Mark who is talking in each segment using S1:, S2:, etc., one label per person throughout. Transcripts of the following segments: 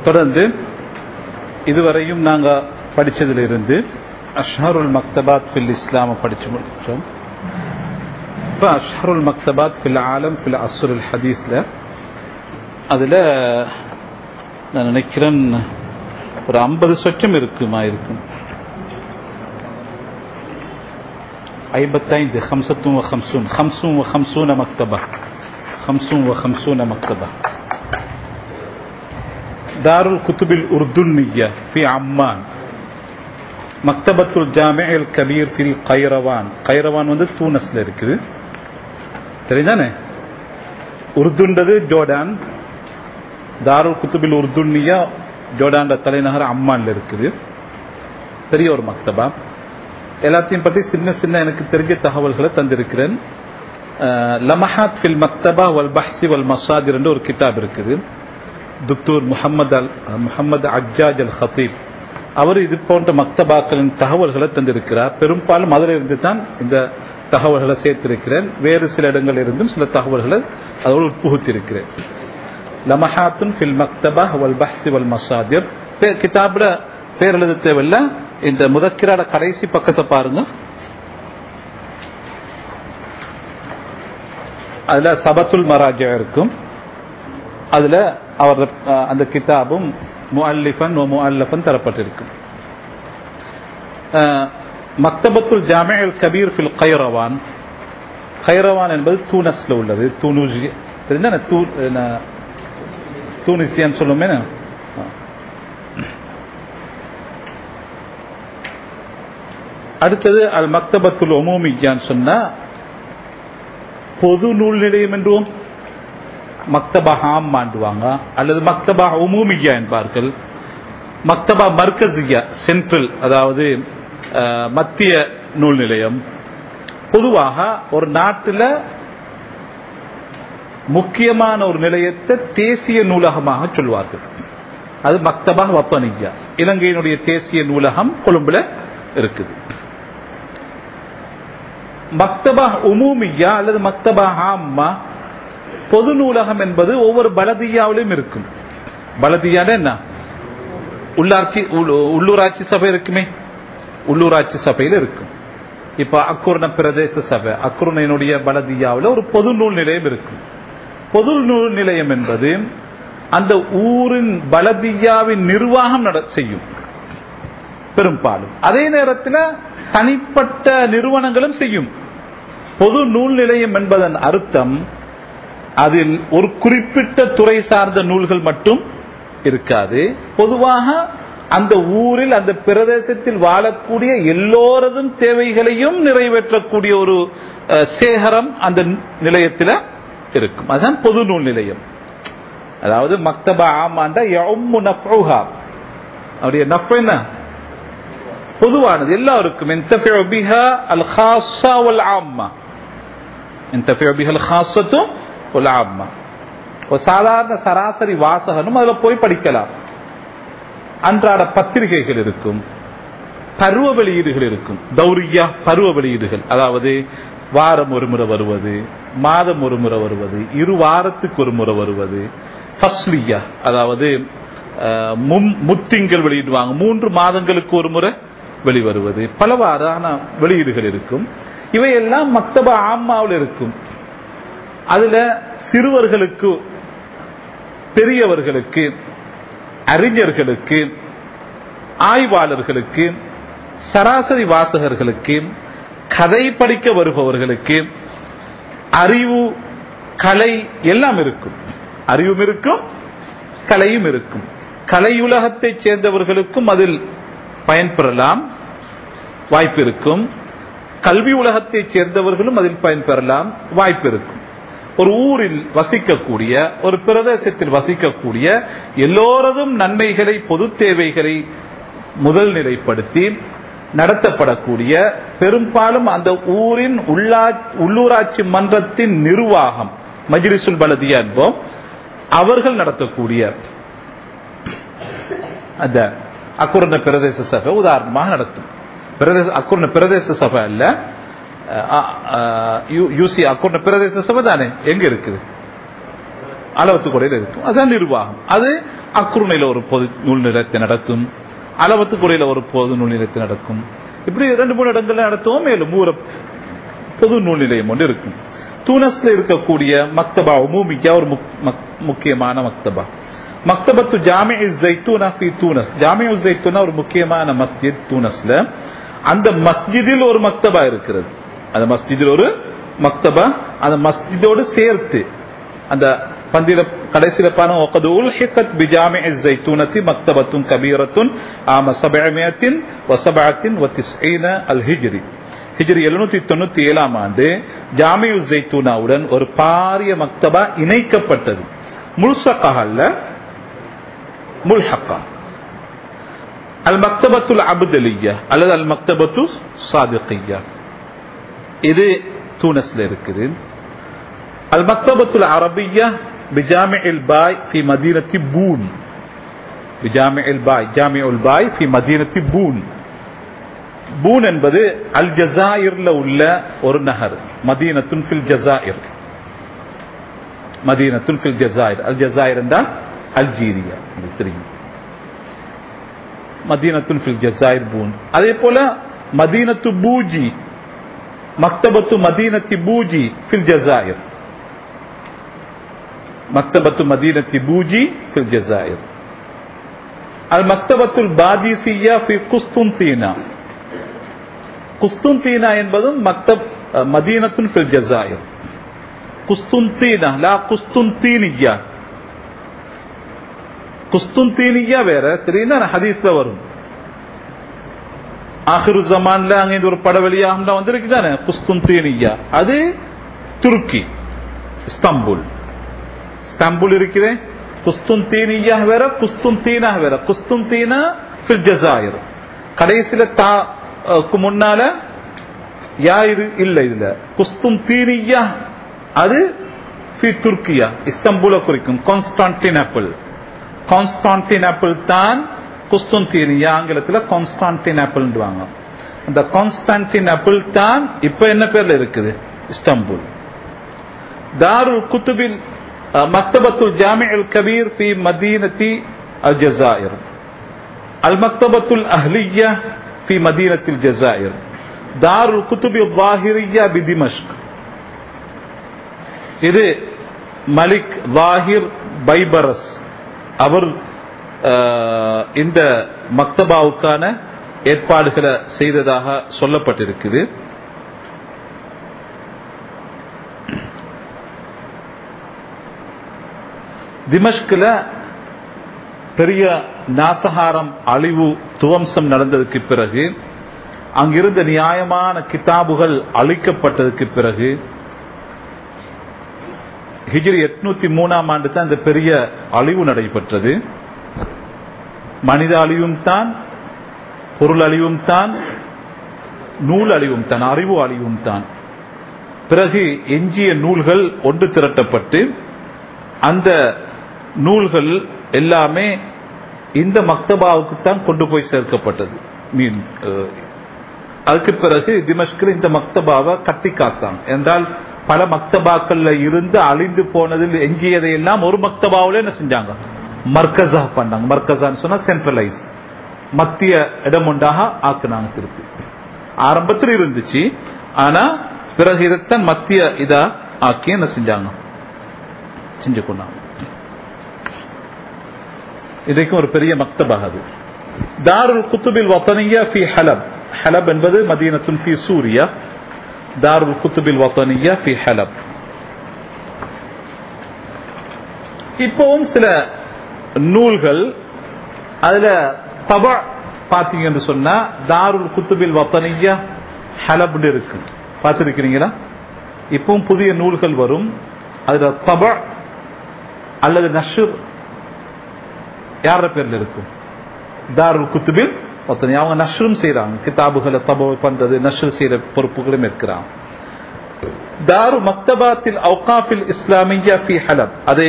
S1: தொடர்ந்து இதுவரையும் நாங்க படிச்சதிலிருந்து அஷ்ஹருல் மக்தபாத் ஃபில் இஸ்லாம படிச்சு முடிச்சோம் இப்போ அஷ்ஹருல் மக்தபாத் ஃபில் ஆலம் ஃபில் அசுருல் ஹதீஸ்ல அதுல நான் நினைக்கிறேன் ஒரு ஐம்பது சொச்சம் இருக்குமா இருக்கும் ஐம்பத்தைந்து ஹம்சத்தும் வ ஹம்சூன் ஹம்சூன் வ ஹம்சூன மக்தபா ஹம்சூன் வ ஹம்சூன மக்தபா தாருல் குத்துபில் உர்துன்னியா ஃபி அம்மான் மக்தபத்துல் ஜாமில் கபீர் ஃபில் கைரவான் கைரவான் வந்து தூனஸ்ல இருக்குது தெரியுதானே உருதுன்றது ஜோர்டான் தாருல் குத்துபில் உர்துன்னியா ஜோர்டான் தலைநகர் அம்மான்ல இருக்குது பெரிய ஒரு மக்தபா எல்லாத்தையும் பற்றி சின்ன சின்ன எனக்கு தெரிஞ்ச தகவல்களை தந்திருக்கிறேன் லமஹாத் ஃபில் மக்தபா வல் பஹ்சி வல் மசாதிர் என்று ஒரு கிதாப் இருக்குது துக்தூர் முகமது அல் முகமது அஜாஜ் அல் ஹத்தீப் அவர் இது போன்ற மக்தபாக்களின் தகவல்களை தந்திருக்கிறார் பெரும்பாலும் அதில் இருந்து தான் இந்த தகவல்களை சேர்த்திருக்கிறேன் வேறு சில இடங்களில் இருந்தும் சில தகவல்களை அதோடு உட்புகுத்திருக்கிறேன் லமஹாத்துன் ஃபில் மக்தபா வல் பஹ்சி வல் மசாதிர் கிதாபில் பேர் எழுத தேவையில்லை இந்த முதக்கிராட கடைசி பக்கத்தை பாருங்க அதுல சபத்துல் மராஜா இருக்கும் அதுல அவர் அந்த கிதாபும் முஅல்லிஃபன் முஅல்லஃபன் தரப்பட்டிருக்கும் மக்தபத்துல் ஜாமியல் கபீர் ஃபில் கைரவான் கைரவான் என்பது தூனஸ்ல உள்ளது தூனூஜி தெரிஞ்சா தூ தூனிசியான்னு சொல்லுமே அடுத்தது அல் மக்தபத்துல் ஒமோமியான்னு சொன்னா பொது நூல் நிலையம் என்றும் மக்தபா ஹாம் மாண்டுவாங்க அல்லது மக்தபா உமூமியா என்பார்கள் மக்தபா மர்கசியா சென்ட்ரல் அதாவது மத்திய நூல் நிலையம் பொதுவாக ஒரு நாட்டில் முக்கியமான ஒரு நிலையத்தை தேசிய நூலகமாக சொல்வார்கள் அது மக்தபா வப்பனியா இலங்கையினுடைய தேசிய நூலகம் கொழும்புல இருக்குது மக்தபா உமூமியா அல்லது மக்தபா ஆம்மா பொது நூலகம் என்பது ஒவ்வொரு பலதியாவிலும் இருக்கும் பலதியான என்ன உள்ளாட்சி உள்ளூராட்சி சபை இருக்குமே உள்ளூராட்சி சபையில் இருக்கும் இப்ப அக்குரண பிரதேச சபை அக்குரணையினுடைய பலதியாவில் ஒரு பொது நூல் நிலையம் இருக்கும் பொது நூல் நிலையம் என்பது அந்த ஊரின் பலதியாவின் நிர்வாகம் செய்யும் பெரும்பாலும் அதே நேரத்தில் தனிப்பட்ட நிறுவனங்களும் செய்யும் பொது நூல் நிலையம் என்பதன் அர்த்தம் அதில் ஒரு குறிப்பிட்ட துறை சார்ந்த நூல்கள் மட்டும் இருக்காது பொதுவாக அந்த ஊரில் அந்த பிரதேசத்தில் வாழக்கூடிய எல்லோரதும் தேவைகளையும் நிறைவேற்றக்கூடிய ஒரு சேகரம் அந்த நிலையத்தில் இருக்கும் அதுதான் பொது நூல் நிலையம் அதாவது மக்தபா ஆமாண்டா அவருடைய நஃப் என்ன பொதுவானது எல்லாருக்கும் அல் ஹாஸா வல் ஆம்மா ஹாஸத்தும் வல் ஆம்மா ஒரு சாதாரண சராசரி வாசகனும் அதுல போய் படிக்கலாம் அன்றாட பத்திரிகைகள் இருக்கும் பருவ வெளியீடுகள் இருக்கும் தௌரியா பருவ வெளியீடுகள் அதாவது வாரம் ஒரு முறை வருவது மாதம் ஒரு முறை வருவது இரு வாரத்துக்கு ஒரு முறை வருவது ஃபஸ்லியா அதாவது முத்திங்கள் வெளியிடுவாங்க மூன்று மாதங்களுக்கு ஒரு முறை வெளிவருவது பலவாறான வெளியீடுகள் இருக்கும் இவையெல்லாம் மக்தபா ஆம்மாவில் இருக்கும் அதுல சிறுவர்களுக்கு பெரியவர்களுக்கு அறிஞர்களுக்கு ஆய்வாளர்களுக்கு சராசரி வாசகர்களுக்கு கதை படிக்க வருபவர்களுக்கு அறிவு கலை எல்லாம் இருக்கும் அறிவும் இருக்கும் கலையும் இருக்கும் கலையுலகத்தை சேர்ந்தவர்களுக்கும் அதில் பயன்பெறலாம் வாய்ப்பு இருக்கும் கல்வி உலகத்தை சேர்ந்தவர்களும் அதில் பயன்பெறலாம் வாய்ப்பு இருக்கும் ஒரு ஊரில் வசிக்கக்கூடிய ஒரு பிரதேசத்தில் வசிக்கக்கூடிய எல்லோரதும் நன்மைகளை பொது தேவைகளை முதல் நிலைப்படுத்தி நடத்தப்படக்கூடிய பெரும்பாலும் அந்த ஊரின் உள்ளூராட்சி மன்றத்தின் நிர்வாகம் மஜ்லிசுல் பலதியா என்போம் அவர்கள் நடத்தக்கூடிய அந்த அக்குரண பிரதேச சபை உதாரணமாக நடத்தும் பிரதேச அக்குரண பிரதேச சபை அல்ல யூசி அக்குரண பிரதேச சபை தானே எங்க இருக்குது அளவத்துக்குறையில் இருக்கும் அதுதான் நிர்வாகம் அது அக்குருணையில ஒரு பொது நூல் நிலையத்தை நடத்தும் அளவத்துக்குறையில ஒரு பொது நூல் நிலையத்தை நடக்கும் இப்படி ரெண்டு மூணு இடங்கள்ல நடத்துவோம் மேலும் ஊர பொது நூல் நிலையம் ஒன்று இருக்கும் தூனஸ்ல இருக்கக்கூடிய மக்தபா உமூமிக்கா ஒரு முக்- மக்- முக்கியமான மக்தபா மக்தபத்து ஜாமி ஜைத்தூனா ஃபி தூனஸ் ஜாமி ஜைத்தூனா ஒரு முக்கியமான மஸ்ஜித் தூனஸ்ல அந்த மஸ்ஜிதில் ஒரு மக்தபா இருக்கிறது அந்த மஸ்ஜிதில் ஒரு மக்தபா அந்த மஸ்ஜிதோடு சேர்த்து அந்த பந்தில கடைசியில பாருங்க وقد ألحقت بجامع الزيتونة مكتبة كبيرة عام 797 الهجري ஹிஜ்ரி எழுநூத்தி தொண்ணூத்தி ஏழாம் ஆண்டு ஜாமியு ஜெய்தூனாவுடன் ஒரு பாரிய மக்தபா இணைக்கப்பட்டது முல்சக்காக அல்ல முல்ஹக்கா அல் மக்தபத்துல் அபுதலியா அல்லது அல் மக்தபத்து சாதிகையா இது தூனஸ்ல இருக்குது அல் மக்தபத்துல் அரபியா بجامع الباي في مدينة بون بجامع الباي جامع الباي في مدينة بون பூன் என்பது அல் ஜசாயிர்ல உள்ள ஒரு நகர் மதீனத்துன் ஃபில் ஜசாயிர் மதீனத்துன் ஃபில் ஜசாயிர் அல் ஜசாயிர் என்றால் அல்ஜீரியா உங்களுக்கு தெரியும் மதீனத்துன் ஃபில் ஜசாயிர் பூன் அதே போல மதீனத்து பூஜி மக்தபத்து மதீனத்தி பூஜி ஃபில் ஜசாயிர் மக்தபத்து மதீனத்தி பூஜி ஃபில் ஜசாயிர் அல் மக்தபத்துல் பாதிசியா ஃபி குஸ்துந்தீனா குஸ்துந்தீனா என்பதும் மக்தப் அஹ், மதீனத்துன் ஃபில் ஜசாயிர் குஸ்துந்தீனா லா குஸ்துந்தீனியா குஸ்துந்தீனியா வேற தெரியுதா ஹதீஸ்ல வரும் ஆஹிரு ஜமான்ல அங்க இந்த ஒரு பட வெளியாக வந்திருக்கு தானே குஸ்துந்தீனியா அது துருக்கி இஸ்தாம்புல் இஸ்தாம்புல் இருக்குது குஸ்துந்தீனியா வேற குஸ்துந்தீனா வேற குஸ்துந்தீனா ஃபில் ஜசாயிர் கடைசியில தா அஹ், க்கு முன்னால யா இது இல்ல இதுல குஸ்துந்தீனியா அது ஃபி துர்க்கியா இஸ்தம்பூல குறிக்கும் கான்ஸ்டான்டினாப்பிள் கான்ஸ்டான்டினாப்பிள் தான் குஸ்துந்தீனியா ஆங்கிலத்துல கான்ஸ்டான்டினாப்பிள்ன்றாங்க அந்த கான்ஸ்டான்டினாப்பிள் தான் இப்ப என்ன பேர்ல இருக்குது இஸ்தம்பூல் தாருல் குத்துபில் مكتبة الجامع الكبير في مدينة الجزائر المكتبة الأهلية في مدينة الجزائر دار الكتب الظاهرية بدمشق இது மலிக் வாஹிர் பைபரஸ் அவர் அஹ், இந்த மக்தபாவுக்கான ஏற்பாடுகளை செய்ததாக சொல்லப்பட்டிருக்குது திமஷ்கில் பெரிய நாசகாரம் அழிவு துவம்சம் நடந்ததுக்கு பிறகு அங்கிருந்த நியாயமான கிதாபுகள் அழிக்கப்பட்டதுக்கு பிறகு ஹிஜ்ரி எட்நூத்தி மூணாம் ஆண்டு தான் இந்த பெரிய அழிவு நடைபெற்றது மனித அழிவும் தான் பொருள் அழிவும் தான் நூல் அழிவும் தான் அறிவு அழிவும் தான் பிறகு எஞ்சிய நூல்கள் ஒன்று திரட்டப்பட்டு அந்த நூல்கள் எல்லாமே இந்த மக்தபாவுக்கு தான் கொண்டு போய் சேர்க்கப்பட்டது மீன் அஹ், அதுக்கு பிறகு திமஷ்கில் இந்த மக்தபாவை கட்டி காத்தாங்க என்றால் பல மக்தபாக்கள்ல இருந்து அழிந்து போனதில் எஞ்சியதை எல்லாம் ஒரு மக்தபாவில என்ன செஞ்சாங்க மர்கஸா பண்ணாங்க மர்கஸான்னு சொன்னா சென்ட்ரலைஸ் மத்திய இடம் ஒன்றாக ஆக்குனாங்க திருப்பி ஆரம்பத்தில் இருந்துச்சு ஆனா பிறகு இதைத்தான் மத்திய இதா ஆக்கி என்ன செஞ்சாங்க செஞ்சு கொண்டாங்க இதைக்கும் ஒரு பெரிய மக்தபாக அது தாருல் குத்துபில் வத்தனியா ஃபி ஹலப் ஹலப் என்பது மதீனத்துல் ஃபி சூரியா தாருல் குத்துபில் வத்தனியா ஃபி ஹலப் இப்பவும் சில நூல்கள் அதுல தப பாத்தீங்கன்னு சொன்னா தாருல் குத்துபில் வத்தனியா ஹலப்னு இருக்கு பார்த்திருக்கிறீங்களா இப்பவும் புதிய நூல்கள் வரும் அதுல தப அல்லது நஷர் யார பேர்ல இருக்கும் தாருல் குத்துபில் ஒருத்தனை அவங்க நஷ்ரும் செய்யறாங்க கிதாபுகளை தப பண்றது நஷ்ர் செய்யற பொறுப்புகளும் இருக்கிறாங்க தாரு மக்தபாத்தில் அவுகாஃபில் இஸ்லாமியா ஃபி ஹலப் அது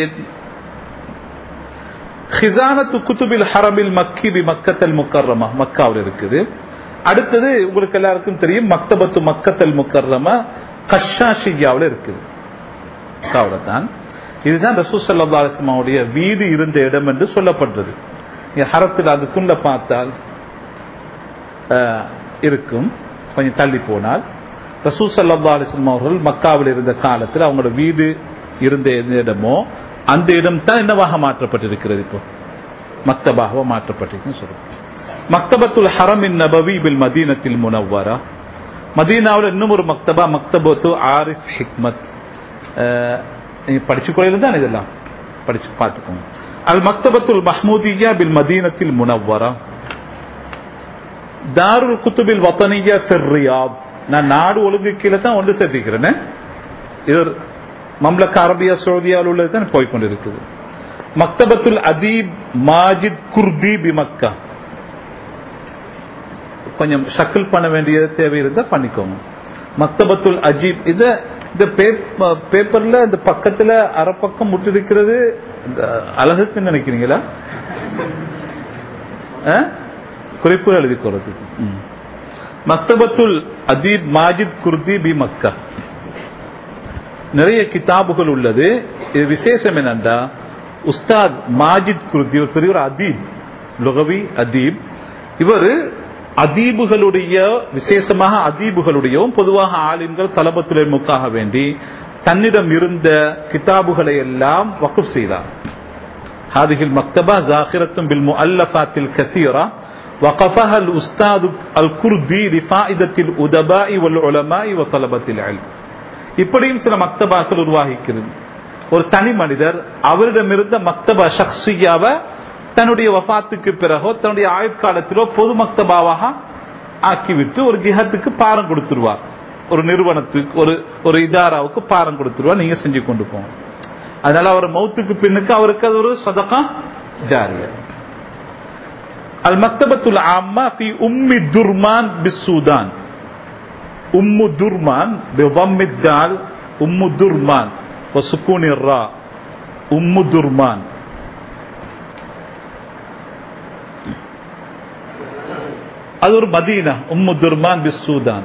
S1: ஹிசானத்து குத்துபில் ஹரமில் மக்கி பி மக்கத்தல் முக்கர்ரமா மக்காவில் இருக்குது அடுத்தது உங்களுக்கு எல்லாருக்கும் தெரியும் மக்தபத்து மக்கத்தல் முக்கர்ரமா கஷாஷியாவில் இருக்குது மக்காவில் தான் இதுதான் ரசூல் சல்லா அலிஸ்மாவுடைய வீடு இருந்த இடம் என்று சொல்லப்பட்டது இங்க ஹரத்தில் அந்த துண்டை பார்த்தால் அஹ், இருக்கும் கொஞ்சம் தள்ளி போனால் ரசூல் சல்லா அலிஸ்லாம் அவர்கள் மக்காவில் இருந்த காலத்தில் அவங்களோட வீடு இருந்த எந்த இடமோ அந்த இடம் தான் என்னவாக மாற்றப்பட்டிருக்கிறது இப்போ மக்தபாக மாற்றப்பட்டிருக்குன்னு சொல்றோம் மக்தபத்துல் ஹரமின் நபவி பில் மதீனத்தில் முனவ்வரா மதீனாவில் இன்னும் ஒரு மக்தபா மக்தபத்து ஆரிஃப் ஹிக்மத் அஹ், நீங்க படிச்சு கொள்ளையில தான் இதெல்லாம் படிச்சு பார்த்துக்கோங்க அல் மக்தபத்துல் மஹ்மூதியா பில் மதீனத்தில் முனவ்வரா தாருல் குத்துபில் வத்தனியா ஃபிர் ரியாத் நான் நாடு ஒழுங்கு கீழே தான் ஒன்று சேர்த்திக்கிறேன் இது ஒரு மம்லக்க அரபியா சவுதியாவில் உள்ளது தான் போய்கொண்டிருக்குது மக்தபத்துல் அதீப் மாஜித் குர்தி பி மக்கா கொஞ்சம் ஷக்கில் பண்ண வேண்டிய தேவை இருந்தா பண்ணிக்கோங்க மக்தபத்துல் அஜீப் இத இந்த பேப்- பேப்பர்ல இந்த பக்கத்துல அரை பக்கம் முட்டிருக்கிறது இந்த அழகுக்கு நினைக்கிறீங்களா ஆ? குறிப்புகள் எழுதி கொள்றதுக்கு ம். மக்தபத்துல் அதீப் மாஜித் குர்தி பி மக்கா நிறைய கிதாபுகள் உள்ளது இது விசேஷம் என்னண்டா உஸ்தாத் மாஜித் குர்தி ஒரு பெரிய ஒரு அதீப் லுகவி அதீப் இவர் அதீபுகளுடைய விசேஷமாக அதீபுகளுடையவும் பொதுவாக ஆலிம்கள் தலபத்துலமுக்காக வேண்டி தன்னிடம் இருந்த கிதாபுகளை எல்லாம் வகுப் செய்தார் هذه المكتبة زاخرة بالمؤلفات الكثيرة وقفها الأستاذ الكردي لفائدة الأدباء والعلماء وطلبة العلم இப்படியும் சில மக்தபாக்கள் உருவாகிக்கிறது ஒரு தனி மனிதர் அவரிடமிருந்த மக்தபா ஷக்ஸியாவை தன்னுடைய வஃபாத்துக்கு பிறகோ தன்னுடைய ஆயுட்காலத்திலோ பொது மக்தபாவாக ஆக்கிவிட்டு ஒரு ஜிஹத்துக்கு பாரம் கொடுத்துருவார் ஒரு நிறுவனத்துக்கு ஒரு ஒரு இதாராவுக்கு பாரம் கொடுத்துருவார் நீங்க செஞ்சு கொண்டு போங்க அதனால அவர் மௌத்துக்கு பின்னுக்கு அவருக்கு அது ஒரு சதகா ஜாரியா அல் மக்தபத்துல் ஆம்மா ஃபி உம்மி துர்மான் பிஸ்ஸூதான் உம்மு துர்மான் بضم الدال உம்மு துர்மான் وسكون الراء உம்மு துர்மான் அது ஒரு மதீனா உம்மு துர்மான் பிஸ்ஸூதான்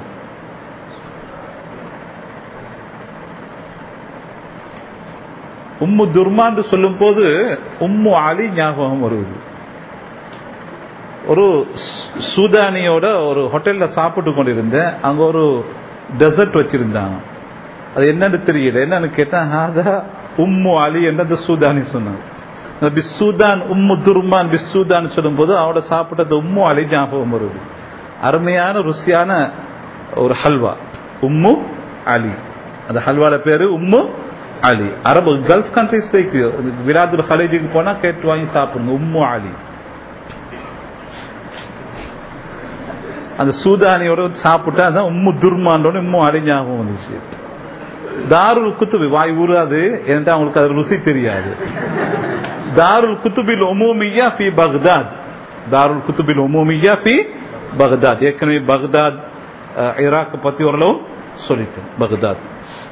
S1: உம்மு துர்மான் சொல்லும் போது உம்மு அலி ஞாபகம் வருவது ஒரு சு- சூதானியோட ஒரு ஹோட்டல்ல சாப்பிட்டு கொண்டிருந்தேன் அங்க ஒரு டெசர்ட் வச்சிருந்தாங்க அது என்னன்னு தெரியல என்னன்னு கேட்டேன் "ஹாதா உம்மு அலி என்று அந்த சூதானி சொன்னாங்க அந்த பிஸ்ஸூதான் உம்மு துர்மான் பிஸ்ஸூதான் சொல்லும்போது அவட சாப்பிட்டது உம்மு அலி ஞாபகம் வருது அருமையான ருசியான ஒரு ஹல்வா உம்மு அலி அந்த ஹல்வால பேரு உம்மு அலி அரபு கல்ஃப் கண்ட்ரிஸ் விராதுல் ஹலேஜுக்கு போனா கேட்டு வாங்கி சாப்பிடுங்க உம்மு அலி அந்த சூதானியோட சாப்பிட்டா அதான் உம்மு துர்மான்றோட உம்மு அலி ஞாபகம் வந்துச்சு தாருல் குத்துபி வாய் ஊறாது என்று அவங்களுக்கு அது ருசி தெரியாது தாருல் குத்துபில் ஒமூமியா ஃபி பக்தாத் தாருல் குத்துபில் ஒமூமியா ஃபி பக்தாத் ஏற்கனவே பக்தாத் அஹ், ஈராக் பத்தி ஓரளவு சொல்லிட்டேன் பக்தாத்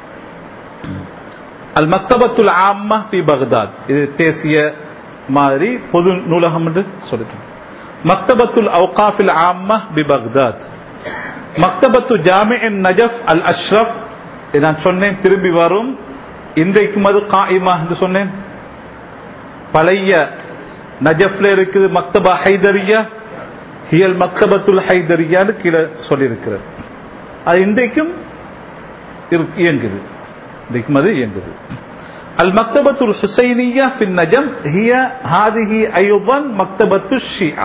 S1: அல் மக்தபத்துல் ஆம்மா ஃபி பக்தாத் இது தேசிய மாதிரி பொது நூலகம் என்று சொல்லிட்டேன் மக்தபத்துல் அவுகாஃபில் ஆம்மா பி பக்தாத் மக்தபத்து ஜாமின் நஜஃப் அல் அஷ்ரஃப் இதை நான் சொன்னேன் திரும்பி வரும் இன்றைக்கும் அது காயிமா என்று சொன்னேன் பழைய நஜஃப்ல இருக்குது மக்தபா ஹைதரியா ஹியல் மக்தபத்துல் ஹைதரியான்னு கீழே சொல்லியிருக்கிறது அது இன்றைக்கும் இரு- இயங்குது இன்றைக்கும் அது இயங்குது المكتبة الحسينية في النجم هي هذه أيضا مكتبة الشيعة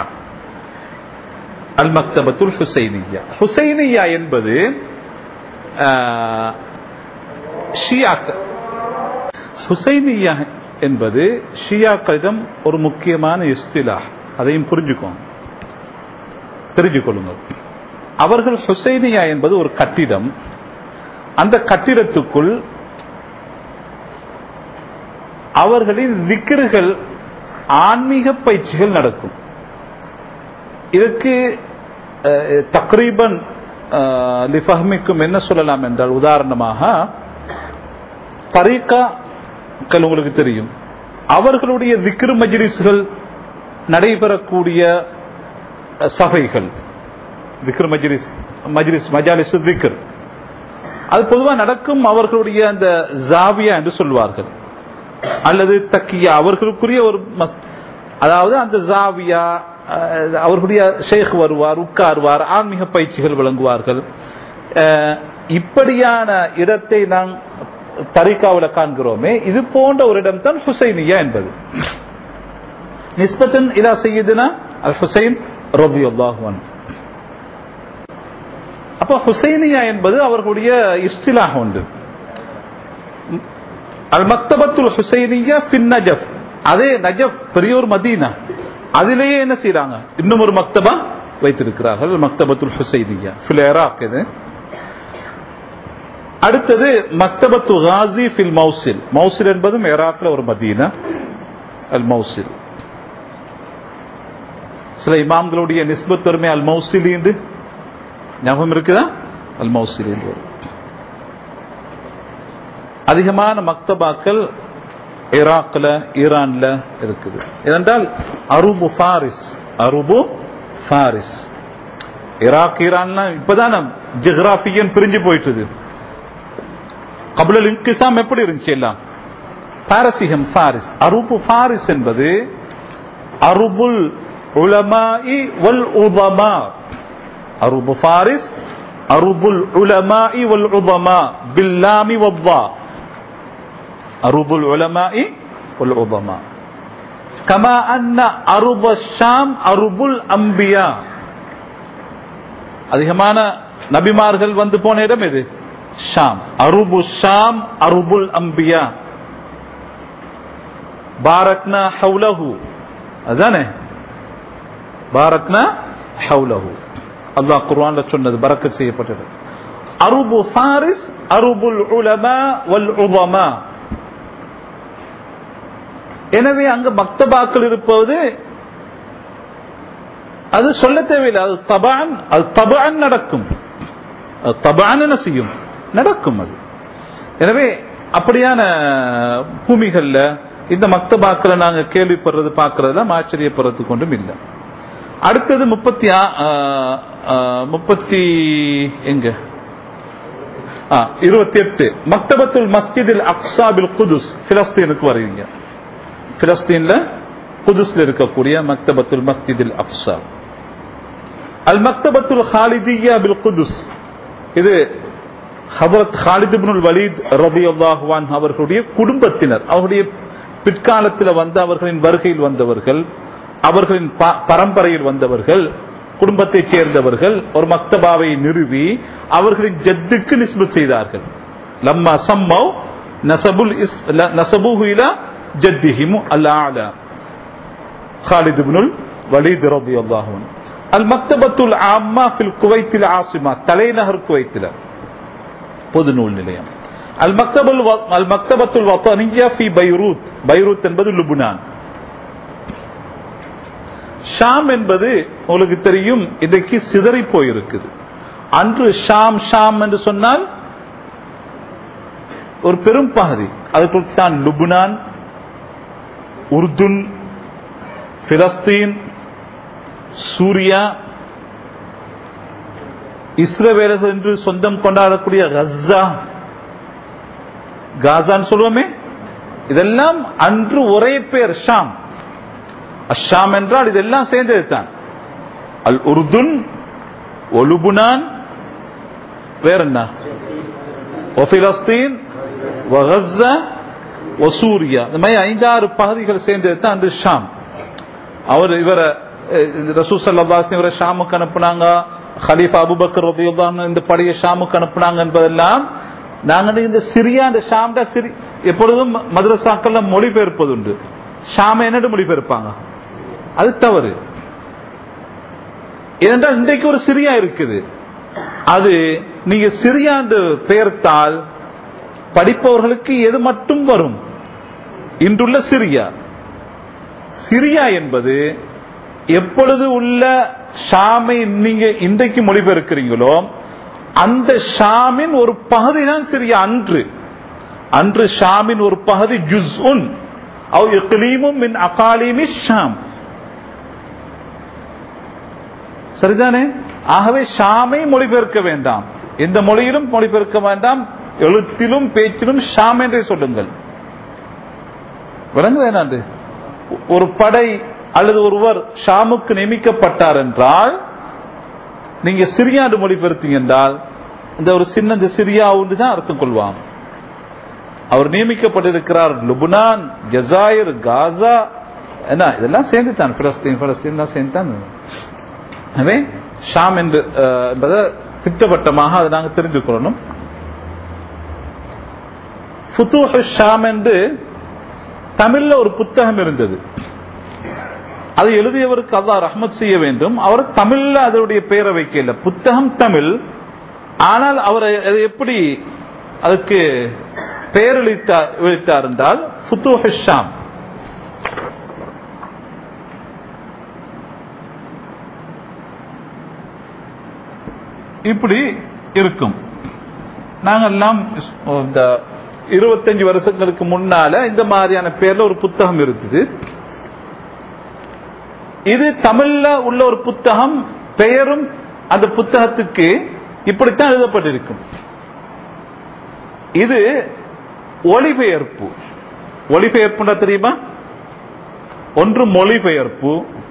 S1: المكتبة الحسينية حسينية என்பது ஆஹ், ஷியாக்கள் ஹுசைனியா என்பது ஷியாக்களிடம் ஒரு முக்கியமான இஸ்திலா அதையும் புரிஞ்சுக்கோங்க தெரிஞ்சு கொள்ளுங்கள் அவர்கள் ஹுசைனியா என்பது ஒரு கட்டிடம் அந்த கட்டிடத்துக்குள் அவர்களின் விக்கிர்கள் ஆன்மீக பயிற்சிகள் நடக்கும் இதற்கு அஹ், தக்ரீபன் அஹ், லிஃபஹ்மிக்கும் என்ன சொல்லலாம் என்றால் உதாரணமாக தரீக்காக்கள் உங்களுக்கு தெரியும் அவர்களுடைய விக்ரு மஜ்லிஸ்கள் நடைபெறக்கூடிய அஹ், சபைகள் விக்ரு மஜ்லிஸ் மஜ்லிஸ் மஜாலிஸ் விக்ர் அது பொதுவாக நடக்கும் அவர்களுடைய அந்த ஜாவியா என்று சொல்வார்கள் அல்லது தக்கியா அவர்களுக்குரிய ஒரு மஸ் அதாவது அந்த ஜாவியா அஹ், அவர்களுடைய ஷேக் வருவார் உட்காருவார் ஆன்மீக பயிற்சிகள் வழங்குவார்கள் அஹ், இப்படியான இடத்தை நாம் தரிகாவில் காண்கிறோமே இது போன்ற ஒரு இடம் தான் ஹுசைனியா என்பது நிஸ்பத்தன் இலா செய்யுதுனா அல் ஹுசைன் ரபி அல்லாஹுவன் அப்ப ஹுசைனியா என்பது அவர்களுடைய இஸ்திலாக உண்டு அல் மக்தபத்துல் ஹுசைனியா பின் நஜப் அதே நஜப் பெரியோர் மதீனா அதிலேயே என்ன செய்யறாங்க இன்னும் ஒரு மக்தபா வைத்திருக்கிறார்கள் மக்தபத்துல் ஹுசைனியா ஃபில் இராக் இது அடுத்தது மக்தபத்து காசி ஃபில் மௌசில் மௌசில் என்பதும் இராக்ல ஒரு மதீனா அல் மௌசில் சில இமாம்களுடைய நிஸ்பத் வறுமை அல் மௌசிலி என்று ஞாபகம் இருக்குதா அல் மௌசிலி என்று வரும். அதிகமான மக்தபாக்கள் ஈராக்ல ஈரான்ல இருக்குது ஏனென்றால் அரபு ஃபாரிஸ் அரபு ஃபாரிஸ் ஈராக் ஈரான்லாம் இப்பதான் ஜியோகிராபியன் பிரிஞ்சு போயிட்டுது கபுலல் இன்கிசாம் எப்படி இருந்துச்சு எல்லாம் பாரசீகம் ஃபாரிஸ் அரபு ஃபாரிஸ் என்பது அரபுல் உலமாஇ வல் உதமா அரபு ஃபாரிஸ் அரபுல் உலமாஇ வல் உதமா பில்லாமி வவ்வா أروب العلماء والعظماء كما أن أروب الشام أروب الأنبياء அதிகமான நபிமார்கள் வந்து போன இடம் எது ஷாம் அருபு ஷாம் அருபுல் அம்பியா பாரக்னா ஹவுலஹு அதுதானே பாரக்னா ஹவுலஹு அல்லாஹ் குர்ஆன்ல சொன்னது பரக்கத் செய்யப்பட்டது அருபு ஃபாரிஸ் அருபுல் உலமா வல் உதமா எனவே அங்க மக்தபாக்கள் இருப்பது அது சொல்ல தேவையில்லை அது தபான் அது தபான் நடக்கும் அது தபான் என்ன செய்யும் நடக்கும் அது எனவே அப்படியான பூமிகள்ல இந்த மக்தபாக்களை நாங்க கேள்விப்படுறது பார்க்கறதுலாம் ஆச்சரியப்படுறதுக்கு ஒன்றும் இல்லை அடுத்தது முப்பத்தி ஆ- ஆ, ஆ, முப்பத்தி எங்க இருபத்தி எட்டு மக்தபத்துல் மஸ்ஜிதில் அக்சாபில் குதுஸ் பிலஸ்தீனுக்கு வருவீங்க பிலஸ்தீன்ல குதுஸ்ல இருக்கக்கூடிய மக்தபத்துல் மஸ்ஜிதில் அக்ஸா அல் மக்தபத்துல் ஹாலிதியா பில் குதுஸ் இது ஹபரத் ஹாலித் இப்னுல் வலீத் ரலியல்லாஹு அன்ஹு அவர்களுடைய குடும்பத்தினர் அவருடைய பிற்காலத்தில் வந்த அவர்களின் வருகையில் வந்தவர்கள் அவர்களின் ப- பரம்பரையில் வந்தவர்கள் குடும்பத்தைச் சேர்ந்தவர்கள் ஒரு மக்தபாவை நிறுவி அவர்களின் ஜத்துக்கு நிஸ்பத் செய்தார்கள் லம்மா சம்மவ் நசபுல் இஸ்- ல- நசபுஹு இலா ஜத்திஹிமு அல் ஆலா خالد بن الوليد رضي الله عنه المكتبة العامة في الكويت العاصمة தலைநகர் குவைத்தில் பொது நூல் நிலையம் المكتبة الو- المكتبة الوطنية في بيروت بيروت என்பது லுபுனான் ஷாம் என்பது உங்களுக்கு தெரியும் இன்றைக்கு சிதறி போயிருக்குது அன்று ஷாம் ஷாம் என்று சொன்னால் ஒரு பெரும் பகுதி அதுக்குள் தான் லுபுனான் உருதுன் பிலஸ்தீன் சூரியா இஸ்ரவேலர்கள் என்று சொந்தம் கொண்டாடக்கூடிய கஸ்ஸா காசான்னு சொல்லுவோமே இதெல்லாம் அன்று ஒரே பேர் ஷாம் அஷாம் என்றால் இதெல்லாம் சேர்ந்தது தான் அல் உருதுன் ஒலுபுனான் வேற என்ன ஒபிலஸ்தீன் வகஸ்ஸா ஒசூரியா இந்த மாதிரி ஐந்தாறு பகுதிகள் சேர்ந்தது தான் அன்று ஷாம் அவர் இவரை ரசூல் சல்லாஸ் இவரை ஷாமுக்கு அனுப்புனாங்க ஹலீஃபா அபுபக்கர் ரபியுல்லாஹ் இந்த படைய ஷாமுக்கு அனுப்புனாங்க என்பதெல்லாம் நாங்கள் இந்த சிரியா இந்த ஷாம்டா சிரி எப்பொழுதும் மദ്രസാக்கள்ல மொழிபெயர்ப்பது உண்டு ஷாம என்னட்டு மொழிபெயர்ப்பாங்க அது தவறு ஏனென்றால் இன்றைக்கு ஒரு சிரியா இருக்குது அது நீங்க சிரியா என்று பெயர்த்தால் படிப்பவர்களுக்கு எது மட்டும் வரும் இன்றுள்ள சிரியா சிரியா என்பது எப்பொழுது உள்ள ஷாமை நீங்க இன்றைக்கு மொழிபெயர்க்கிறீங்களோ அந்த ஷாமின் ஒரு பகுதி தான் சிரியா அன்று அன்று ஷாமின் ஒரு பகுதி ஜுஸ் உன் அவ் இக்லீமும் மின் அகாலிமி ஷாம் சரிதானே ஆகவே ஷாமை மொழிபெயர்க்க வேண்டாம் எந்த மொழியிலும் மொழிபெயர்க்க வேண்டாம் எழுத்திலும் பேச்சிலும் ஷாம் என்றே சொல்லுங்கள் விளங்குது என்னது ஒரு படை அல்லது ஒருவர் ஷாமுக்கு நியமிக்கப்பட்டார் என்றால் நீங்க சிரியாண்டு மொழிபெயர்த்தீங்க என்றால் இந்த ஒரு சின்ன இந்த சிரியா ஒன்று தான் அர்த்தம் கொள்வாங்க அவர் நியமிக்கப்பட்டிருக்கிறார் லுபனான் ஜசாயர் காசா என்ன இதெல்லாம் சேர்ந்து தான் பிலஸ்தீன் பலஸ்தீன் தான் சேர்ந்து தான் எனவே ஷாம் என்று அஹ், என்பதை திட்டவட்டமாக அதை நாங்கள் தெரிந்து கொள்ளணும் ஃபுத்தூஹ் ஷாம் என்று தமிழ்ல ஒரு புத்தகம் இருந்தது அது எழுதியவருக்கு அல்லாஹ் ரஹ்மத் செய்ய வேண்டும் அவர் தமிழ்ல அதனுடைய பெயரை வைக்கல புத்தகம் தமிழ் ஆனால் அவர் அதை எப்படி அதுக்கு பெயரளித்தார் வெளியிட்டார் என்றால் ஃபுத்தூஹ் ஷாம் இப்படி இருக்கும் நாங்கெல்லாம் இந்த இருபத்தஞ்சு வருஷங்களுக்கு முன்னால இந்த மாதிரியான பேர்ல ஒரு புத்தகம் இருக்குது இது தமிழ்ல உள்ள ஒரு புத்தகம் பெயரும் அந்த புத்தகத்துக்கு இப்படித்தான் எழுதப்பட்டிருக்கும் இது ஒளிபெயர்ப்பு ஒளிபெயர்ப்புன்னா தெரியுமா ஒன்று மொழிபெயர்ப்பு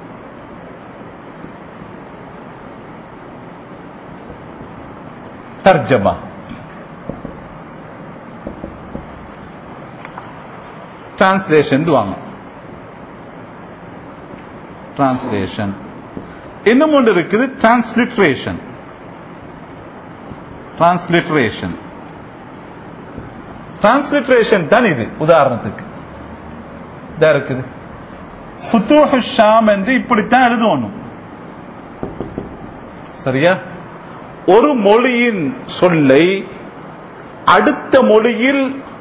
S1: தர்ஜமா டிரான்ஸ்லேஷன் வாங்க டிரான்ஸ்லேஷன் இன்னும் ஒன்று இருக்குது டிரான்ஸ்லிட்ரேஷன் டிரான்ஸ்லிட்ரேஷன் டிரான்ஸ்லிட்ரேஷன் தான் இது உதாரணத்துக்கு இதா இருக்குது ஃபுத்தூஹு ஷாம் என்று இப்படித்தான் எழுதணும் சரியா ஒரு மொழியின் சொல்லை அடுத்த மொழியில்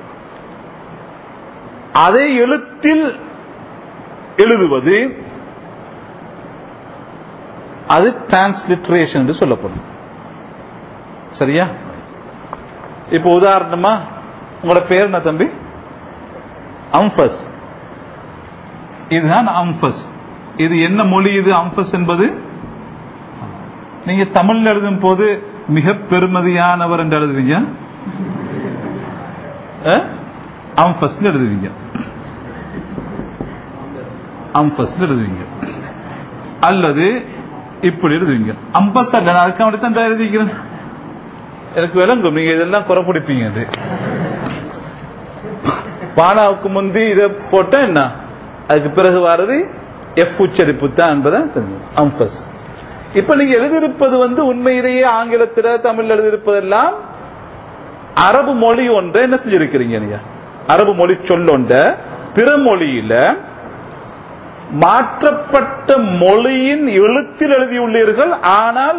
S1: அதே எழுத்தில் எழுதுவது அது டிரான்ஸ்லிட்ரேஷன் என்று சொல்லப்படும் சரியா இப்போ உதாரணமா உங்களோட பேர் என்ன தம்பி அம்பஸ் இதுதான் அம்பஸ் இது என்ன மொழி இது அம்பஸ் என்பது நீங்க தமிழ்ல எழுதும் போது மிக பெருமதியானவர் என்று எழுதுவீங்க அம்பஸ் எழுதுவீங்க அம்பஸ் எழுதுவீங்க அல்லது இப்படி எழுதுவீங்க அம்பஸ் அல்ல நான் அதுக்கு அப்படித்தான் எழுதிக்கிறேன் எனக்கு விளங்கும் நீங்க இதெல்லாம் குறை பிடிப்பீங்க அது பானாவுக்கு முந்தி இதை போட்டா என்ன அதுக்கு பிறகு வர்றது எஃப் உச்சரிப்பு தான் என்பதை தெரியும் அம்பஸ் இப்ப நீங்க எழுதியிருப்பது வந்து உண்மையிலேயே ஆங்கிலத்தில் தமிழ் எழுதியிருப்பதெல்லாம் அரபு மொழி ஒன்றை என்ன செஞ்சிருக்கிறீங்க நீங்க அரபு மொழி சொல்லொண்ட பிற மொழியில மாற்றப்பட்ட மொழியின் எழுத்தில் எழுதியுள்ளீர்கள் ஆனால்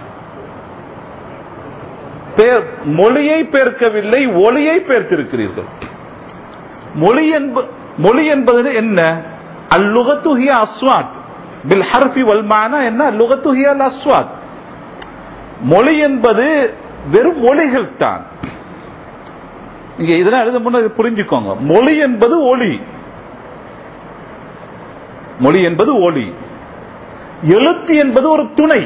S1: பேர் மொழியை பேர்க்கவில்லை ஒளியை பேர்த்திருக்கிறீர்கள் மொழி என்ப மொழி என்பது என்ன அல்லுகத்துஹிய அஸ்வாத் பில் ஹர்ஃபி வல் மானா என்ன அல்லுகத்துஹிய அல் அஸ்வாத் மொழி என்பது வெறும் மொழிகள் தான் நீங்க இதெல்லாம் எழுத முன்ன புரிஞ்சுக்கோங்க மொழி என்பது ஒளி மொழி என்பது ஒளி எழுத்து என்பது ஒரு துணை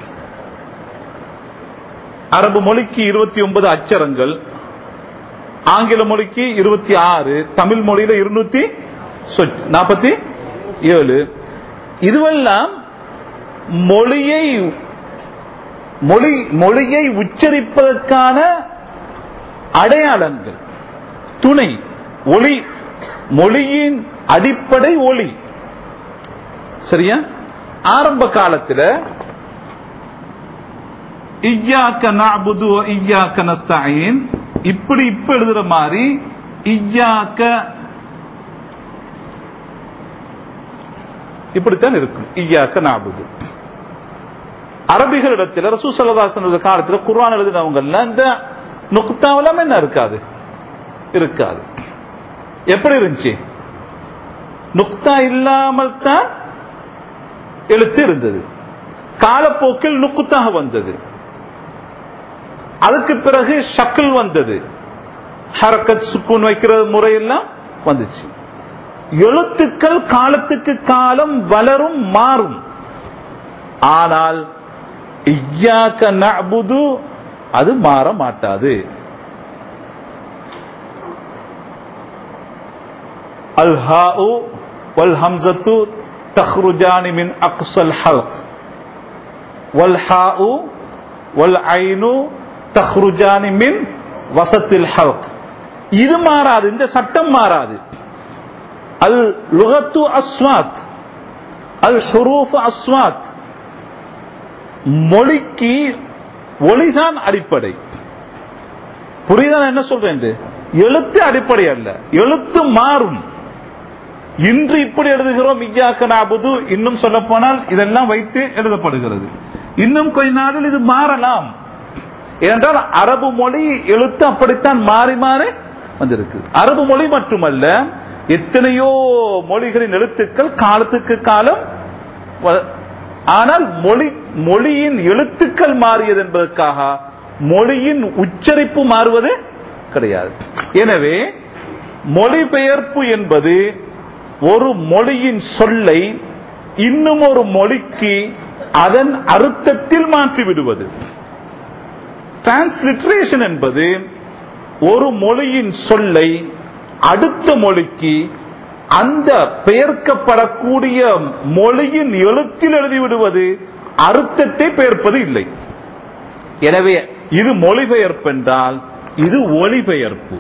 S1: அரபு மொழிக்கு இருபத்தி ஒன்பது அச்சரங்கள் ஆங்கில மொழிக்கு இருபத்தி ஆறு தமிழ் மொழியில இருநூத்தி நாற்பத்தி ஏழு இதுவெல்லாம் மொழியை மொழி மொழியை உச்சரிப்பதற்கான அடையாளங்கள் துணை ஒளி மொழியின் அடிப்படை ஒளி சரியா ஆரம்ப காலத்தில் இய்யாக்க நஅபுது வ இய்யாக்க நஸ்தஈன் இப்படி இப்ப எழுதுற மாதிரி இய்யாக்க இப்படித்தான் இருக்கும் இய்யாக்க நஅபுது அரபிகளிடத்தில் ரசூ சல்லல்லாஹு காலத்தில் குர்ஆன் எழுதினவங்க இந்த நுக்தாவெல்லாம் என்ன இருக்காது இருக்காது எப்படி இருந்துச்சு நுக்தா இல்லாமல் தான் எழுத்து இருந்தது காலப்போக்கில் நுக்குத்தாக வந்தது அதுக்கு பிறகு ஷக்கில் வந்தது ஹரக்கத் சுக்கூன் வைக்கிற முறையெல்லாம் வந்துச்சு எழுத்துக்கள் காலத்துக்கு காலம் வளரும் மாறும் ஆனால் இய்யாக்க நஅபுது அது மாற மாட்டாது அல் ஹாஉ வல் ஹம்சத்து தஹ்ருஜானி மின் அக்ஸல் ஹல்க் வல் ஹாஉ வல் ஐனு தஹ்ருஜானி மின் வசத்தில் ஹல்க் இது மாறாது இந்த சட்டம் மாறாது அல் லுகத்து அஸ்வாத் அல் ஹுரூஃப் அஸ்வாத் மொழிக்கு ஒளிதான் அடிப்படை புரியுதா நான் என்ன சொல்றேன் எழுத்து அடிப்படை அல்ல எழுத்து மாறும் இன்று இப்படி எழுதுகிறோம் இய்யாக்க நாபுது இன்னும் சொல்ல போனால் இதெல்லாம் வைத்து எழுதப்படுகிறது இன்னும் கொஞ்ச நாளில் இது மாறலாம் ஏனென்றால் அரபு மொழி எழுத்து அப்படித்தான் மாறி மாறி வந்திருக்கு அரபு மொழி மட்டுமல்ல எத்தனையோ மொழிகளின் எழுத்துக்கள் காலத்துக்கு காலம் வ- ஆனால் மொழி மொழியின் எழுத்துக்கள் மாறியது என்பதற்காக மொழியின் உச்சரிப்பு மாறுவது கிடையாது எனவே மொழிபெயர்ப்பு என்பது ஒரு மொழியின் சொல்லை இன்னும் ஒரு மொழிக்கு அதன் அர்த்தத்தில் மாற்றி விடுவது டிரான்ஸ்லிட்ரேஷன் என்பது ஒரு மொழியின் சொல்லை அடுத்த மொழிக்கு அந்த பெயர்க்கப்படக்கூடிய மொழியின் எழுத்தில் எழுதிவிடுவது அர்த்தத்தை பெயர்ப்பது இல்லை எனவே இது மொழிபெயர்ப்பு என்றால் இது ஒளிபெயர்ப்பு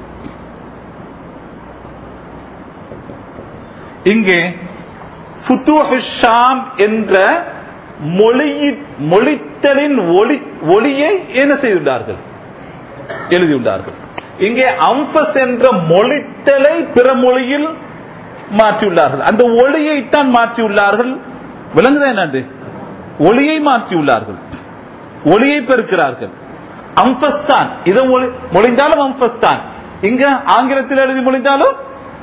S1: இங்கே ஃபுத்தூஹ் ஷாம் என்ற மொழியின் மொழித்தலின் ஒளி ஒளியை என்ன செய்துள்ளார்கள் எழுதியுள்ளார்கள் இங்கே அம்பஸ் என்ற மொழித்தலை பிற மொழியில் மாற்றியுள்ளார்கள் அந்த ஒளியைத்தான் மாற்றியுள்ளார்கள் விளங்குதா என்னது ஒளியை மாற்றியுள்ளார்கள் ஒளியை பெருக்கிறார்கள் அம்பஸ் தான் இதை மொழி மொழிந்தாலும் அம்பஸ் தான் இங்க ஆங்கிலத்தில் எழுதி மொழிந்தாலும்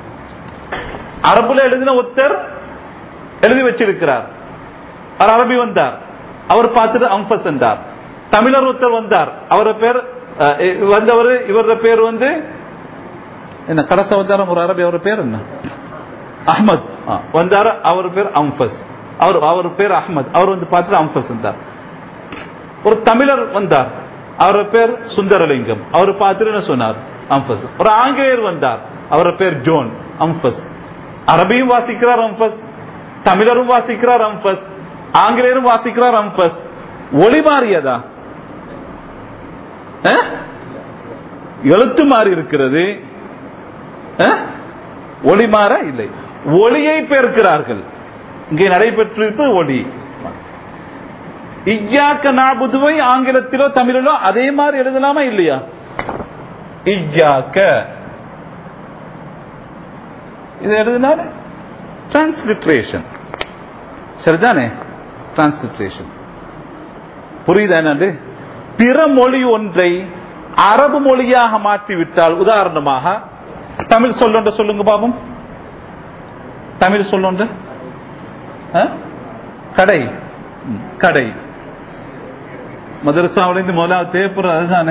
S1: அரபுல எழுதின ஒருத்தர் எழுதி வச்சிருக்கிறார் அவர் அரபி வந்தார் அவர் பார்த்துட்டு அம்பஸ் என்றார் தமிழர் ஒருத்தர் வந்தார் அவர பேர் அஹ், வந்தவர் இவரோட பேர் வந்து என்ன கடைசி வந்தாரம் ஒரு அரபி அவர் பேர் என்ன அஹ்மத் ஆ, வந்தாரு அவர் பேர் அம்பஸ் அவர் அவர் பேர் அஹ்மத் அவர் வந்து பார்த்துட்டு அம்பஸ் வந்தார் ஒரு தமிழர் வந்தார் அவர் பேர் சுந்தரலிங்கம் அவர் பார்த்துட்டு என்ன சொன்னார் அம்பஸ் ஒரு ஆங்கிலேயர் வந்தார் அவர் பேர் ஜோன் அம்பஸ் அரபியும் வாசிக்கிறார் அம்பஸ் தமிழரும் வாசிக்கிறார் அம்பஸ் ஆங்கிலேயரும் வாசிக்கிறார் அம்பஸ் ஒளி மாறியதா அஹ்? எழுத்து மாறி இருக்கிறது அஹ்? ஒளி மாற இல்லை ஒளியை பெருக்கிறார்கள் இங்கே நடைபெற்றிருப்பது ஒளி இய்யாக்க நாபுதுவை ஆங்கிலத்திலோ தமிழிலோ அதே மாதிரி எழுதலாமா இல்லையா இய்யாக்க இது எழுதினாரு டிரான்ஸ்லிட்ரேஷன் சரிதானே டிரான்ஸ்லிட்ரேஷன் புரியுதா என்னது பிற மொழி ஒன்றை அரபு மொழியாக மாற்றிவிட்டால் உதாரணமாக தமிழ் சொல்லொன்ற சொல்லுங்க பாபம் தமிழ் சொல்லொன்று ஆ? கடை ம், கடை மதரசாவிலிருந்து முதலாவது தேப்புற அதுதானே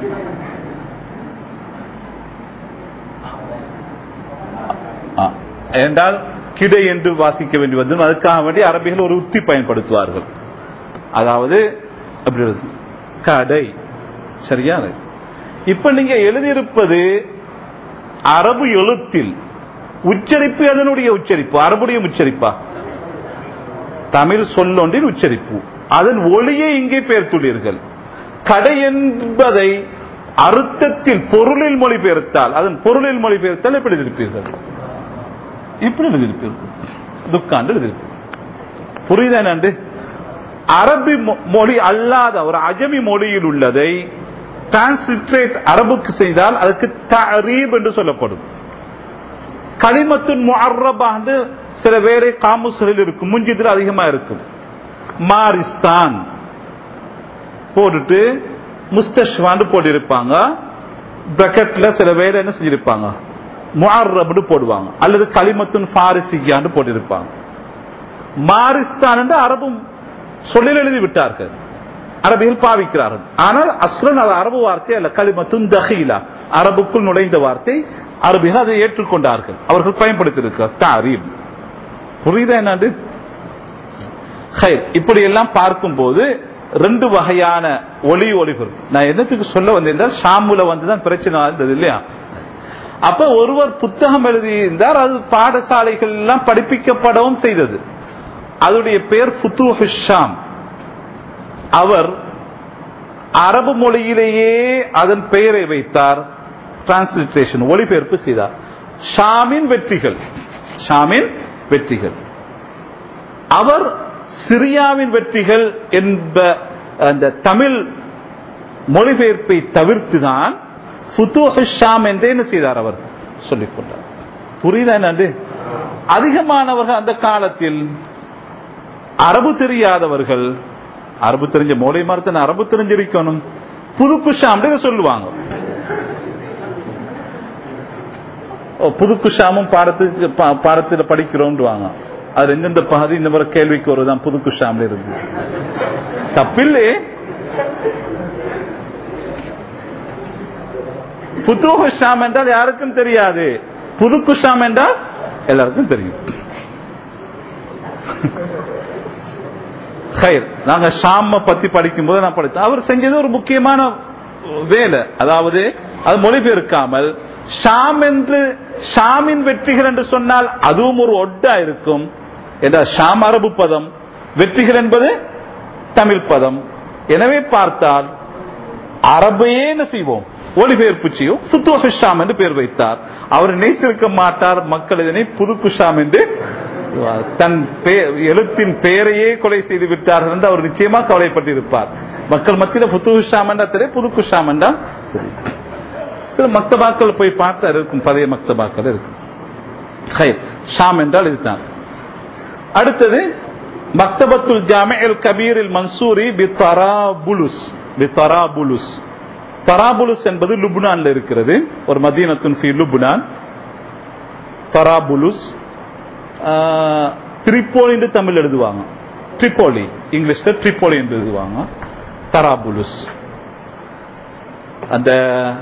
S1: ஆ, என்றால் கிடை என்று வாசிக்க வேண்டி வந்து அதுக்காக வேண்டி அரபிகள் ஒரு உத்தி பயன்படுத்துவார்கள் அதாவது அப்படி எழுது. கடை சரியா இப்ப நீங்க எழுதியிருப்பது அரபு எழுத்தில் உச்சரிப்பு அதனுடைய உச்சரிப்பு அரபுடைய உச்சரிப்பா தமிழ் சொல்லொன்றின் உச்சரிப்பு அதன் ஒளியை இங்கே பெயர்த்துள்ளீர்கள் கடை என்பதை அர்த்தத்தில் பொருளில் மொழிபெயர்த்தால் அதன் பொருளில் மொழிபெயர்த்தால் எப்படி எழுதியிருப்பீர்கள் இப்படி எழுதியிருப்பீர்கள் துக்காண்டு எழுதியிருப்பீர்கள் புரியுதா என்னண்டு அரபி மொ- மொழி அல்லாத ஒரு அஜமி மொழியில் உள்ளதை டிரான்ஸ்லிட்ரேட் அரபுக்கு செய்தால் அதுக்கு தரீப் என்று சொல்லப்படும் களிமத்தின் முஅர்ரபாண்டு சில வேறு காமுஸ்களில் இருக்கும் முஞ்சிதில் அதிகமா இருக்கும் மாரிஸ்தான் போட்டுட்டு முஸ்தஷ்வான்னு போட்டிருப்பாங்க பிரக்கெட்ல சில பேர் என்ன செஞ்சிருப்பாங்க முஅர்ரப்னு போடுவாங்க அல்லது களிமத்துன் ஃபாரிசியான்னு போட்டிருப்பாங்க மாரிஸ்தான் என்று அரபும் சொல்லில் எழுதி விட்டார்கள் அரபியில் பாவிக்கிறார்கள் ஆனால் அஸ்லன் அது அரபு வார்த்தை அல்ல களிமத்துன் தஹீலா அரபுக்குள் நுழைந்த வார்த்தை அரபிகள் அதை ஏற்றுக்கொண்டார்கள் அவர்கள் பயன்படுத்தியிருக்கிறார் தாரீப் புரியுதா என்னது ஹைர் இப்படி எல்லாம் பார்க்கும்போது ரெண்டு வகையான ஒளி ஒளிபரப்பு நான் என்னத்துக்கு சொல்ல வந்தேன் ஷாமுல வந்துதான் பிரச்சனை இருந்தது இல்லையா அப்ப ஒருவர் புத்தகம் எழுதியிருந்தார் அது பாடசாலைகள் எல்லாம் படிப்பிக்கப்படவும் செய்தது அதனுடைய பெயர் ஃபுத்தூஹு ஷாம் அவர் அரபு மொழியிலேயே அதன் பெயரை வைத்தார் டிரான்ஸ்லிட்டேஷன் ஒளிபெயர்ப்பு செய்தார் ஷாமின் வெற்றிகள் ஷாமின் வெற்றிகள் அவர் சிரியாவின் வெற்றிகள் என்ப அந்த தமிழ் மொழிபெயர்ப்பை தவிர்த்துதான் ஃபுத்தூஹு ஷாம் என்றே என்ன செய்தார் அவர் சொல்லிக் கொண்டார் புரியுதா என்னது அதிகமானவர்கள் அந்த காலத்தில் அரபு தெரியாதவர்கள் அரபு தெரிஞ்ச மோலை மரத்தன் அரபு தெரிஞ்சிருக்கணும் புதுக்குஷா அப்படின்னு சொல்லுவாங்க ஓ, புதுக்குஷாமும் பாடத்துக்கு பா- பாடத்துல படிக்கிறோம்வாங்க அது எந்தெந்த பகுதி இந்த முறை கேள்விக்கு வருதான் புதுக்குஷாம்ல இருந்து தப்பில்லே புத்தூஹு ஷாம் என்றால் யாருக்கும் தெரியாது புதுக்கு ஷாம் என்றால் எல்லாருக்கும் தெரியும் ஹைர் நாங்க ஷாம பத்தி படிக்கும் போது நான் படித்தேன் அவர் செஞ்சது ஒரு முக்கியமான வேலை அதாவது அது மொழிபெயர்க்காமல் ஷாம் என்று ஷாமின் வெற்றிகள் என்று சொன்னால் அதுவும் ஒரு ஒட்டா இருக்கும் என்றால் ஷாம் அரபு பதம் வெற்றிகள் என்பது தமிழ் பதம் எனவே பார்த்தால் அரபையே என்ன செய்வோம் ஒளிபெயர்ப்பு செய்யும் புத்துவ ஷாம் என்று பெயர் வைத்தார் அவர் நினைத்திருக்க மாட்டார் மக்கள் இதனை புதுக்கு ஷாம் என்று தன் பெ- எழுத்தின் பெயரையே கொலை செய்து விட்டார்கள் என்று அவர் நிச்சயமா கவலைப்பட்டிருப்பார் மக்கள் மத்தியில் புத்துகு ஷாம் என்றா தெரியும் புதுக்கு ஷாம் என்றா தெரியும் சில மக்தபாக்கள் போய் பார்த்தா இருக்கும் பழைய மக்தபாக்கள் இருக்கும் ஹைர். ஷாம் என்றால் இதுதான் அடுத்தது மக்தபத்துல் ஜாமில் கபீரில் மன்சூரி பி தராபுலுஸ் பி தராபுலுஸ் தராபுலுஸ் என்பது லுப்னான்ல இருக்கிறது ஒரு மதீனத்துன் ஃபி லுப்னான் தராபுலுஸ் ஆஹ், திரிப்போலி என்று தமிழ் எழுதுவாங்க ட்ரிப்போலி இங்கிலீஷ்ல ட்ரிப்போலி என்று எழுதுவாங்க தராபுலுஸ் அந்த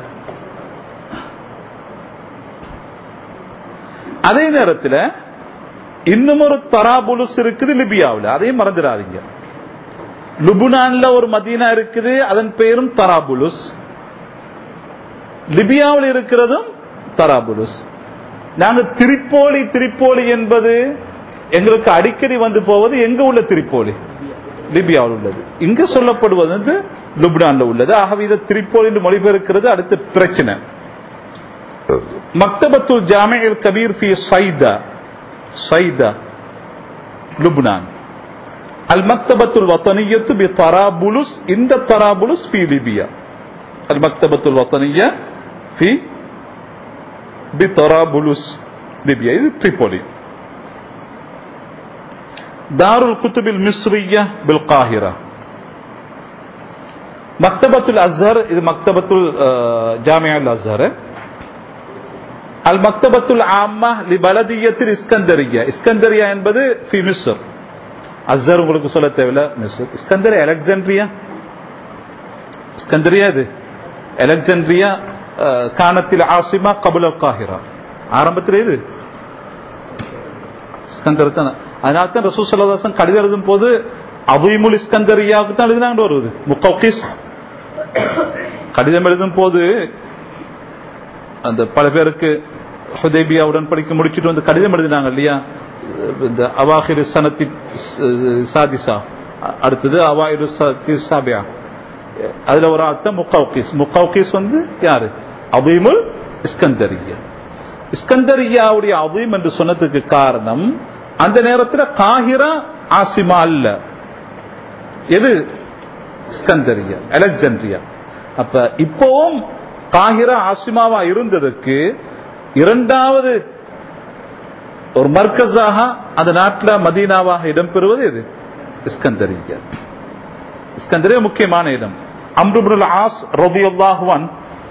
S1: அதே நேரத்தில் இன்னும் ஒரு தராபுலுஸ் இருக்குது லிபியாவில் அதையும் மறந்துடாதீங்க லுபுனான்ல ஒரு மதீனா இருக்குது அதன் பெயரும் தராபுலுஸ் லிபியாவில் இருக்கிறதும் தராபுலுஸ் நாங்க திரிப்போலி திரிப்போலி என்பது எங்களுக்கு அடிக்கடி வந்து போவது எங்க உள்ள திரிப்போலி லிபியாவில் உள்ளது இங்க சொல்லப்படுவது வந்து லுப்னான்ல உள்ளது ஆகவே இதை திரிப்போலி என்று மொழிபெயர்க்கிறது அடுத்த பிரச்சனை மக்தபத்துல் ஜாமில் கபீர் ஃபி சைதா சைதா லுப்னான் المكتبة الوطنية بطرابلس عند طرابلس في ليبيا المكتبة الوطنية في بطرابلس ليبيا இது تريبولي دار الكتب المصرية بالقاهرة مكتبة الأزهر இது مكتبة جامع الأزهر المكتبة العامة لبلدية الإسكندرية إسكندرية என்பது في مصر அஸ்ஸர் உங்களுக்கு சொல்ல தேவையில்ல மிஸ்ர் இஸ்கந்தர் அலெக்சாண்ட்ரியா இஸ்கந்தரியா இது அலெக்சாண்ட்ரியா அஹ், கானத்தில் ஆசிமா கபுல காஹிரா ஆரம்பத்தில் இது இஸ்கந்தர் தான் அதனால தான் ரசூல் சல்லாசன் கடிதம் எழுதும் போது அபுமுல் இஸ்கந்தரியாவுக்கு தான் எழுதினாங்க வருவது முக்கீஸ் கடிதம் எழுதும் போது அந்த பல பேருக்கு ஹுதைபியா உடன்படிக்கை முடிச்சிட்டு வந்து கடிதம் எழுதினாங்க இல்லையா இந்த அவாஹிரு சனத்தி சாதிசா அடுத்தது அவாஹிரு சனத்தி சாபியா அதுல ஒரு அர்த்தம் முக்கவுகீஸ் முக்கவுகீஸ் வந்து யாரு அபீமுல் இஸ்கந்தரியா இஸ்கந்தரியாவுடைய அபீம் என்று சொன்னதுக்கு காரணம் அந்த நேரத்தில் காஹிரா ஆசிமா அல்ல எது இஸ்கந்தரியா அலெக்சாண்ட்ரியா அப்ப இப்பவும் காஹிரா ஆசிமாவா இருந்ததற்கு இரண்டாவது ஒரு மர்க்கஸாக அந்த நாட்டில் மதீனாவாக இடம்பெறுவது எது இஸ்கந்தரியா இஸ்கந்தரியா முக்கியமான இடம் அம்ருபுல் ஆஸ் ரபியுல்லாஹுவன்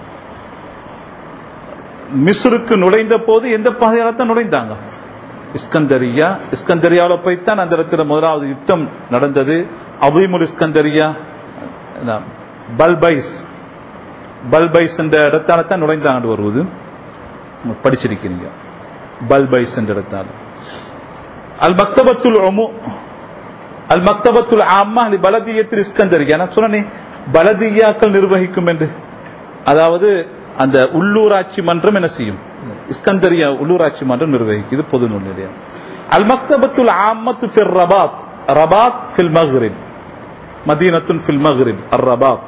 S1: மிஸ்ருக்கு நுழைந்த போது எந்த பகுதியால தான் நுழைந்தாங்க இஸ்கந்தரியா இஸ்கந்தரியாவில் போய்த்தான் அந்த இடத்துல முதலாவது யுத்தம் நடந்தது அபீமுல் இஸ்கந்தரியா என்ன, பல்பைஸ் பல்பைஸ் என்ற இடத்தால தான் நுழைந்தாண்டு வருவது படிச்சிருக்கிறீங்க பல்பைஸ் என்ற இடத்தால் அல் மக்தபத்துல் உமு அல் மக்தபத்துல் ஆமா அலி பலதியத்தில் இஸ்கந்தரியா நான் சொன்னேன் பலதியாக்கள் நிர்வகிக்கும் என்று அதாவது அந்த உள்ளூராட்சி மன்றம் என்ன செய்யும் இஸ்கந்தரியா உள்ளூராட்சி மன்றம் நிர்வகிக்குது பொது நூல் நிலையம் அல் மக்தபத்துல் ஆமத்து ஃபிர் ரபாத் ரபாத் ஃபில் மக்ரிப் மதீனத்துன் ஃபில் மக்ரிப் அர் ரபாத்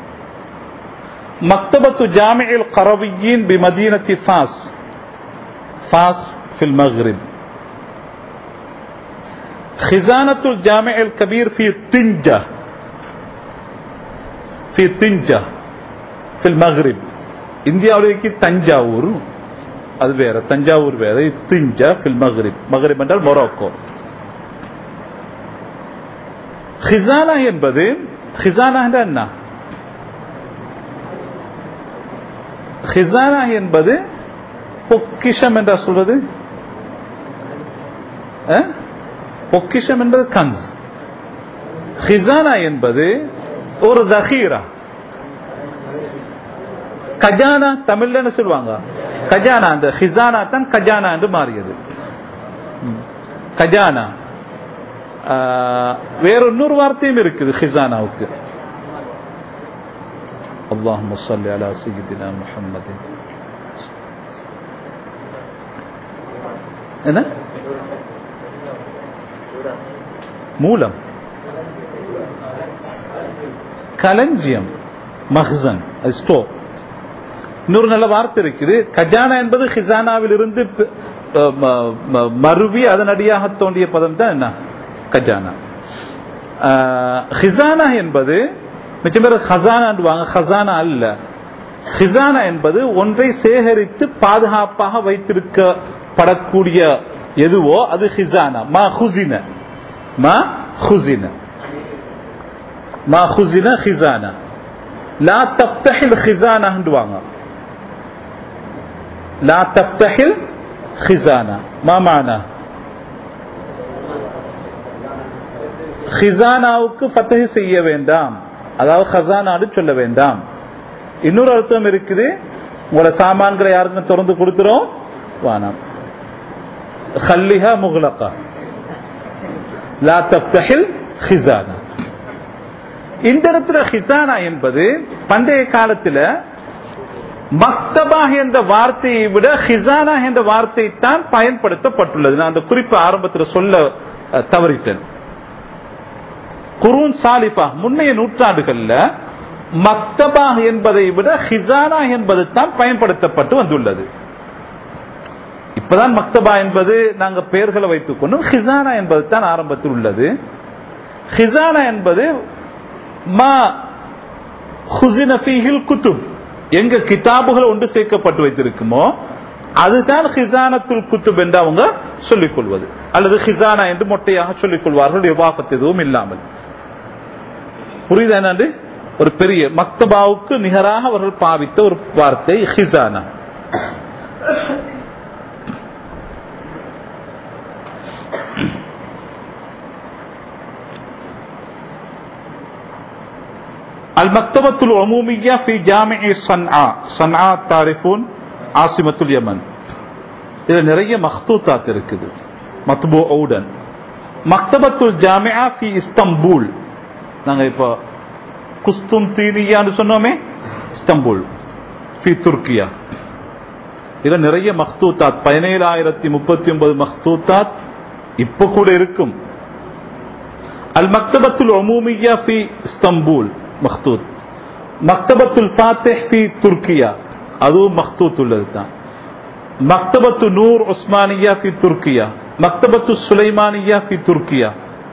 S1: مكتبة جامع القرويين بمدينة فاس فاس في المغرب خزانة الجامع الكبير في طنجة في طنجة في المغرب இந்தியாவிலேக்கு தஞ்சாவூர் அது வேற தஞ்சாவூர் வேற இது திஞ்சா ஃபில் மக்ரிப் மக்ரிப் என்றால் மொரோக்கோ ஹிசானா என்பது ஹிசானா என்றால் என்ன ஹிசானா என்பது பொக்கிஷம் என்றா சொல்றது அஹ்? பொக்கிஷம் என்பது கன்ஸ் ஹிசானா என்பது ஒரு தஹீரா கஜானா தமிழ்ல என்ன சொல்லுவாங்க கஜானா அந்த ஹிசானா தான் கஜானா என்று மாறியது ம். கஜானா ஆஹ், வேற இன்னொரு வார்த்தையும் இருக்குது ஹிசானாவுக்கு اللهم صل على سيدنا محمد என்ன மூலம் களஞ்சியம் மஹ்சன் ஸ்டோர் இன்னொரு நல்ல வார்த்தை இருக்குது கஜானா என்பது ஹிசானாவில் இருந்து ப- அஹ் ம- ம- மருவி அதனடியாக தோன்றிய பதம் தான் என்ன கஜானா ஆஹ் ஹிசானா என்பது மிச்சம் பேர் ஹசானாண்டுவாங்க ஹசானா அல்ல ஹிசானா என்பது ஒன்றை சேகரித்து பாதுகாப்பாக வைத்திருக்கப்படக்கூடிய எதுவோ அது ஹிசானா மா ஹுசின மா ஹுசின மா ஹுசின ஹிசானா லா தப்தஹில் ஹிசானாண்டுவாங்க லா தப்தஹில் ஹிசானா மா மானா ஹிசானாவுக்கு ஃபத்தஹி செய்ய வேண்டாம் அதாவது ஹசானான்னு சொல்ல வேண்டாம் இன்னொரு அர்த்தம் இருக்குது உங்களோட சாமான்களை யாருக்கும் திறந்து கொடுத்துரும் வானாம் خليها مغلقة لا تفتحل خزانة இந்த இடத்துல ஹிசானா என்பது பண்டைய காலத்துல மக்தபா என்ற வார்த்தையை விட ஹிசானா என்ற வார்த்தை தான் பயன்படுத்தப்பட்டுள்ளது நான் அந்த குறிப்பு ஆரம்பத்தில் சொல்ல அஹ், தவறிட்டேன் குரூன் சாலிஃபா முன்னைய நூற்றாண்டுகள்ல மக்தபா என்பதை விட ஹிசானா என்பது தான் பயன்படுத்தப்பட்டு வந்துள்ளது இப்பதான் மக்தபா என்பது நாங்க பெயர்களை வைத்துக் கொண்டோம் ஹிசானா என்பது தான் ஆரம்பத்தில் உள்ளது ஹிசானா என்பது மா ஹுசின ஃபீஹில் குத்துப் எங்க கிதாபுகள் ஒன்று சேர்க்கப்பட்டு வைத்திருக்குமோ அதுதான் ஹிசானத்துல் குத்துப் என்று அவங்க சொல்லிக் கொள்வது அல்லது ஹிசானா என்று மொட்டையாக சொல்லிக் கொள்வார்கள் விவாபத்து எதுவும் இல்லாமல் புரியுதா என்னண்டு ஒரு பெரிய மக்தபாவுக்கு நிகராக அவர்கள் பாவித்த ஒரு வார்த்தை ஹிசானா المكتبة العمومية في جامع صنعاء صنعاء تعرفون عاصمة اليمن இதுல நிறைய மக்தூத்தாத் இருக்குது மத்பூவுடன் மக்தபத்துல் ஜாமியா ஃபி இஸ்தம்பூல் நாங்க இப்போ குஸ்தும் தீனியான்னு சொன்னோமே இஸ்தம்பூல் ஃபி துர்க்கியா இதுல நிறைய மக்தூத்தாத் பதினேழாயிரத்தி முப்பத்தி ஒன்பது மக்தூத்தாத் இப்ப கூட இருக்கும் அல் மக்தபத்துல் ஒமூமியா ஃபி இஸ்தம்பூல் மக்தூத் மக்தபத்துல் ஃபாத்திஹ் ஃபி துர்க்கியா அதுவும் மக்தூத் உள்ளது தான் மக்தபத்து நூர் உஸ்மானியா ஃபி துர்க்கியா மக்தபத்து சுலைமானியா ஃபி துர்க்கியா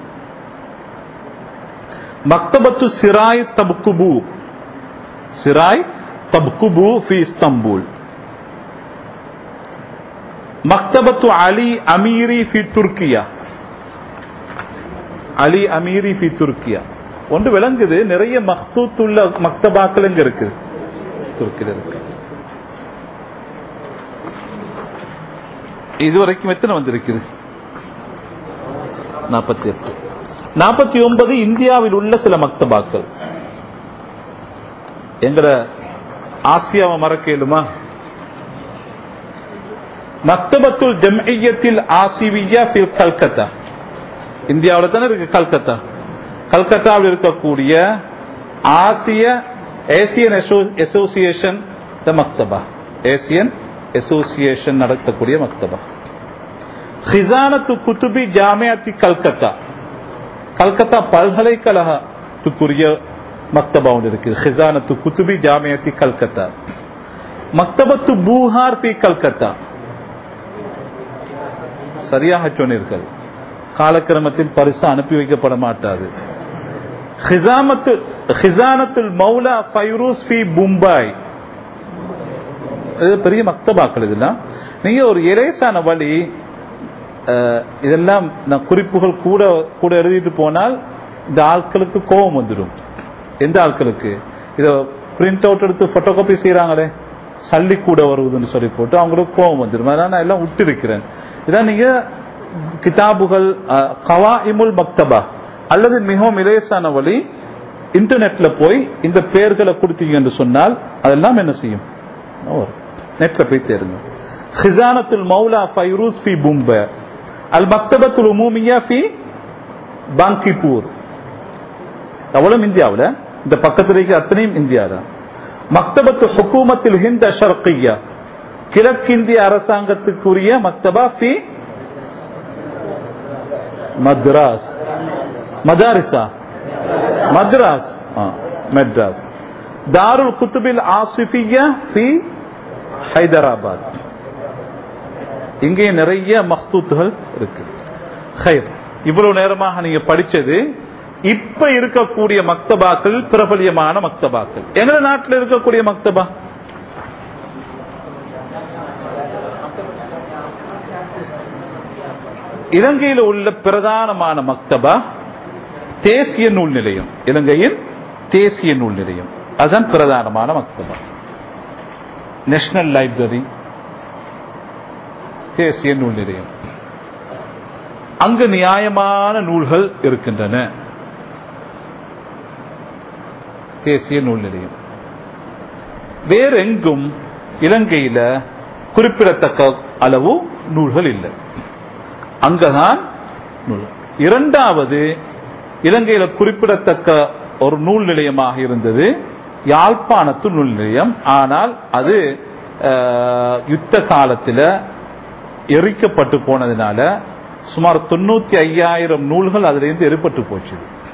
S1: மக்தபத்து சிராய் தப்குபு சிராய் தப்குபு ஃபி இஸ்தம்பூல் மக்தபத்து அலி அமீரி ஃபி துர்க்கியா அலி அமீரி ஃபி துர்க்கியா ஒன்று விளங்குது நிறைய மக்தூத் உள்ள மக்தபாக்கள் எங்க இருக்குது துருக்கியில் இருக்கு இதுவரைக்கும் எத்தனை வந்திருக்குது நாற்பத்தி எட்டு நாற்பத்தி ஒன்பது இந்தியாவில் உள்ள சில மக்தபாக்கள் எங்கட ஆசியாவை மறக்கலுமா மக்தபத்துல் ஜம்ஐயத்தில் ஆசிவியா ஃபில் கல்கத்தா இந்தியாவில் தானே இருக்கு கல்கத்தா கல்கத்தாவில் இருக்கக்கூடிய ஆசிய ஏசியன் அசோசியேஷன் த மக்தபா ஏசியன் அசோசியேஷன் நடத்தக்கூடிய மக்தபா ஹிசானத்து குத்துபி ஜாமியாத்தி கல்கத்தா கல்கத்தா பல்கலைக்கழகத்துக்குரிய மக்தபா ஒன்று இருக்கு ஹிசானத்து குத்துபி ஜாமியாத்தி கல்கத்தா மக்தபத்து பூஹார் பி கல்கத்தா சரியாக சொன்னீர்கள் காலக்கிரமத்தில் பரிசு அனுப்பி வைக்கப்பட மாட்டாது ஹிசாமத்து ஹிசானத்துல் மௌலா ஃபைரூஸ் பி மும்பாய் இது பெரிய மக்தபாக்கள் இதெல்லாம் நீங்க ஒரு இலேசான வழி அஹ், இதெல்லாம் நான் குறிப்புகள் கூட கூட எழுதிட்டு போனால் இந்த ஆட்களுக்கு கோபம் வந்துடும் எந்த ஆட்களுக்கு இத பிரிண்ட் அவுட் எடுத்து போட்டோ காப்பி செய்யறாங்களே சல்லி கூட வருவதுன்னு சொல்லி போட்டு அவங்களுக்கு கோபம் வந்துடும் அதனால நான் எல்லாம் விட்டு இருக்கிறேன் இதான் நீங்க கிதாபுகள் அஹ், கவாஇமுல் மக்தபா அல்லது மிகவும் இலேசான வழி இன்டர்நெட்ல போய் இந்த பெயர்களை கொடுத்தீங்க என்று சொன்னால் அதெல்லாம் என்ன செய்யும் வரும். நெட்ல போய் தேருங்க ஹிசானத்துல் மௌலா ஃபைரூஸ் ஃபி பும்பை அல் மக்தபத்துல் உமூமியா ஃபி பாங்கிப்பூர் அவ்வளவு இந்தியாவில் இந்த பக்கத்துல இருக்க அத்தனையும் இந்தியா தான் மக்தபத்து ஹுக்கூமத்தில் ஹிந்த் அஷர்கியா கிழக்கிந்திய அரசாங்கத்துக்குரிய மக்தபா ஃபி மத்ராஸ் மதாரிசா மദ്രാസ് ആ മദ്രാസ് ദാറുൽ കുത്തുബിൽ ആസിഫിയ ഫി ஹைதராபாத் இங்கே நிறைய மக்தூத்துகள் இருக்கு ஹைர் இவ்வளவு நேரமாக நீங்க படிச்சது இப்ப இருக்கக்கூடிய மக்தபாக்கள் பிரபலியமான மக்தபாக்கள் எங்க நாட்டில் இருக்கக்கூடிய மக்தபா இலங்கையில் உள்ள பிரதானமான மக்தபா தேசிய நூல் நிலையம் இலங்கையின் தேசிய நூல் நிலையம் அதுதான் பிரதானமான மக்தபா நேஷனல் லைப்ரரி தேசிய நூல் நிலையம் அங்கு நியாயமான நூல்கள் இருக்கின்றன தேசிய நூல் நிலையம் வேறெங்கும் இலங்கையில குறிப்பிடத்தக்க அளவு நூல்கள் இல்லை அங்கதான் நூல் இரண்டாவது இலங்கையில குறிப்பிடத்தக்க ஒரு நூல் நிலையமாக இருந்தது யாழ்ப்பாணத்து நூல் நிலையம் ஆனால் அது அஹ், யுத்த காலத்தில் எரிக்கப்பட்டு போனதுனால சுமார் தொண்ணூத்தி ஐயாயிரம் நூல்கள் அதிலிருந்து எரிப்பட்டு போச்சு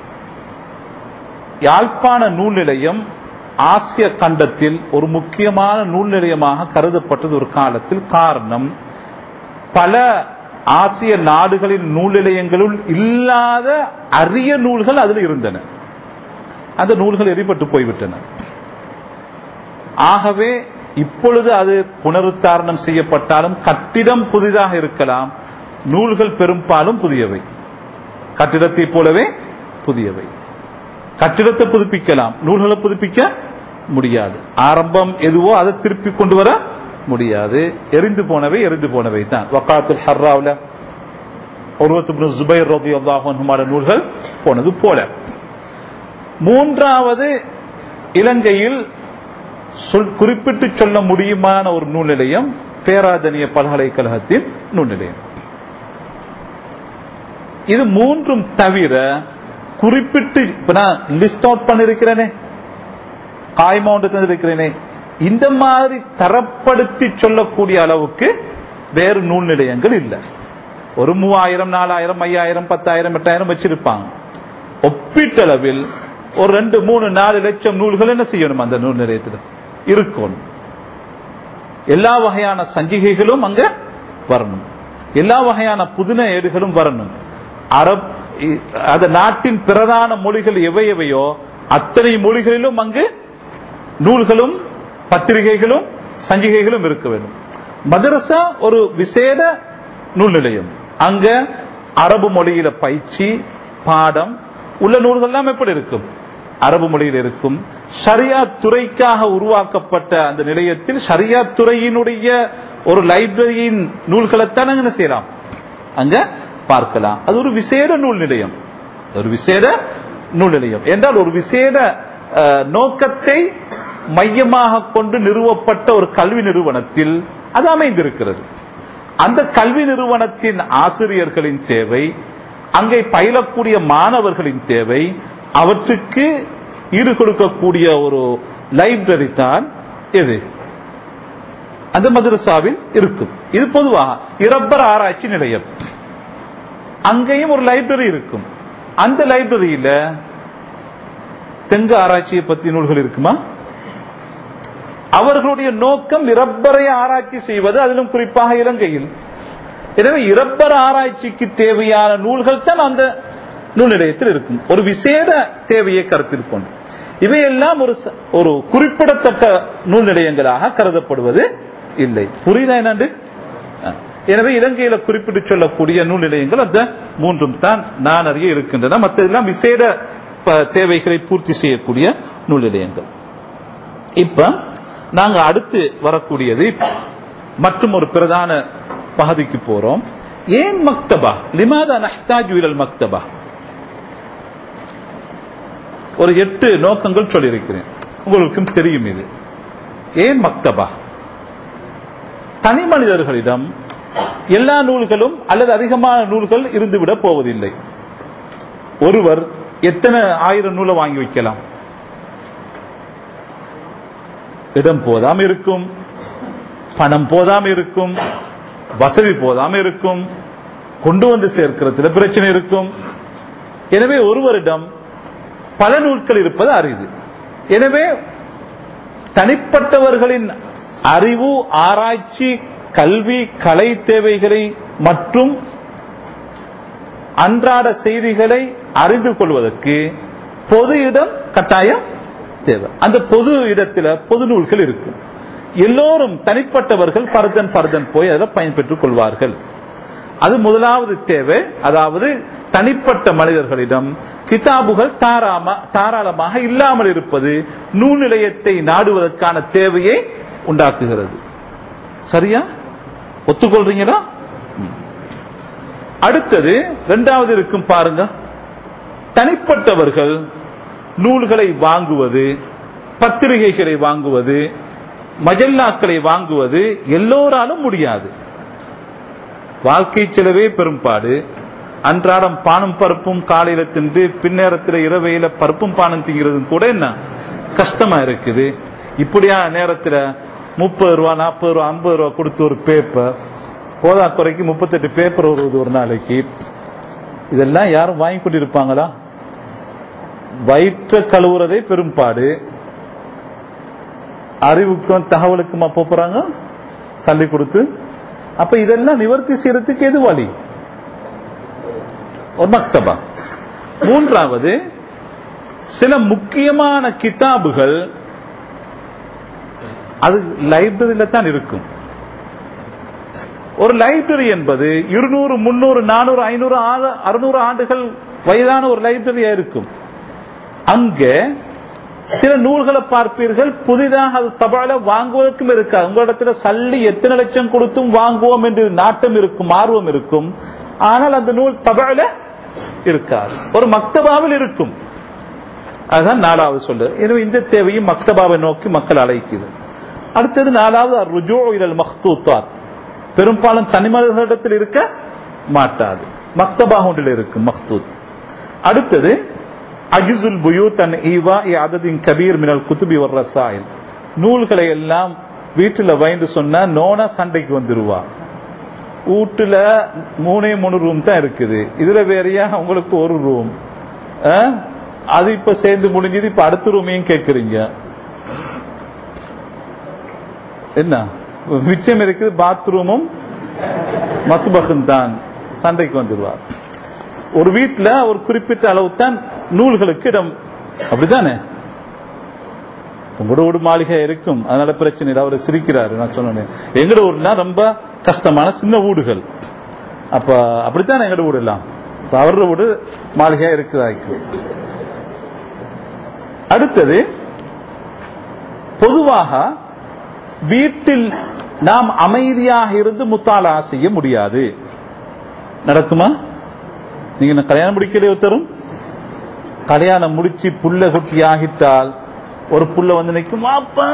S1: யாழ்ப்பாண நூல் நிலையம் ஆசிய கண்டத்தில் ஒரு முக்கியமான நூல் நிலையமாக கருதப்பட்டது ஒரு காலத்தில் காரணம் பல ஆசிய நாடுகளின் நூல் நிலையங்களுள் இல்லாத அரிய நூல்கள் அதில் இருந்தன அந்த நூல்கள் எரிபட்டு போய்விட்டன ஆகவே இப்பொழுது அது புனருத்தாரணம் செய்யப்பட்டாலும் கட்டிடம் புதிதாக இருக்கலாம் நூல்கள் பெரும்பாலும் புதியவை கட்டிடத்தை போலவே புதியவை கட்டிடத்தை புதுப்பிக்கலாம் நூல்களை புதுப்பிக்க முடியாது ஆரம்பம் எதுவோ அதை திருப்பி கொண்டு வர முடியாது எரிந்து போனவை எரிந்து போனவை தான் வக்காத்துல் ஹர்ராவில் ஒருவத்து ஜுபைர் ரபி அல்லாஹுமார நூல்கள் போனது போல மூன்றாவது இலங்கையில் சொல் குறிப்பிட்டு சொல்ல முடியுமான ஒரு நூல் நிலையம் பேராதனிய பல்கலைக்கழகத்தின் நூல் நிலையம் இது மூன்றும் தவிர குறிப்பிட்டு இப்ப நான் லிஸ்ட் அவுட் பண்ணிருக்கிறேனே காய்மவுண்ட் தந்திருக்கிறேனே இந்த மாதிரி தரப்படுத்தி சொல்லக்கூடிய அளவுக்கு வேறு நூல் நிலையங்கள் இல்லை ஒரு மூவாயிரம் நாலாயிரம் ஐயாயிரம் பத்தாயிரம் எட்டாயிரம் வச்சிருப்பாங்க ஒப்பீட்டளவில் ஒரு ரெண்டு மூணு நாலு லட்சம் நூல்கள் என்ன செய்யணும் அந்த நூல் நிலையத்தில் இருக்கணும் எல்லா வகையான சஞ்சிகைகளும் அங்க வரணும் எல்லா வகையான புதின ஏடுகளும் வரணும் அரப் இ- அந்த நாட்டின் பிரதான மொழிகள் எவை எவையோ அத்தனை மொழிகளிலும் அங்கு நூல்களும் பத்திரிகைகளும் சஞ்சிகைகளும் இருக்க வேண்டும் மதரசா ஒரு விசேட நூல் நிலையம் அங்க அரபு மொழியில பயிற்சி பாடம் உள்ள நூல்கள் எல்லாம் எப்படி இருக்கும் அரபு மொழியில் இருக்கும் ஷரியா துறைக்காக உருவாக்கப்பட்ட அந்த நிலையத்தில் ஷரியா துறையினுடைய ஒரு லைப்ரரியின் நூல்களைத்தான் அங்க என்ன செய்யலாம் அங்க பார்க்கலாம் அது ஒரு விசேட நூல் நிலையம் ஒரு விசேட நூல் நிலையம் என்றால் ஒரு விசேட அஹ், நோக்கத்தை மையமாக கொண்டு நிறுவப்பட்ட ஒரு கல்வி நிறுவனத்தில் அது அமைந்திருக்கிறது அந்த கல்வி நிறுவனத்தின் ஆசிரியர்களின் தேவை அங்கே பயிலக்கூடிய மாணவர்களின் தேவை அவற்றுக்கு ஈடு கொடுக்கக்கூடிய ஒரு லைப்ரரி தான் எது அந்த மதரசாவில் இருக்கும் இது பொதுவாக இரப்பர் ஆராய்ச்சி நிலையம் அங்கேயும் ஒரு லைப்ரரி இருக்கும் அந்த லைப்ரரியில தெங்கு ஆராய்ச்சியை பத்தி நூல்கள் இருக்குமா அவர்களுடைய நோக்கம் இரப்பரை ஆராய்ச்சி செய்வது அதிலும் குறிப்பாக இலங்கையில் எனவே இரப்பர் ஆராய்ச்சிக்கு தேவையான நூல்கள் தான் அந்த நூல் நிலையத்தில் இருக்கும் ஒரு விசேட தேவையை கருத்தில் கொண்டு இவையெல்லாம் ஒரு ச- ஒரு குறிப்பிடத்தக்க நூல் நிலையங்களாக கருதப்படுவது இல்லை புரியுதா என்னண்டு அஹ். எனவே இலங்கையில குறிப்பிட்டு சொல்லக்கூடிய நூல் நிலையங்கள் அந்த மூன்றும் தான் நான் அறிய இருக்கின்றன மற்றதெல்லாம் விசேட ப- தேவைகளை பூர்த்தி செய்யக்கூடிய நூல் நிலையங்கள் இப்ப நாங்க அடுத்து வரக்கூடியது மற்றும் ஒரு பிரதான பகுதிக்கு போறோம் ஏன் மக்தபா லிமாதா நஹ்தாஜு இலல் மக்தபா ஒரு எட்டு நோக்கங்கள் சொல்லியிருக்கிறேன் உங்களுக்கும் தெரியும் இது ஏன் மக்தபா தனி மனிதர்களிடம் எல்லா நூல்களும் அல்லது அதிகமான நூல்கள் இருந்துவிட போவதில்லை ஒருவர் எத்தனை ஆயிரம் நூலை வாங்கி வைக்கலாம் இடம் போதாம இருக்கும் பணம் போதாம இருக்கும் வசதி போதாம இருக்கும் கொண்டு வந்து சேர்க்கிறதுல பிரச்சனை இருக்கும் எனவே ஒருவரிடம் பல நூல்கள் இருப்பது அரிது எனவே தனிப்பட்டவர்களின் அறிவு ஆராய்ச்சி கல்வி கலை தேவைகளை மற்றும் அன்றாட செய்திகளை அறிந்து கொள்வதற்கு பொது இடம் கட்டாயம் தேவை அந்த பொது இடத்துல பொது நூல்கள் இருக்கும் எல்லோரும் தனிப்பட்டவர்கள் பர்தன் பர்தன் போய் அதில் பயன்பெற்றுக் கொள்வார்கள் அது முதலாவது தேவை அதாவது தனிப்பட்ட மனிதர்களிடம் கிதாபுகள் தாராம தாராளமாக இல்லாமல் இருப்பது நூல் நிலையத்தை நாடுவதற்கான தேவையை உண்டாக்குகிறது சரியா ஒத்துக்கொள்றீங்களா ம். அடுத்தது இரண்டாவது இருக்கும் பாருங்க தனிப்பட்டவர்கள் நூல்களை வாங்குவது பத்திரிகைகளை வாங்குவது மஜல்லாக்களை வாங்குவது எல்லோராலும் முடியாது வாழ்க்கை செலவே பெரும்பாடு அன்றாடம் பானும் பருப்பும் காலையில தின்று பின்னேரத்தில் இரவையில பருப்பும் பானம் திங்கிறதும் கூட என்ன கஷ்டமா இருக்குது இப்படியா நேரத்தில் முப்பது ரூபா நாற்பது ரூபா ஐம்பது ரூபா கொடுத்து ஒரு பேப்பர் போதா குறைக்கு முப்பத்தெட்டு பேப்பர் வருவது ஒரு நாளைக்கு இதெல்லாம் யாரும் வாங்கி கொண்டிருப்பாங்களா வயிற்ற கழுவுறதே பெரும்பாடு அறிவுக்கும் தகவலுக்குமா போறாங்க தள்ளி கொடுத்து அப்ப இதெல்லாம் நிவர்த்தி செய்யறதுக்கு எது வழி ஒரு மக்தபா மூன்றாவது சில முக்கியமான கிதாபுகள் அது லைப்ரரியில தான் இருக்கும் ஒரு லைப்ரரி என்பது இருநூறு முன்னூறு நானூறு ஐநூறு அறுநூறு ஆண்டுகள் வயதான ஒரு லைப்ரரியா இருக்கும் அங்க சில நூல்களை பார்ப்பீர்கள் புதிதாக அது தபால வாங்குவதற்கும் இருக்காது உங்களிடத்துல சல்லி எத்தனை லட்சம் கொடுத்தும் வாங்குவோம் என்று நாட்டம் இருக்கும் ஆர்வம் இருக்கும் ஆனால் அந்த நூல் தபால இருக்காது ஒரு மக்தபாவில் இருக்கும் அதுதான் நாலாவது சொல்லு எனவே இந்த தேவையும் மக்தபாவை நோக்கி மக்கள் அழைக்குது அடுத்தது நாலாவது ருஜோ இலல் மக்தூத்தாத் பெரும்பாலும் தனிமனிதர்களிடத்தில் இருக்க மாட்டாது மக்தபா ஒன்றில் இருக்கும் மக்தூத் அடுத்தது அஜிசுல் புயூத் அன் ஈவா அததின் கபீர் மினல் குத்துபி வர்ற சாயில் நூல்களை எல்லாம் வீட்டுல வைந்து சொன்னா நோனா சண்டைக்கு வந்துருவா வீட்டுல மூணே மூணு ரூம் தான் இருக்குது இதுல வேறையா உங்களுக்கு ஒரு ரூம் அது இப்ப சேர்ந்து முடிஞ்சது இப்ப அடுத்த ரூமையும் கேக்குறீங்க என்ன மிச்சம் இருக்குது பாத்ரூமும் மத்துபகம் தான் சண்டைக்கு வந்துடுவார் ஒரு வீட்டுல ஒரு குறிப்பிட்ட அளவு தான் நூல்களுக்கு இடம் அப்படித்தானே உங்களோட வீடு மாளிகை இருக்கும் அதனால பிரச்சனை இல்லை அவர் சிரிக்கிறாரு நான் சொன்னேன் எங்கட ஊர்னா ரொம்ப கஷ்டமான சின்ன வீடுகள் அப்ப அப்படித்தானே எங்கட வீடு எல்லாம் அவரோட வீடு மாளிகையா இருக்குதாய்க்கு அடுத்தது பொதுவாக வீட்டில் நாம் அமைதியாக இருந்து முத்தாலா செய்ய முடியாது நடக்குமா நீங்க கல்யாணம் முடிக்கலையோ தரும் கல்யாணம் முடிச்சு புள்ள குட்டி ஆகிட்டால் ஒரு புள்ள வந்து நிற்கும் அப்பா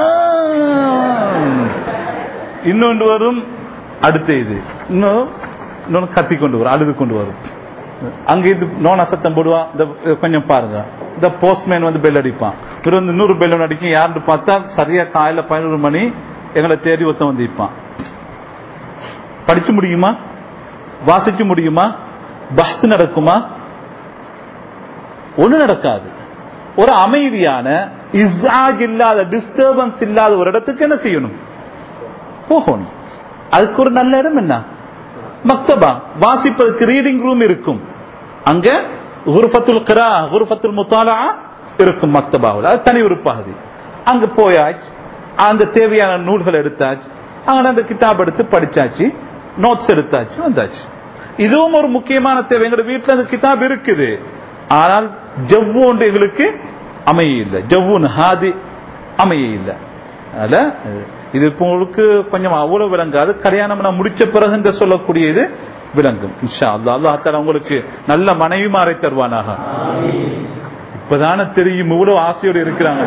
S1: இன்னொன்று வரும் அடுத்த இது இன்னும் இன்னொன்று கத்தி கொண்டு வரும் அழுது கொண்டு வரும் அங்க இது நோன சத்தம் போடுவான் இந்த கொஞ்சம் பாருங்க இந்த போஸ்ட்மேன் வந்து பெல் அடிப்பான் இவர் வந்து நூறு பெல் அடிக்கும் யாருன்னு பார்த்தா சரியா காலையில பதினோரு மணி எங்களை தேடி ஒருத்தன் வந்து நிற்பான் படிச்சு முடியுமா வாசிச்சு முடியுமா பஸ் நடக்குமா ஒண்ணு நடக்காது ஒரு அமைதியான இஸ்ஆஜ் இல்லாத டிஸ்டர்பன்ஸ் இல்லாத ஒரு இடத்துக்கு என்ன செய்யணும் போகணும் அதுக்கு ஒரு நல்ல இடம் என்ன மக்தபா வாசிப்பதற்கு ரீடிங் ரூம் இருக்கும் அங்க குருஃபத்துல் கிரா குருஃபத்துல் முத்தாலா இருக்கும் மக்தபாவில் அது தனி ஒரு பகுதி அங்க போயாச்சு அந்த தேவையான நூல்கள் எடுத்தாச்சு அங்க அந்த கிதாப் எடுத்து படிச்சாச்சு நோட்ஸ் எடுத்தாச்சு வந்தாச்சு இதுவும் ஒரு முக்கியமான தேவை எங்க வீட்டுல அந்த கிதாப் இருக்குது ஆனால் ஜவ்வு ஒன்று எங்களுக்கு அமைய இல்லை ஜவ்வுன் ஹாதி அமைய இல்லை அதனால இது இப்போ உங்களுக்கு கொஞ்சம் அவ்வளவு விளங்காது கல்யாணம் நான் முடிச்ச பிறகு இந்த சொல்லக்கூடிய இது விளங்கும் இன்ஷா அல்லா அல்லாஹால உங்களுக்கு நல்ல மனைவிமாரை தருவானாக இப்பதானே தெரியும் இவ்வளவு ஆசையோடு இருக்கிறாங்க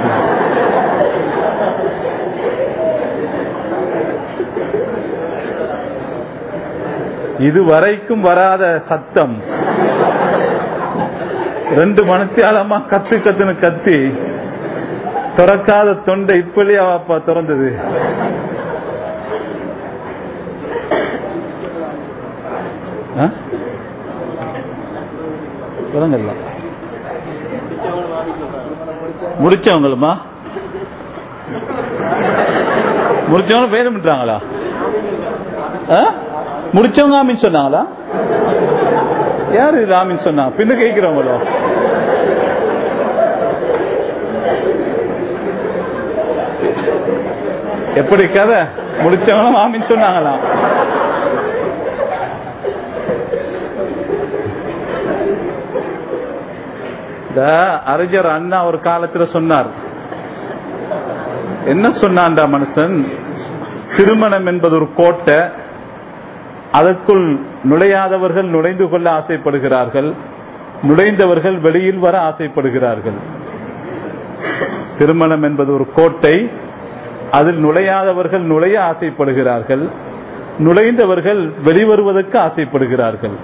S1: இது வரைக்கும் வராத சத்தம் ரெண்டு மனத்தியாலமா கத்து கத்துன்னு கத்தி திறக்காத தொண்டை இப்படியே அவப்பா திறந்தது ஆ? விளங்கல முடிச்சவங்களுமா முடிச்சவங்க பேர் பண்றாங்களா ஆ? முடிச்சவங்க ஆமின்னு சொன்னாங்களா யாரு இது ஆமின்னு சொன்னா பின்ன கேட்கிறவங்களோ எப்படி கதை முடிச்சவங்களும் ஆமின்னு சொன்னாங்களாம் இந்த அறிஞர் அண்ணா ஒரு காலத்துல சொன்னார் என்ன சொன்னான்டா மனுஷன் திருமணம் என்பது ஒரு கோட்டை அதற்குள் நுழையாதவர்கள் நுழைந்து கொள்ள ஆசைப்படுகிறார்கள் நுழைந்தவர்கள் வெளியில் வர ஆசைப்படுகிறார்கள் திருமணம் என்பது ஒரு கோட்டை அதில் நுழையாதவர்கள் நுழைய ஆசைப்படுகிறார்கள் நுழைந்தவர்கள் வெளிவருவதற்கு ஆசைப்படுகிறார்கள்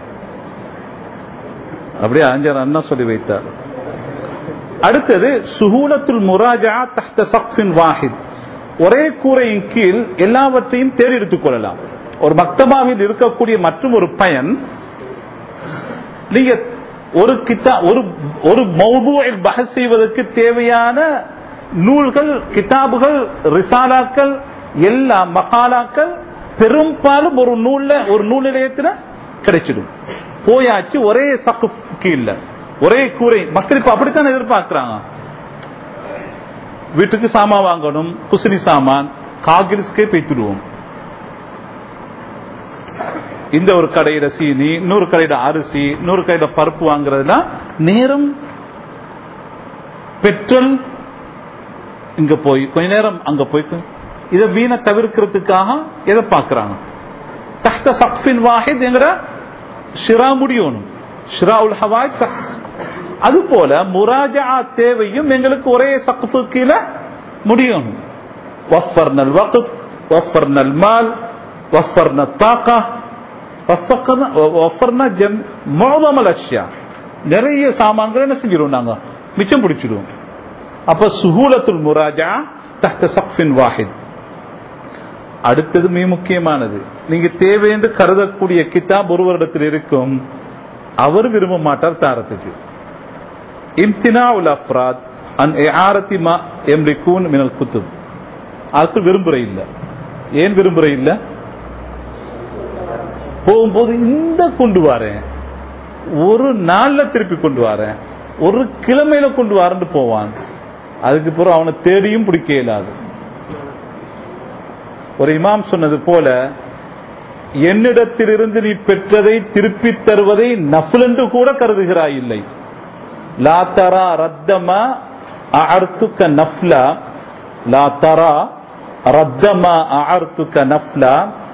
S1: அப்படியே அறிஞர் அண்ணா சொல்லி வைத்தார் அடுத்தது சுகூலத்துல் முராஜா தஹ்த சக்ஃபின் வாஹித் ஒரே கூரையின் கீழ் எல்லாவற்றையும் தேடி எடுத்துக் கொள்ளலாம் ஒரு மக்தபாவில் இருக்கக்கூடிய மற்றும் ஒரு பயன் நீங்க ஒரு கித்தா ஒரு ஒரு மௌதுவில் பஹஸ் செய்வதற்கு தேவையான நூல்கள் கிதாபுகள் ரிசாலாக்கள் எல்லா மகாலாக்கள் பெரும்பாலும் ஒரு நூல்ல ஒரு நூல் நிலையத்தில் கிடைச்சிடும் போயாச்சு ஒரே சக்கு கீழ ஒரே கூரை மக்கள் இப்ப அப்படித்தான் எதிர்பார்க்கிறாங்க வீட்டுக்கு சாமான் வாங்கணும் குசினி சாமான் காகில்ஸ்க்கே பேத்துடுவோம் இந்த ஒரு கடையில சீனி இன்னொரு கடையில அரிசி இன்னொரு கடையில பருப்பு வாங்குறதுலாம் நேரம் பெட்ரோல் இங்க போய் கொஞ்ச நேரம் அங்க போய் இதை வீணை தவிர்க்கிறதுக்காக எதை பார்க்கறாங்க தஹ்த சக்ஃபின் வாஹித் என்கிற ஷிரா முடியணும் ஷிரா உல் ஹவாய் அது போல முராஜா தேவையும் எங்களுக்கு ஒரே சக்ஃபு கீழே முடியணும் وفرنا الوقت وفرنا المال وفرنا الطاقة وفرنا وفرنا جم معظم الأشياء நிறைய சாமான்கள் என்ன செஞ்சிருவோம் நாங்க மிச்சம் பிடிச்சிடுவோம் அப்ப சுகூலத்துல் முராஜா தஹ்த சக்ஃபின் வாஹித் அடுத்தது மிக முக்கியமானது நீங்க தேவை என்று கருதக்கூடிய கிதாப் ஒருவரிடத்தில் இருக்கும் அவர் விரும்ப மாட்டார் தாரத்துக்கு இம்தினா உல் அப்ராத் அன் ஆரத்தி மா எம்லிகூன் மினல் குத்துப் அதுக்கு விரும்புற இல்ல ஏன் விரும்புற இல்ல போகும்போது இந்த கொண்டு வரேன் ஒரு நாள்ல திருப்பி கொண்டு வரேன் ஒரு கிழமையில கொண்டு வரேன்னு போவான் அதுக்கு பிறகு அவனை தேடியும் பிடிக்க இயலாது ஒரு இமாம் சொன்னது போல என்னிடத்திலிருந்து நீ பெற்றதை திருப்பி தருவதை நஃபுல் என்று கூட கருதுகிறாய் இல்லை லா தரா ரத்தமா அர்த்துக்க நஃப்லா லா தரா ரத்தமா அர்த்துக்க நஃப்லா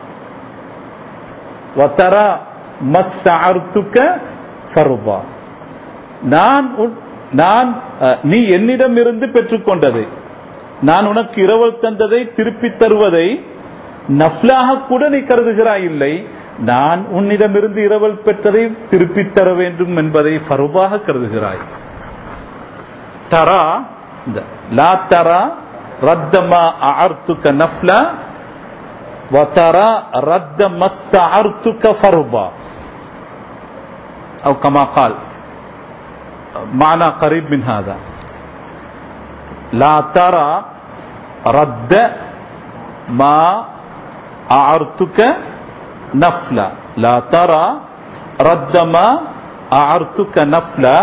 S1: வத்தரா மஸ்த அர்த்துக்க ஃபர்பா நான் உன்- நான் அஹ், நீ என்னிடமிருந்து பெற்றுக்கொண்டதை நான் உனக்கு இரவல் தந்ததை திருப்பி தருவதை நஃப்லாக கூட நீ கருதுகிறாய் இல்லை நான் உன்னிடமிருந்து இரவல் பெற்றதை திருப்பி தர வேண்டும் என்பதை ஃபருபாக கருதுகிறாய் தரா இந்த லா தரா رد ما أعرتك نفلا وترى رد ما استعرتك فرضا أو كما قال معنى قريب من هذا لا ترى رد ما أعرتك نفلا لا ترى رد ما أعرتك نفلا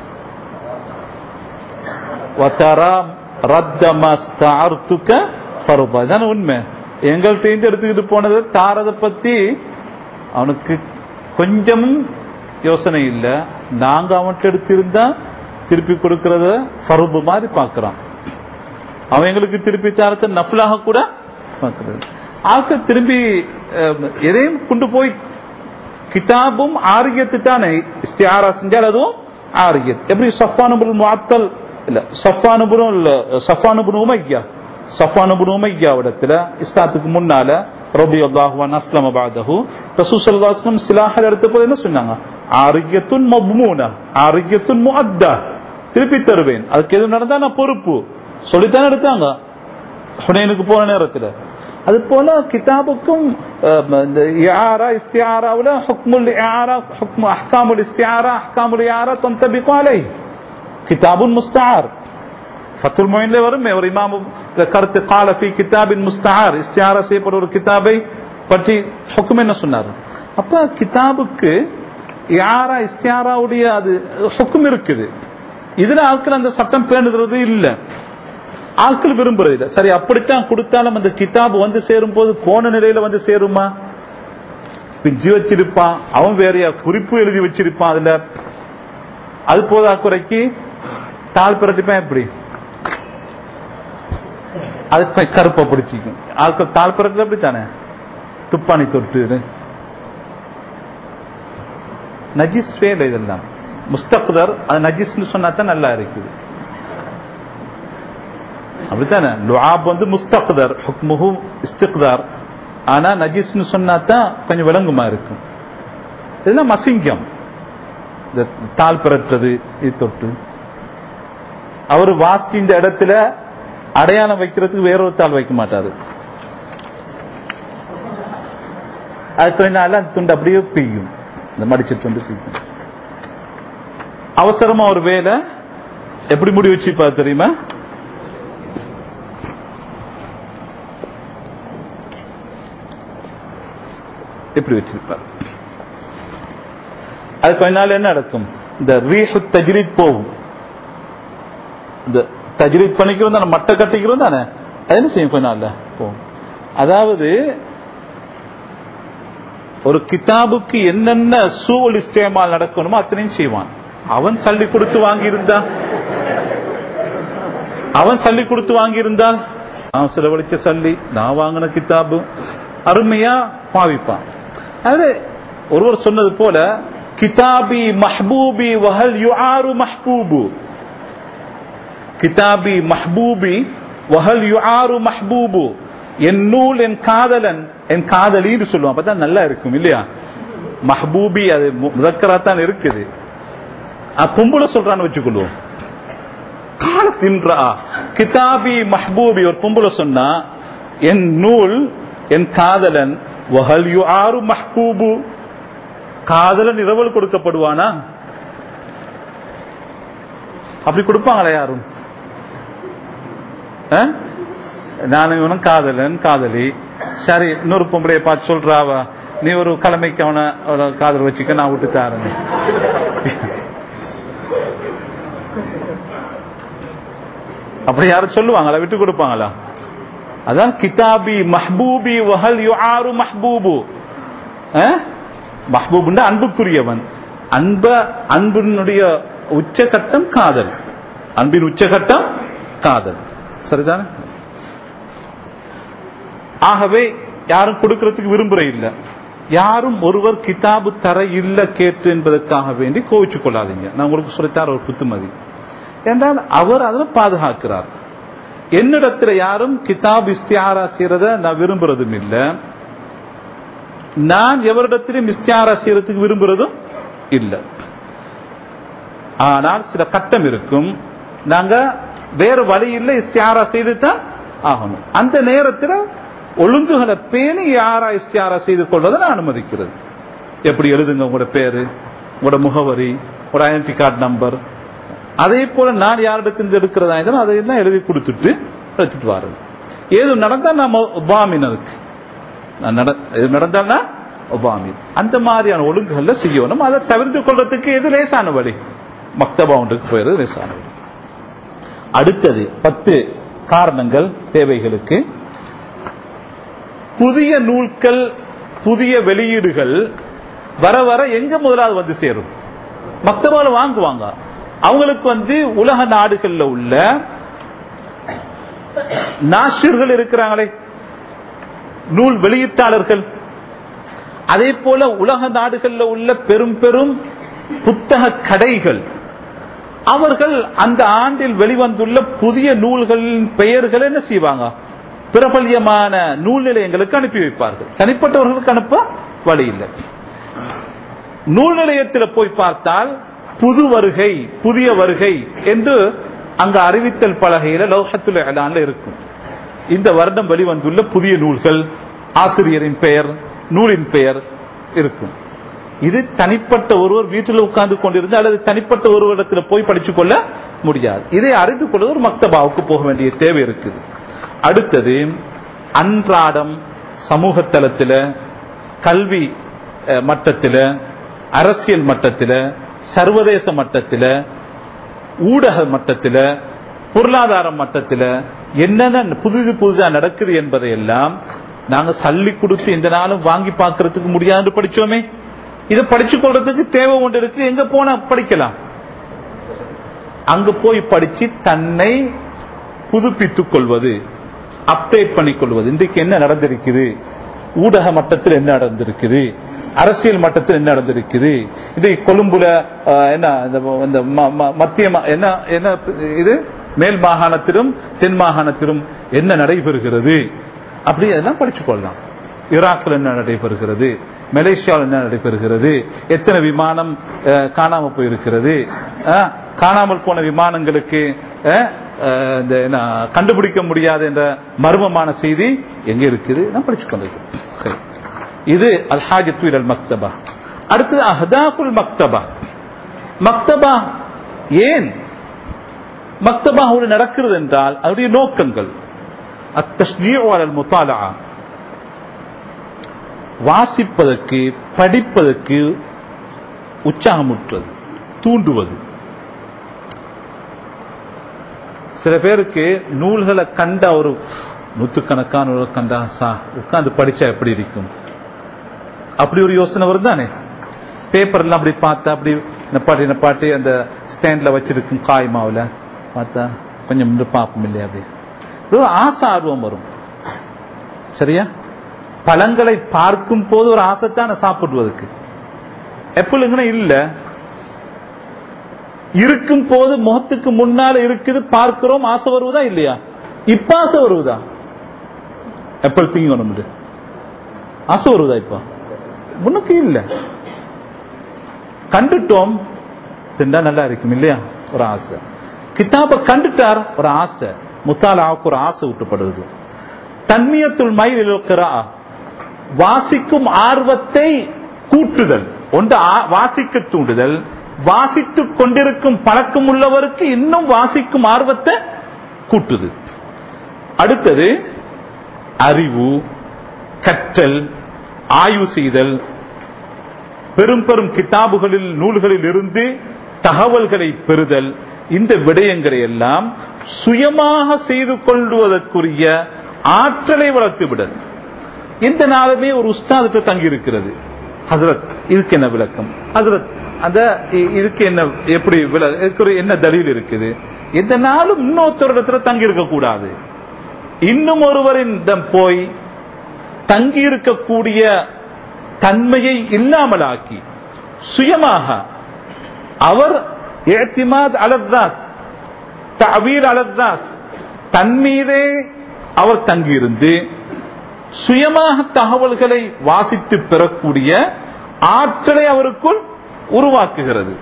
S1: وترى رد ما استعرتك فرضا இதான உண்மை எங்கள்கிட்ட இருந்து எடுத்துக்கிட்டு போனது தாரதை பத்தி அவனுக்கு கொஞ்சமும் யோசனை இல்லை நாங்க அவன்கிட்ட எடுத்திருந்தா திருப்பி கொடுக்கறத ஃபருபு மாதிரி பார்க்கறான் அவன் எங்களுக்கு திருப்பி தாரத்தை நஃபலாக கூட பார்க்கிறது ஆட்கள் திரும்பி அஹ், எதையும் கொண்டு போய் கிதாபும் ஆரியத்து தானே இஸ்தியாரா செஞ்சால் அதுவும் ஆரியத் எப்படி சஃபானுபுல் முஅத்தல் இல்ல சஃபானுபுரும் இல்ல சஃபானுபுன் உமையா சஃபானுபுன் உமையாவிடத்துல இஸ்லாத்துக்கு முன்னால ரபி அல்லாஹுவான் அஸ்லம் பாதஹு ரசூசல்லாஸ்லம் சிலாஹல் எடுத்த போது என்ன சொன்னாங்க ஆரோக்கியத்துன் மப்மூனா ஆரோக்கியத்துன் முஅத்தா திருப்பி தருவேன் அதுக்கு எது நடந்தா நான் பொறுப்பு சொல்லித்தானே எடுத்தாங்க ஹுனைனுக்கு போன நேரத்துல அது போல கிதாபுக்கும் அஹ், இந்த இஆரா இஸ்தியாராவுல ஹுக்முல் இஆரா ஹுக்மு அஹ்காமுல் இஸ்தியாரா அஹ்காமுல் இஆரா தந்தபிகு அலைஹி கிதாபுன் முஸ்தஆர் ஃபத்துல் மொயின்ல வரும் ஒரு இமாம் கருத்து கால ஃபி கிதாபின் முஸ்தஆர் இஸ்தியாரா செய்யப்பட்ட ஒரு கிதாபை பற்றி ஹுக்கும் என்ன சொன்னார் அப்ப கிதாபுக்கு யாரா இஸ்தியாராவுடைய அது ஹுக்கும் இருக்குது இதுல ஆட்கள் அந்த சட்டம் பேணுறது இல்ல ஆட்கள் விரும்புறது இல்ல சரி அப்படித்தான் கொடுத்தாலும் அந்த கிதாபு வந்து சேரும் போது போன நிலையில வந்து சேருமா பிஜி வச்சிருப்பான் அவன் வேறையா குறிப்பு எழுதி வச்சிருப்பான் அதுல அது போதா குறைக்கு தாள் பிரட்டிப்பான் எப்படி அது க- கருப்பை பிடிச்சிக்கும் ஆட்கள் தாள் பிறகு அப்படித்தானே துப்பாணி தொட்டு நஜிஸ் வேலை இதெல்லாம் முஸ்தக்தர் அது நஜிஸ்னு சொன்னா தான் நல்லா இருக்குது அப்படித்தானே லுஆப் வந்து முஸ்தக்தர் ஹுக்முஹு இஸ்திக்தார் ஆனா நஜிஸ்னு சொன்னா தான் கொஞ்சம் விளங்குமா இருக்கும் இதெல்லாம் அசிங்கம் இந்த தாள் பிறற்றது இது தொட்டு அவர் வாசி இந்த இடத்துல அடையாளம் வைக்கிறதுக்கு வேறொரு தாள் வைக்க மாட்டாரு அது கொஞ்ச நாள் அந்த துண்டு அப்படியே பெய்யும் இந்த மடிச்ச துண்டு பெய்யும் அவசரமா ஒரு வேலை எப்படி முடி வச்சுப்பா தெரியுமா எப்படி வச்சிருப்பார் அது கொஞ்ச நாள் என்ன நடக்கும் இந்த ரீஹு தஜ்ரீத் போகும் இந்த தஜ்ரீத் பண்ணிக்கிறோம் தானே மட்டை கட்டிக்கிறோம் தானே அது என்ன செய்யும் கொஞ்ச நாள்ல போகும் அதாவது ஒரு கிதாபுக்கு என்னென்ன சூழல் இஸ்டேமால் நடக்கணுமோ அத்தனையும் செய்வான் அவன் சல்லி கொடுத்து வாங்கி இருந்தா அவன் சல்லி கொடுத்து வாங்கி இருந்தால் நான் செலவழிச்ச சல்லி நான் வாங்கின கிதாபு அருமையா பாவிப்பான் அது ஒருவர் சொன்னது போல கிதாபி மஹ்பூபி வஹல் யுஆரு மஹ்பூபு கிதாபி மஹ்பூபி வஹல் யுஆரு மஹ்பூபு என் நூல் என் காதலன் என் காதலின்னு சொல்லுவான் அப்பதான் நல்லா இருக்கும் இல்லையா மஹ்பூபி அது முதக்கரா தான் இருக்குது அஹ் பொம்பளை சொல்றான்னு வச்சுக்கொள்வோம் காலத்தின்றா கிதாபி மஹ்பூபி ஒரு பொம்பளை சொன்னா என் நூல் என் காதலன் வஹல் யுஆரு மஹ்பூபு காதலன் இரவல் கொடுக்கப்படுவானா அப்படி கொடுப்பாங்களா யாரும் ஆ? நான் இவனும் காதலன் காதலி சரி இன்னொரு பொம்பளைய பார்த்து சொல்றாவ நீ ஒரு கிழமைக்கு அவனை அவனை காதல் வச்சுக்க நான் விட்டு தாரேன் அப்படி யாரும் சொல்லுவாங்களா விட்டு கொடுப்பாங்களா அதான் கிதாபி மஹ்பூபி வஹல் யுஆரு மஹ்பூபு மஹ்பூபுண்டா அன்புக்குரியவன் அன்ப அன்பினுடைய உச்சகட்டம் காதல் அன்பின் உச்சகட்டம் காதல் சரிதானே ஆகவே யாரும் கொடுக்கறதுக்கு விரும்புற இல்ல யாரும் ஒருவர் கிதாபு தர இல்ல கேட்டு என்பதற்காக வேண்டி கோவிச்சுக் கொள்ளாதீங்க நான் உங்களுக்கு சொல்லித்தார ஒரு புத்துமதி என்றால் அவர் அதில் பாதுகாக்கிறார் என்னிடத்துல யாரும் கிதாப் இஸ்தியாரா செய்யறத நான் விரும்புறதும் இல்ல நான் எவரிடத்திலும் இஸ்தியாரா செய்யறதுக்கு விரும்புறதும் இல்ல ஆனால் சில கட்டம் இருக்கும் நாங்க வேறு வழி இல்லை இஸ்தியாரா செய்து தான் ஆகணும் அந்த நேரத்தில் ஒழுங்குகளை பேணி யாரா இஸ்தியாரா செய்து கொள்வதை நான் அனுமதிக்கிறது எப்படி எழுதுங்க உங்களோட பேரு உங்களோட முகவரி உங்களோட ஐடென்டி கார்டு நம்பர் அதே போல நான் யாரிடத்திலிருந்து எடுக்கிறதா இருந்தாலும் அதையெல்லாம் எழுதி கொடுத்துட்டு எடுத்துட்டு வாருது ஏது நடந்தா நம்ம ஒபாமின் அதுக்கு நான் நட- இது நடந்தால்னா ஒபாமின் அந்த மாதிரியான ஒழுங்குகள்ல செய்யணும் அதை தவிர்த்து கொள்றதுக்கு எது லேசான வழி மக்தபா ஒன்றுக்கு போயிறது லேசான வழி அடுத்தது பத்து காரணங்கள் தேவைகளுக்கு புதிய நூல்கள் புதிய வெளியீடுகள் வர வர எங்க முதலாவது வந்து சேரும் மக்தபால வாங்குவாங்க அவங்களுக்கு வந்து உலக நாடுகள்ல உள்ள நாசிர்கள் இருக்கிறாங்களே நூல் வெளியீட்டாளர்கள் அதே போல உலக நாடுகள்ல உள்ள பெரும் பெரும் புத்தக கடைகள் அவர்கள் அந்த ஆண்டில் வெளிவந்துள்ள புதிய நூல்களின் பெயர்கள் என்ன செய்வாங்க பிரபல்யமான நூல் நிலையங்களுக்கு அனுப்பி வைப்பார்கள் தனிப்பட்டவர்களுக்கு அனுப்ப வழி இல்லை நூல் நிலையத்தில் போய் பார்த்தால் புது வருகை புதிய வருகை என்று அங்க அறிவித்தல் பலகையில லோகத்துல இலான்ல இருக்கும் இந்த வருடம் வெளிவந்துள்ள புதிய நூல்கள் ஆசிரியரின் பெயர் நூலின் பெயர் இருக்கும் இது தனிப்பட்ட ஒருவர் வீட்டில் உட்கார்ந்து கொண்டிருந்து அல்லது தனிப்பட்ட ஒருவரிடத்தில் போய் படித்துக் கொள்ள முடியாது இதை அறிந்து கொள்ள ஒரு மக்தபாவுக்கு போக வேண்டிய தேவை இருக்குது அடுத்தது அன்றாடம் சமூக தளத்தில் கல்வி அஹ், மட்டத்தில் அரசியல் மட்டத்தில் சர்வதேச மட்டத்தில் ஊடக மட்டத்தில் பொருளாதார மட்டத்தில் என்னென்ன புதுது புதுதா நடக்குது என்பதை எல்லாம் நாங்க சல்லி கொடுத்து இந்த நாளும் வாங்கி பார்க்கறதுக்கு முடியாது படிச்சோமே இதை படிச்சு கொள்றதுக்கு தேவை ஒன்று இருக்கு எங்க போனா படிக்கலாம் அங்க போய் படிச்சு தன்னை புதுப்பித்துக் கொள்வது அப்டேட் பண்ணிக் கொள்வது இன்றைக்கு என்ன நடந்திருக்குது ஊடக மட்டத்தில் என்ன நடந்திருக்குது அரசியல் மட்டத்தில் என்ன நடந்திருக்குது இது கொழும்புல அஹ், என்ன இந்த இந்த ம- ம- மத்திய மா- என்ன என்ன இது மேல் மாகாணத்திலும் தென் மாகாணத்திலும் என்ன நடைபெறுகிறது அப்படி அதெல்லாம் படிச்சுக் கொள்ளலாம் ஈராக்கில் என்ன நடைபெறுகிறது மலேசியாவில் என்ன நடைபெறுகிறது எத்தனை விமானம் அஹ், காணாம போயிருக்கிறது அஹ், காணாமல் போன விமானங்களுக்கு அஹ், அஹ், இந்த என்ன, கண்டுபிடிக்க முடியாத என்ற மர்மமான செய்தி எங்க இருக்குது நான் படிச்சுக் கொண்டிருக்கேன் சரி இது அல்ஹாஜத்து இலல் மக்தபா அடுத்தது அஹதாஃபுல் மக்தபா மக்தபா ஏன் மக்தபா ஒரு நடக்கிறது என்றால் அதனுடைய நோக்கங்கள் அத்தஸ்னீஉ அலல் முத்தாலா வாசிப்பதற்கு படிப்பதற்கு உற்சாகமுற்றது தூண்டுவது சில பேருக்கு நூல்களை கண்ட ஒரு நூற்றுக்கணக்கான நூலை கண்டா சா உட்கார்ந்து படிச்சா எப்படி இருக்கும் அப்படி ஒரு யோசனை வருது தானே பேப்பர்லாம் அப்படி பார்த்தா அப்படி நப்பாட்டி நப்பாட்டி அந்த ஸ்டாண்ட்ல வச்சிருக்கும் காய் மாவுல பார்த்தா கொஞ்சம் முன்னு பார்ப்போம் இல்லையா அப்படி ஒரு ஆசை ஆர்வம் வரும் சரியா பழங்களை பார்க்கும் போது ஒரு ஆசைத்தான சாப்பிடுவதற்கு எப்பளுங்கன்னா இல்ல இருக்கும் போது முகத்துக்கு முன்னால இருக்குது பார்க்கிறோம் ஆசை வருவதா இல்லையா இப்ப ஆசை வருவதா எப்பல் திங்கி ஒண்ணு ஆசை வருவதா இப்ப முன்னுக்கு இல்ல கண்டுட்டோம் திண்டா நல்லா இருக்கும் இல்லையா ஒரு ஆசை கிதாப கண்டுட்டார் ஒரு ஆசை முத்தாலாவுக்கு ஒரு ஆசை விட்டுப்படுது தன்மியத்துள் மயில் இருக்கிறா வாசிக்கும் ஆர்வத்தை கூட்டுதல் ஒன்று ஆ- வாசிக்க தூண்டுதல் வாசித்துக் கொண்டிருக்கும் பழக்கம் உள்ளவருக்கு இன்னும் வாசிக்கும் ஆர்வத்தை கூட்டுது அடுத்தது அறிவு கற்றல் ஆய்வு செய்தல் பெரும் பெரும் கிதாபுகளில் நூல்களில் இருந்து தகவல்களை பெறுதல் இந்த விடயங்களை எல்லாம் சுயமாக செய்து கொள்வதற்குரிய ஆற்றலை வளர்த்து விடல் இந்த நாளுமே ஒரு உஸ்தாதுக்கு தங்கி இருக்கிறது ஹசரத் இதுக்கு என்ன விளக்கம் ஹசரத் அந்த இ- இதுக்கு என்ன எப்படி விள- இதுக்கு ஒரு என்ன தலில் இருக்குது எந்த நாளும் இன்னொருத்தரிடத்துல தங்கி இருக்க கூடாது இன்னும் ஒருவரிடம் போய் தங்கி இருக்கக்கூடிய தன்மையை இல்லாமலாக்கி சுயமாக அவர் ஏத்திமாத் அலர்தாத் தவீர் அலர்தாத் தன் மீதே அவர் தங்கியிருந்து சுயமாக தகவல்களை வாசித்து பெறக்கூடிய ஆற்றலை அவருக்குள் உருவாக்குகிறது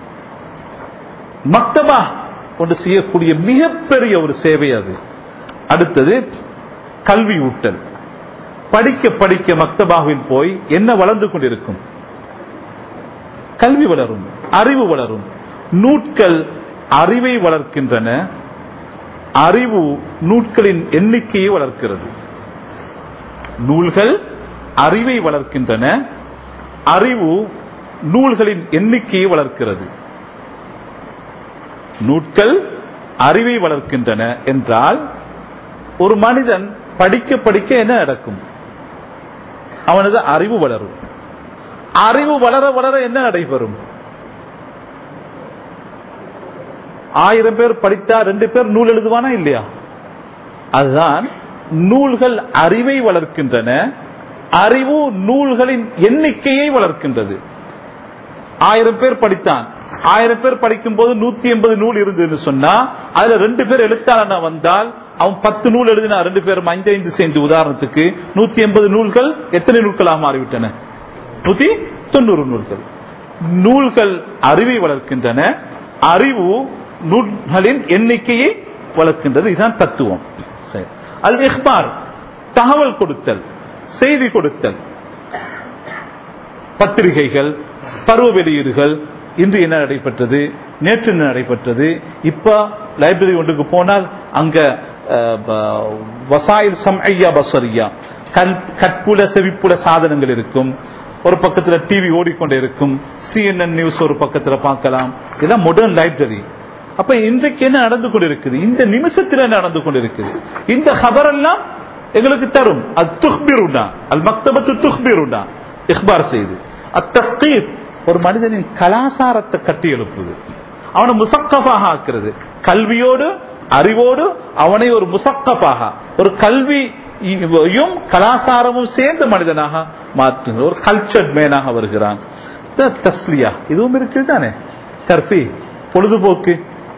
S1: மக்தபா கொண்டு செய்யக்கூடிய மிகப்பெரிய ஒரு சேவை அது அடுத்தது கல்வி ஊட்டல் படிக்க படிக்க மக்தபாவில் போய் என்ன வளர்ந்து கொண்டிருக்கும் கல்வி வளரும் அறிவு வளரும் நூட்கள் அறிவை வளர்க்கின்றன அறிவு நூட்களின் எண்ணிக்கையை வளர்க்கிறது நூல்கள் அறிவை வளர்க்கின்றன அறிவு நூல்களின் எண்ணிக்கையை வளர்க்கிறது நூட்கள் அறிவை வளர்க்கின்றன என்றால் ஒரு மனிதன் படிக்க படிக்க என்ன நடக்கும் அவனது அறிவு வளரும் அறிவு வளர வளர என்ன நடைபெறும் ஆயிரம் பேர் படித்தா ரெண்டு பேர் நூல் எழுதுவானா இல்லையா அதுதான் நூல்கள் அறிவை வளர்க்கின்றன அறிவு நூல்களின் எண்ணிக்கையை வளர்க்கின்றது ஆயிரம் பேர் படித்தான் ஆயிரம் பேர் படிக்கும் போது நூத்தி எண்பது நூல் இருந்ததுன்னு சொன்னா அதுல ரெண்டு பேர் எழுத்தாளனா வந்தால் அவன் பத்து நூல் எழுதினா ரெண்டு பேரும் ஐந்து ஐந்து சேர்ந்து உதாரணத்துக்கு நூத்தி எண்பது நூல்கள் எத்தனை நூல்களாக மாறிவிட்டன நூத்தி தொண்ணூறு நூல்கள் நூல்கள் அறிவை வளர்க்கின்றன அறிவு நூல்களின் எண்ணிக்கையை வளர்க்கின்றது இதுதான் தத்துவம் சரி. அல் இஹ்பார் தகவல் கொடுத்தல் செய்தி கொடுத்தல் பத்திரிகைகள் பருவ வெளியீடுகள் இன்று என்ன நடைபெற்றது நேற்று என்ன நடைபெற்றது இப்ப லைப்ரரி ஒன்றுக்கு போனால் அங்க அஹ், ப- வசாயில் சம்ஐயா பசரியா கல் கற்புல செவிப்புல சாதனங்கள் இருக்கும் ஒரு பக்கத்துல டிவி ஓடிக்கொண்டே இருக்கும் சிஎன்என் நியூஸ் ஒரு பக்கத்துல பார்க்கலாம் இதெல்லாம் மாடர்ன் லைப்ரரி அப்ப இன்றைக்கு என்ன நடந்து கொண்டிருக்குது இந்த நிமிஷத்தில் என்ன நடந்து கொண்டிருக்குது இந்த ஹபர் எல்லாம் எங்களுக்கு தரும் அது துஹ்பிருடா அல் மக்தபத்து துஹ்பிருடா இஹ்பார் செய்து அத்தஸ்கீர் ஒரு மனிதனின் கலாசாரத்தை கட்டி எழுப்புது அவனை முசக்கஃபாக ஆக்குறது கல்வியோடு அறிவோடு அவனை ஒரு முசக்கஃபாக ஒரு கல்வியும் கலாசாரமும் சேர்ந்த மனிதனாக மாற்றுகிறது ஒரு கல்ச்சர்ட் மேனாக வருகிறான் த- தஸ்லியா இதுவும் இருக்குது தானே தர்ஃபி பொழுதுபோக்கு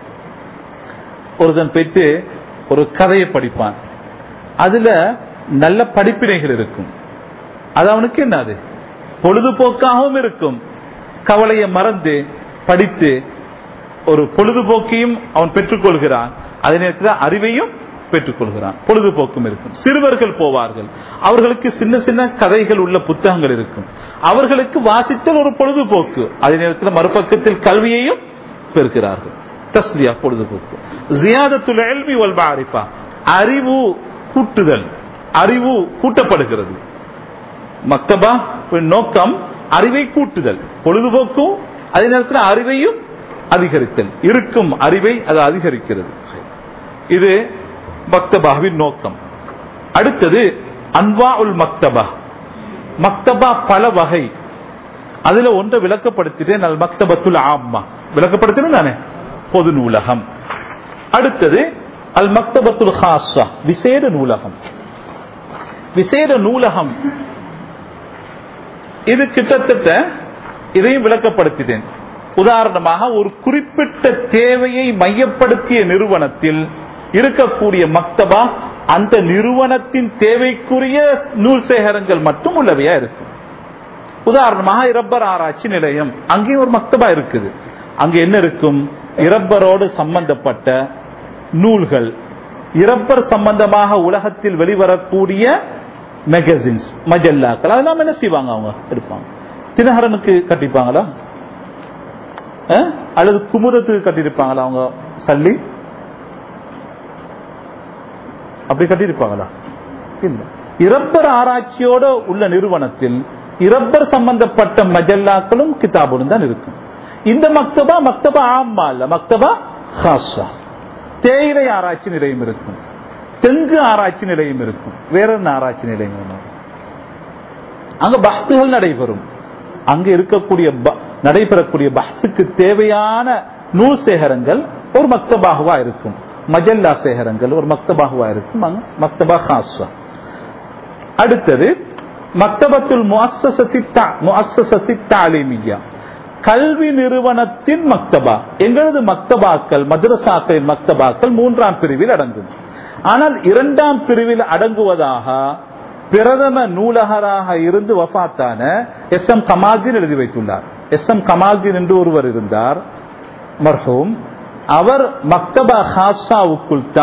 S1: ஒருத்தன் போயிட்டு ஒரு கதையை படிப்பான் அதுல நல்ல படிப்பினைகள் இருக்கும் அது அவனுக்கு என்னது பொழுதுபோக்காகவும் இருக்கும் கவலையை மறந்து படித்து ஒரு பொழுதுபோக்கையும் அவன் பெற்றுக்கொள்கிறான் அதே நேரத்தில் அறிவையும் பெற்றுக்கொள்கிறான் பொழுதுபோக்கும் இருக்கும் சிறுவர்கள் போவார்கள் அவர்களுக்கு சின்ன சின்ன கதைகள் உள்ள புத்தகங்கள் இருக்கும் அவர்களுக்கு வாசித்தல் ஒரு பொழுதுபோக்கு அதே நேரத்தில் மறுபக்கத்தில் கல்வியையும் பெறுகிறார்கள் தஸ்லியா பொழுதுபோக்கு ஜியாதத்துல் இல்மி வல் மாரிஃபா அறிவு கூட்டுதல் அறிவு கூட்டப்படுகிறது மக்தபா நோக்கம் அறிவை கூட்டுதல் பொழுதுபோக்கும் அதே நேரத்தில் அறிவையும் அதிகரித்தல் இருக்கும் அறிவை அது அதிகரிக்கிறது இது மக்தபாவின் நோக்கம் அடுத்தது அன்வா உல் மக்தபா மக்தபா பல வகை அதுல ஒன்றை விளக்கப்படுத்திட்டேன் அல் மக்தபத்துல் ஆம்மா விளக்கப்படுத்தினேன் தானே பொது நூலகம் அடுத்தது அல் மக்தபத்துல் ஹாஸா விசேட நூலகம் விசேட நூலகம் இது கிட்டத்தட்ட இதையும் விளக்கப்படுத்திட்டேன் உதாரணமாக ஒரு குறிப்பிட்ட தேவையை மையப்படுத்திய நிறுவனத்தில் இருக்கக்கூடிய மக்தபா அந்த நிறுவனத்தின் தேவைக்குரிய நூல் சேகரங்கள் மட்டும் உள்ளவையா இருக்கும் உதாரணமாக இரப்பர் ஆராய்ச்சி நிலையம் அங்கேயும் ஒரு மக்தபா இருக்குது அங்க என்ன இருக்கும் இரப்பரோடு சம்பந்தப்பட்ட நூல்கள் இரப்பர் சம்பந்தமாக உலகத்தில் வெளிவரக்கூடிய மேகசின்ஸ் மஜல்லாக்கள் அதெல்லாம் என்ன செய்வாங்க அவங்க இருப்பாங்க தினகரனுக்கு கட்டிப்பாங்களா அஹ்? அல்லது குமுதத்துக்கு கட்டியிருப்பாங்களா அவங்க சல்லி அப்படி கட்டியிருப்பாங்களா இல்ல இரப்பர் ஆராய்ச்சியோட உள்ள நிறுவனத்தில் இரப்பர் சம்பந்தப்பட்ட மஜல்லாக்களும் கிதாபும் தான் இருக்கும் இந்த மக்தபா மக்தபா ஆம்மா இல்ல மக்தபா ஹாஸா தேயிலை ஆராய்ச்சி நிலையம் இருக்கும் தெங்கு ஆராய்ச்சி நிலையம் இருக்கும் வேற என்ன ஆராய்ச்சி நிலையம் வேணும்? அங்க பஹ்சுகள் நடைபெறும் அங்க இருக்கக்கூடிய ப- நடைபெறக்கூடிய பஹ்சுக்கு தேவையான நூல் சேகரங்கள் ஒரு மக்தபாகுவா இருக்கும் மஜல்லா சேகரங்கள் ஒரு மக்தபாகுவா இருக்கும் அங்க மக்தபா ஹாஸா அடுத்தது மக்தபத்துல் முஅஸ்ஸஸத்தி தா- முஅஸ்ஸஸத்தி தாலீமியா கல்வி நிறுவனத்தின் மக்தபா எங்களது மக்தபாக்கள் மദ്രസാக்களின் மக்தபாக்கள் மூன்றாம் பிரிவில் அடங்கும் ஆனால் இரண்டாம் பிரிவில் அடங்குவதாக பிரதம நூலகராக இருந்து வஃபாத்தான எஸ் எம் கமால்தீன் எழுதி வைத்துள்ளார் எஸ் எம் கமால்தீன் என்று ஒருவர் இருந்தார் மர்ஹூம் அவர் மக்தபா ஹாஸாவுக்குள் தான்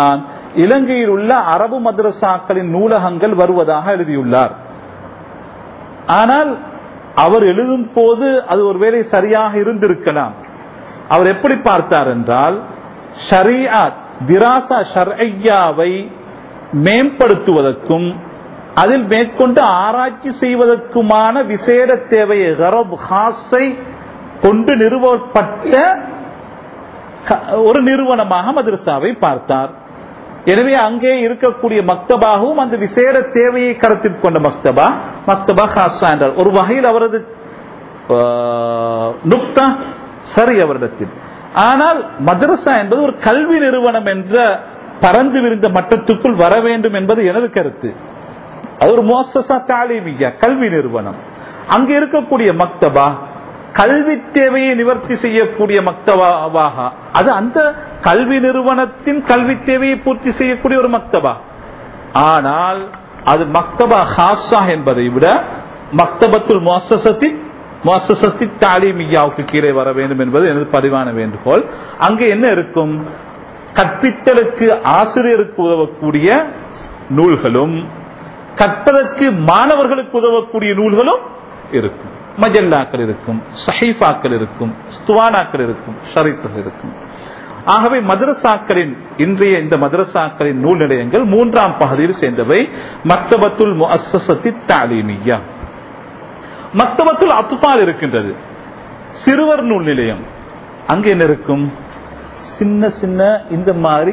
S1: இலங்கையில் உள்ள அரபு மதரசாக்களின் நூலகங்கள் வருவதாக எழுதியுள்ளார் ஆனால் அவர் எழுதும் போது அது ஒருவேளை சரியாக இருந்திருக்கலாம் அவர் எப்படி பார்த்தார் என்றால் ஷரியா திராசா ஷர்ஐயாவை மேம்படுத்துவதற்கும் அதில் மேற்கொண்டு ஆராய்ச்சி செய்வதற்குமான விசேட தேவையை கரப் ஹாஸை கொண்டு நிறுவப்பட்ட க- ஒரு நிறுவனமாக மதரசாவை பார்த்தார் எனவே அங்கே இருக்கக்கூடிய மக்தபாகவும் அந்த விசேட தேவையை கருத்தில் கொண்ட மக்தபா மக்தபா ஹாஸா என்றார் ஒரு வகையில் அவரது ஆஹ், நுக்தா சரி அவரிடத்தில் ஆனால் மதரசா என்பது ஒரு கல்வி நிறுவனம் என்ற பறந்து விரிந்த மட்டத்துக்குள் வர வேண்டும் என்பது எனது கருத்து அது ஒரு மோசசா தாலிமியா கல்வி நிறுவனம் அங்க இருக்கக்கூடிய மக்தபா கல்வி தேவையை நிவர்த்தி செய்யக்கூடிய மக்தபாவாக அது அந்த கல்வி நிறுவனத்தின் கல்வி தேவையை பூர்த்தி செய்யக்கூடிய ஒரு மக்தபா ஆனால் அது மக்தபா ஹாஸா என்பதை விட மக்தபத்துல் மோசசத்தி மோசசத்தி தாலிமியாவுக்கு கீழே வர வேண்டும் என்பது எனது பதிவான வேண்டுகோள் அங்கே என்ன இருக்கும் கற்பித்தலுக்கு ஆசிரியருக்கு உதவக்கூடிய நூல்களும் கற்பதற்கு மாணவர்களுக்கு உதவக்கூடிய நூல்களும் இருக்கும் மஜல்லாக்கள் இருக்கும் சஹீஃபாக்கள் இருக்கும் ஸ்துவானாக்கள் இருக்கும் ஷரீஃப்கள் இருக்கும் ஆகவே மதரசாக்களின் இன்றைய இந்த மதரசாக்களின் நூல் நிலையங்கள் மூன்றாம் பகுதியில் சேர்ந்தவை மக்தபத்துல் முஅஸ்ஸஸத்தி தாலீமியா மக்தபத்துல் அத்துபால் இருக்கின்றது சிறுவர் நூல் நிலையம் அங்க என்ன இருக்கும் சின்ன சின்ன இந்த மாதிரி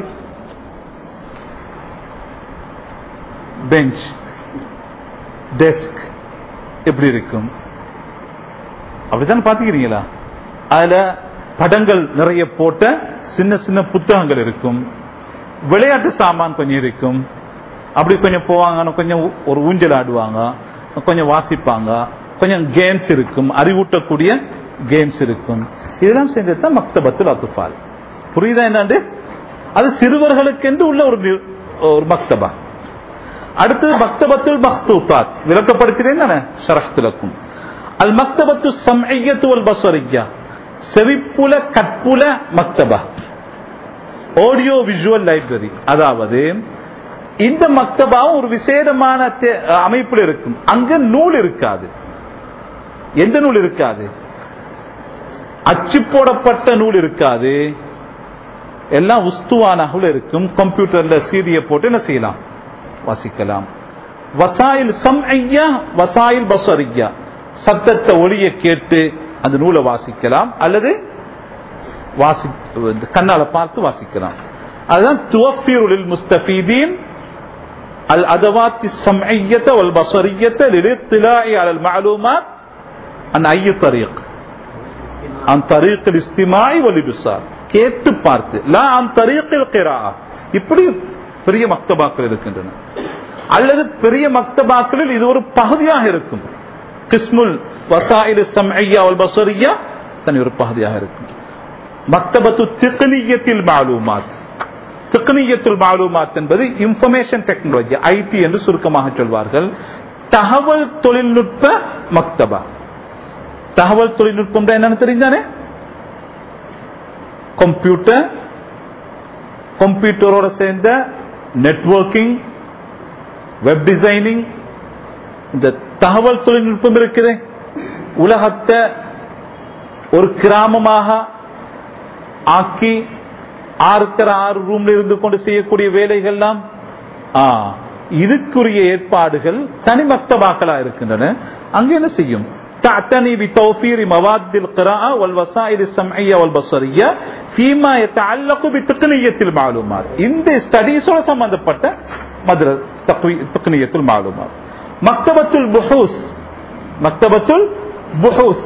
S1: பெஞ்ச் டெஸ்க் எப்படி இருக்கும் அப்படித்தான் பாத்துக்கிறீங்களா அதுல படங்கள் நிறைய போட்ட சின்ன சின்ன புத்தகங்கள் இருக்கும் விளையாட்டு சாமான் கொஞ்சம் இருக்கும் அப்படி கொஞ்சம் போவாங்க கொஞ்சம் ஒரு ஊஞ்சல் ஆடுவாங்க கொஞ்சம் வாசிப்பாங்க கொஞ்சம் கேம்ஸ் இருக்கும் அறிவூட்டக்கூடிய கேம்ஸ் இருக்கும் இதெல்லாம் சேர்ந்தது தான் மக்தபத்துல் அத்துஃபால் புரியுதா என்னண்டு அது சிறுவர்களுக்கென்று உள்ள ஒரு நி- ஒரு மக்தபா அடுத்தது மக்தபத்துல் மக்தூத்தாத் விளக்கப்படுத்தினேன் தானே ஷரஹ்துலக்கும் அல் மக்தபத்து சம்ஐயத்து வல் பஸ்வரியா செவிப்புல கற்புல மக்தபா ஆடியோ விஜுவல் லைப்ரரி அதாவது இந்த மக்தபாவும் ஒரு விசேடமான தே- அமைப்பில் இருக்கும் அங்க நூல் இருக்காது எந்த நூல் இருக்காது அச்சு போடப்பட்ட நூல் இருக்காது எல்லாம் உஸ்துவானாக இருக்கும் கம்ப்யூட்டர்ல சீடியை போட்டு என்ன செய்யலாம் வாசிக்கலாம் வசாயில் சம்ஐயா வசாயில் பஸ்வரியா சத்தத்தை ஒளிய கேட்டு அந்த நூலை வாசிக்கலாம் அல்லது வாசி கண்ணால பார்த்து வாசிக்கலாம் அதுதான் துவஃபிருலில் முஸ்தபீதீன் அல் அதவாத்தி சம்ஐயத்த வல் பஸ்வரியத்த للاطلاع على المعلومات عن اي طريق عن طريق الاستماع والابصار கேட்டு பார்த்து லா அன் தரீக்கில் கிராஆ இப்படி பெரிய மக்தபாக்கள் இருக்கின்றன அல்லது பெரிய மக்தபாக்களில் இது ஒரு பகுதியாக இருக்கும் கிஸ்முல் வசாயில் சம்ஐயா வல் பஸ்வரியா தனி ஒரு பகுதியாக இருக்கும் மக்தபத்து திக்னியத்தில் மாலூமாத் திக்னியத்துல் மாலூமாத் என்பது இன்ஃபர்மேஷன் டெக்னாலஜி ஐடி என்று சுருக்கமாக சொல்வார்கள் தகவல் தொழில்நுட்ப மக்தபா தகவல் தொழில்நுட்பம் என்னன்னு தெரிஞ்சானே கம்ப்யூட்டர் கம்ப்யூட்டரோட சேர்ந்த நெட்வொர்க்கிங் வெப் டிசைனிங் இந்த தகவல் தொழில்நுட்பம் இருக்குது உலகத்தை ஒரு கிராமமாக ஆக்கி ஆறுக்கர ஆறு ரூம்ல இருந்து கொண்டு செய்யக்கூடிய வேலைகள்லாம் ஆ, இதுக்குரிய ஏற்பாடுகள் தனி மக்தபாக்களா இருக்கின்றன அங்க என்ன செய்யும் تعتني بتوفير مواد القراءة والوسائل السمعية والبصرية فيما يتعلق بتقنية المعلومات இந்த ஸ்டடீஸோட சம்பந்தப்பட்ட மதுர தக்னியத்துல் மாலுமாத் மக்தபத்துல் புஹூஸ் மக்தபத்துல் புஹூஸ்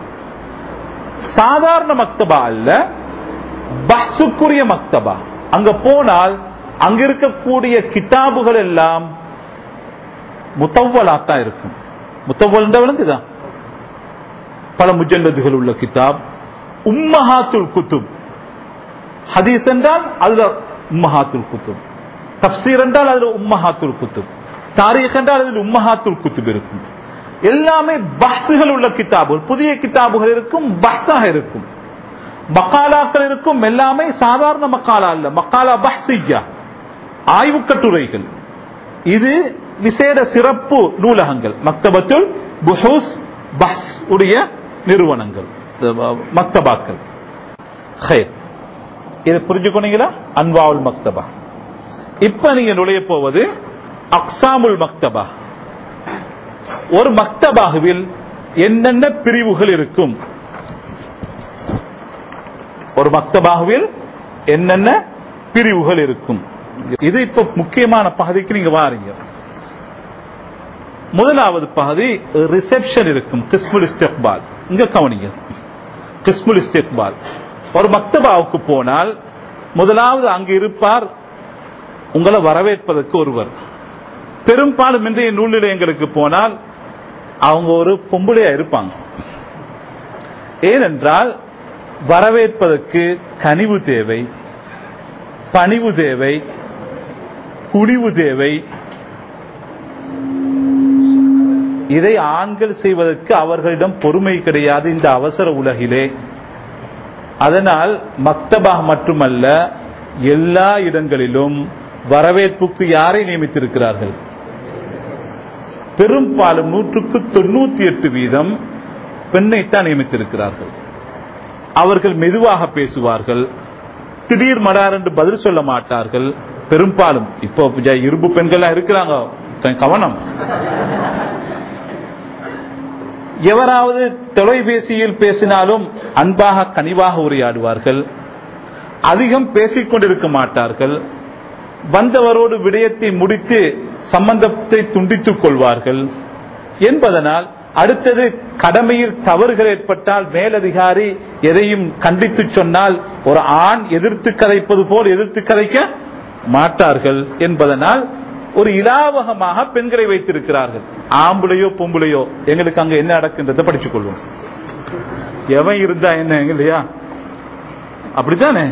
S1: சாதாரண மக்தபா அல்ல பஹ்சுக்குரிய மக்தபா அங்க போனால் அங்க இருக்கக்கூடிய கிதாபுகள் எல்லாம் முத்தவலாத்தான் இருக்கும் முத்தவல் விளங்குதா பல முஜல்லதுகள் உள்ள கிதாப் உம்மஹாத்துல் குத்துப் ஹதீஸ் என்றால் அதுல உம்மஹாத்துல் குத்துப் தப்சீர் என்றால் அதுல உம்மஹாத்துல் குத்துப் தாரீக் என்றால் அதில் உம்மஹாத்துல் குத்துப் இருக்கும் எல்லாமே பஹ்சுகள் உள்ள கிதாபுகள் புதிய கிதாபுகள் இருக்கும் பஹ்ஸாக இருக்கும் மக்காலாக்கள் இருக்கும் எல்லாமே சாதாரண மக்காலா அல்ல மக்காலா பஹ்சியா ஆய்வு கட்டுரைகள் இது விசேட சிறப்பு நூலகங்கள் மக்தபத்துல் புஹூஸ் பஸ் உடைய நிறுவனங்கள் மக்தபாக்கள் ஹைர் இதை புரிஞ்சுக்கொண்டீங்களா அன்வாவுல் மக்தபா இப்ப நீங்க நுழைய போவது அக்சாமுல் மக்தபா ஒரு மக்தபாகுவில் என்னென்ன பிரிவுகள் இருக்கும் ஒரு மக்தபாகுவில் என்னென்ன பிரிவுகள் இருக்கும் இது இப்ப முக்கியமான பகுதிக்கு நீங்க வாரீங்க முதலாவது பகுதி ரிசப்ஷன் இருக்கும் கிஸ்முல் இஸ்திக்பால் இங்க கவனிங்க கிஸ்முல் இஸ்திக்பால் ஒரு மக்தபாவுக்கு போனால் முதலாவது அங்கு இருப்பார் உங்களை வரவேற்பதற்கு ஒருவர் பெரும்பாலும் இன்றைய நூல் நிலையங்களுக்கு போனால் அவங்க ஒரு பொம்பளையா இருப்பாங்க ஏனென்றால் வரவேற்பதற்கு கனிவு தேவை பணிவு தேவை குடிவு தேவை இதை ஆண்கள் செய்வதற்கு அவர்களிடம் பொறுமை கிடையாது இந்த அவசர உலகிலே அதனால் மக்தபா மட்டுமல்ல எல்லா இடங்களிலும் வரவேற்புக்கு யாரை நியமித்திருக்கிறார்கள் பெரும்பாலும் நூற்றுக்கு தொண்ணூத்தி எட்டு வீதம் பெண்ணைத்தான் நியமித்திருக்கிறார்கள் அவர்கள் மெதுவாக பேசுவார்கள் திடீர் மடார் என்று பதில் சொல்ல மாட்டார்கள் பெரும்பாலும் இப்போ இரும்பு பெண்கள் இருக்கிறாங்க கவனம் எவராவது தொலைபேசியில் பேசினாலும் அன்பாக கனிவாக உரையாடுவார்கள் அதிகம் பேசிக் கொண்டிருக்க மாட்டார்கள் வந்தவரோடு விடயத்தை முடித்து சம்பந்தத்தை துண்டித்துக் கொள்வார்கள் என்பதனால் அடுத்தது கடமையில் தவறுகள் ஏற்பட்டால் மேலதிகாரி எதையும் கண்டித்து சொன்னால் ஒரு ஆண் எதிர்த்து கதைப்பது போல் எதிர்த்து கதைக்க மாட்டார்கள் என்பதனால் ஒரு இலாவகமாக பெண்களை வைத்திருக்கிறார்கள் ஆம்புலையோ பொம்புலையோ எங்களுக்கு அங்க என்ன நடக்குன்றதை படிச்சுக் கொள்வோம் எவன் இருந்தா என்ன இல்லையா அப்படித்தானே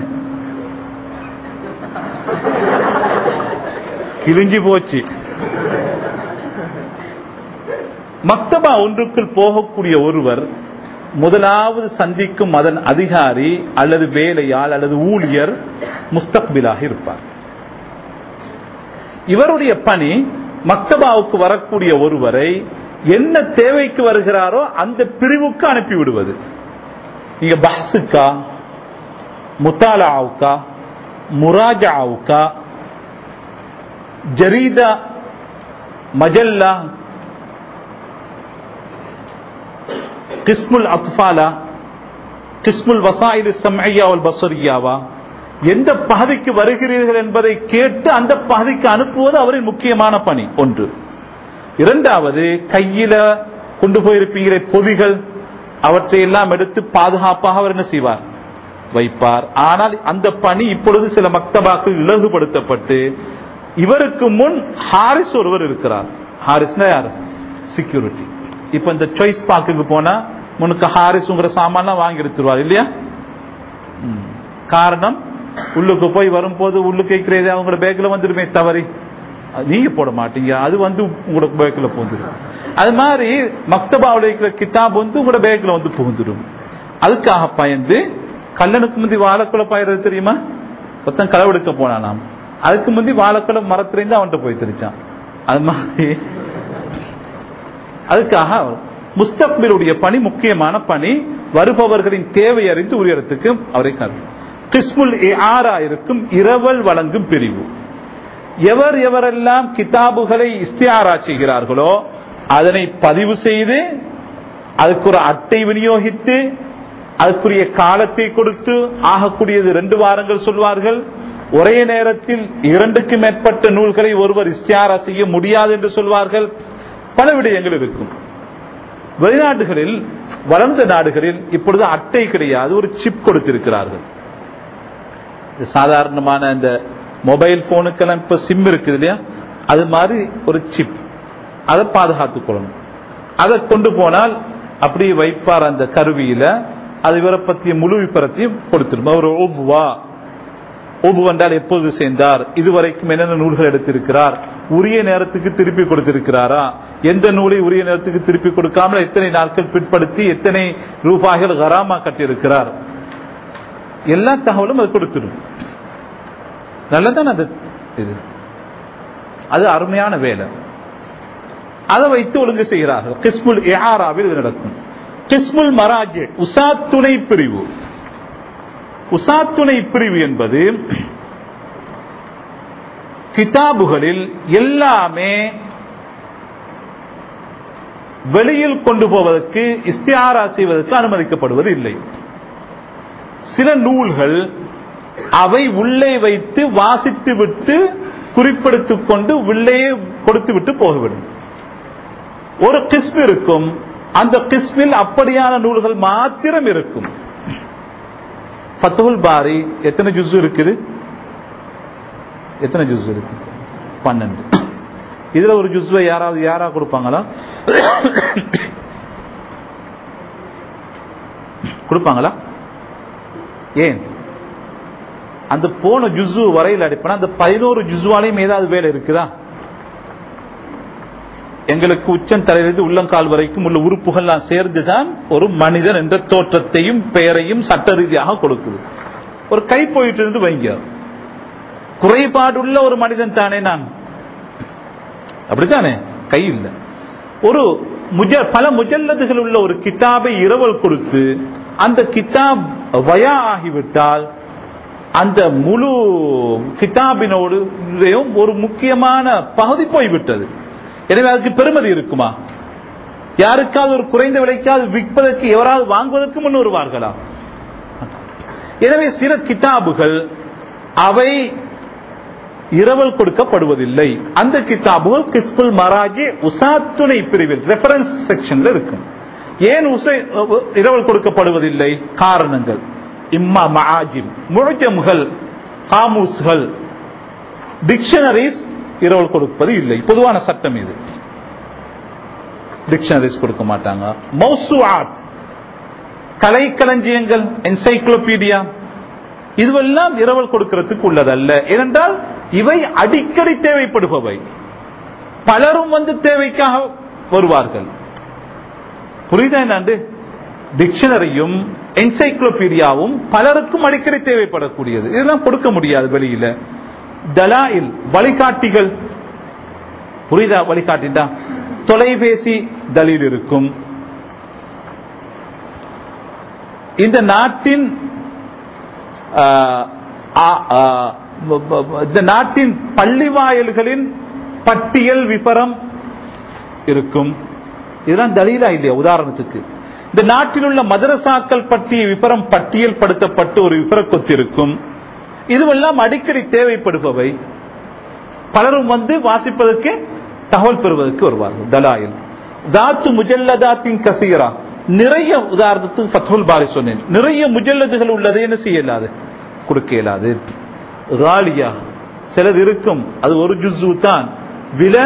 S1: கிழிஞ்சு போச்சு மக்தபா ஒன்றுக்குள் போகக்கூடிய ஒருவர் முதலாவது சந்திக்கும் அதன் அதிகாரி அல்லது வேலையால் அல்லது ஊழியர் முஸ்தக்பிலாக இருப்பார் இவருடைய பணி மக்தபாவுக்கு வரக்கூடிய ஒருவரை என்ன தேவைக்கு வருகிறாரோ அந்த பிரிவுக்கு அனுப்பி விடுவது நீங்க பஹ்ஸுக்கா முத்தாலாவுக்கா முராஜாவுக்கா ஜரீதா மஜல்லா கிஸ்முல் அத்ஃபாலா கிஸ்முல் வசாயில் சம்ஐயா பசரியாவா எந்த பகுதிக்கு வருகிறீர்கள் என்பதை கேட்டு அந்த பகுதிக்கு அனுப்புவது அவரின் முக்கியமான பணி ஒன்று இரண்டாவது கையில கொண்டு போயிருப்பீங்களே பொதிகள் அவற்றை எல்லாம் எடுத்து பாதுகாப்பாக அவர் என்ன செய்வார் வைப்பார் ஆனால் அந்த பணி இப்பொழுது சில மக்தபாக்கள் இலகுபடுத்தப்பட்டு இவருக்கு முன் ஹாரிஸ் ஒருவர் இருக்கிறார் ஹாரிஸ்னா யார் செக்யூரிட்டி இப்ப இந்த சாய்ஸ் பார்க்குக்கு போனா முனுக்கு ஹாரிஸ் உங்கிற சாமான்லாம் வாங்கி எடுத்துருவார் இல்லையா காரணம் உள்ளுக்கு போய் வரும்போது உள்ளுக்கு வைக்கிறது அவங்களோட பேக்ல வந்துருமே தவறி நீங்க போட மாட்டீங்க அது வந்து உங்களோட பேக்ல புகுந்துடும் அது மாதிரி மக்தபாவில் இருக்கிற கிதாப் வந்து உங்களோட பேக்ல வந்து புகுந்துடும் அதுக்காக பயந்து கல்லனுக்கு முந்தி வாழைக்குள்ள பாயிறது தெரியுமா ஒருத்தன் களவெடுக்க போனானாம் அதுக்கு முந்தி வாழைக்குள்ள மரத்திலிருந்து அவன்கிட்ட போய் தெரிச்சான் அது மாதிரி அதுக்காக முஸ்தக்பிலுடைய பணி முக்கியமான பணி வருபவர்களின் தேவை அறிந்து உயரத்துக்கு அவரை கிஸ்முல் ஆரா இருக்கும் இரவல் வழங்கும் பிரிவு எவர் எவரெல்லாம் கிதாபுகளை இஸ்தியாரா செய்கிறார்களோ அதனை பதிவு செய்து அதுக்கு ஒரு அட்டை விநியோகித்து அதுக்குரிய காலத்தை கொடுத்து ஆகக்கூடியது ரெண்டு வாரங்கள் சொல்வார்கள் ஒரே நேரத்தில் இரண்டுக்கு மேற்பட்ட நூல்களை ஒருவர் இஸ்தியாரா செய்ய முடியாது என்று சொல்வார்கள் பல விடயங்கள் இருக்கும் வெளிநாடுகளில் வளர்ந்த நாடுகளில் இப்பொழுது அட்டை கிடையாது ஒரு சிப் கொடுத்திருக்கிறார்கள் சாதாரணமான இந்த மொபைல் போனுக்கெல்லாம் இப்ப சிம் இருக்குது இல்லையா அது மாதிரி ஒரு சிப் அதை பாதுகாத்துக் கொள்ளணும் அதை கொண்டு போனால் அப்படியே வைப்பார் அந்த கருவியில அது இவரை பற்றிய முழு விபரத்தையும் கொடுத்துடும் அவர் ஓபுவா ஓபு வந்தால் எப்போது சேர்ந்தார் இதுவரைக்கும் என்னென்ன நூல்கள் எடுத்திருக்கிறார் உரிய நேரத்துக்கு திருப்பி கொடுத்திருக்கிறாரா எந்த நூலை உரிய நேரத்துக்கு திருப்பி கொடுக்காமல் எத்தனை நாட்கள் பிற்படுத்தி எத்தனை ரூபாய்கள் கராமா கட்டியிருக்கிறார் எல்லா தகவலும் அது கொடுத்துடும் நல்லதான அது இது அது அருமையான வேலை அதை வைத்து ஒழுங்கு செய்கிறார்கள் கிஸ்முல் இஹாராவில் இது நடக்கும் கிஸ்முல் மராஜ் உசாத் துணை பிரிவு உசாத் துணை பிரிவு என்பது கிதாபுகளில் எல்லாமே வெளியில் கொண்டு போவதற்கு இஸ்தியாரா செய்வதற்கு அனுமதிக்கப்படுவது இல்லை சில நூல்கள் அவை உள்ளே வைத்து வாசித்து விட்டு குறிப்பெடுத்துக் கொண்டு உள்ளே கொடுத்து விட்டு போகவிடும் ஒரு கிஸ்ம் இருக்கும் அந்த கிஸ்மில் அப்படியான நூல்கள் மாத்திரம் இருக்கும் ஃபத்துல் பாரி எத்தனை ஜுஸ் இருக்குது எத்தனை ஜுஸ் இருக்கு பன்னெண்டு இதுல ஒரு ஜுஸ்வை யாராவது யாரா கொடுப்பாங்களா கொடுப்பாங்களா ஏன் அந்த போன ஜுசு வரையில் அடிப்பனா அந்த பதினோரு ஜுசுவாலையும் ஏதாவது வேலை இருக்குதா எங்களுக்கு உச்சம் தலையிலிருந்து உள்ளங்கால் வரைக்கும் உள்ள உறுப்புகள் சேர்ந்துதான் ஒரு மனிதன் என்ற தோற்றத்தையும் பெயரையும் சட்ட ரீதியாக கொடுக்குது ஒரு கை போயிட்டு இருந்து வைங்க குறைபாடுள்ள ஒரு மனிதன் தானே நான் அப்படித்தானே கை இல்லை ஒரு முஜ பல முஜல்லதுகள் உள்ள ஒரு கிதாபை இரவல் கொடுத்து அந்த கிதாப் வயா ஆகிவிட்டால் அந்த முழு கிதாபினோடு ஒரு முக்கியமான பகுதி போய்விட்டது எனவே அதுக்கு பெருமதி இருக்குமா யாருக்காவது ஒரு குறைந்த விலைக்காவது விற்பதற்கு எவராவது வாங்குவதற்கு முன் வருவார்களா எனவே சில கிதாபுகள் அவை இரவல் கொடுக்கப்படுவதில்லை அந்த கிதாபுகள் கிஸ்புல் மராஜி உசாத்துணை பிரிவில் ரெஃபரன்ஸ் செக்ஷன்ல இருக்கும் ஏன் உசை இரவல் கொடுக்கப்படுவதில்லை காரணங்கள் இம்மா மஆஜிம் முழஜம்கள் காமூஸ்கள் டிக்ஷனரிஸ் இரவல் கொடுப்பது இல்லை பொதுவான சட்டம் இது டிக்ஷனரிஸ் கொடுக்க மாட்டாங்க மௌசுஆத் கலைக்களஞ்சியங்கள் என்சைக்ளோபீடியா இதுவெல்லாம் இரவல் கொடுக்கிறதுக்கு உள்ளதல்ல ஏனென்றால் இவை அடிக்கடி தேவைப்படுபவை பலரும் வந்து தேவைக்காக வருவார்கள் புரியுதா என்னாண்டு டிக்ஷனரியும் என்சைக்ளோபீடியாவும் பலருக்கும் அடிக்கடி தேவைப்படக்கூடியது இதெல்லாம் கொடுக்க முடியாது வெளியில தலாயில் வழிகாட்டிகள் புரியுதா வழிகாட்டிட்டா தொலைபேசி தலில் இருக்கும் இந்த நாட்டின் இந்த நாட்டின் பள்ளி வாயல்களின் பட்டியல் விபரம் இருக்கும் இதெல்லாம் தலீலா இல்லையா உதாரணத்துக்கு இந்த நாட்டில் உள்ள மதரசாக்கள் பற்றிய விபரம் பட்டியல் படுத்தப்பட்டு ஒரு விபரக்கொத்து இருக்கும் இதுவெல்லாம் அடிக்கடி தேவைப்படுபவை பலரும் வந்து வாசிப்பதற்கு தகவல் பெறுவதற்கு வருவார்கள் தலாயில் தாத்து முஜல்லதாத்தின் கசீரா நிறைய உதாரணத்துக்கு ஃபத்ஹுல் பாரி சொன்னேன் நிறைய முஜல்லதுகள் உள்ளது என்ன செய்ய இயலாது கொடுக்க இயலாது ராலியா சிலது இருக்கும் அது ஒரு ஜுசு தான் விலை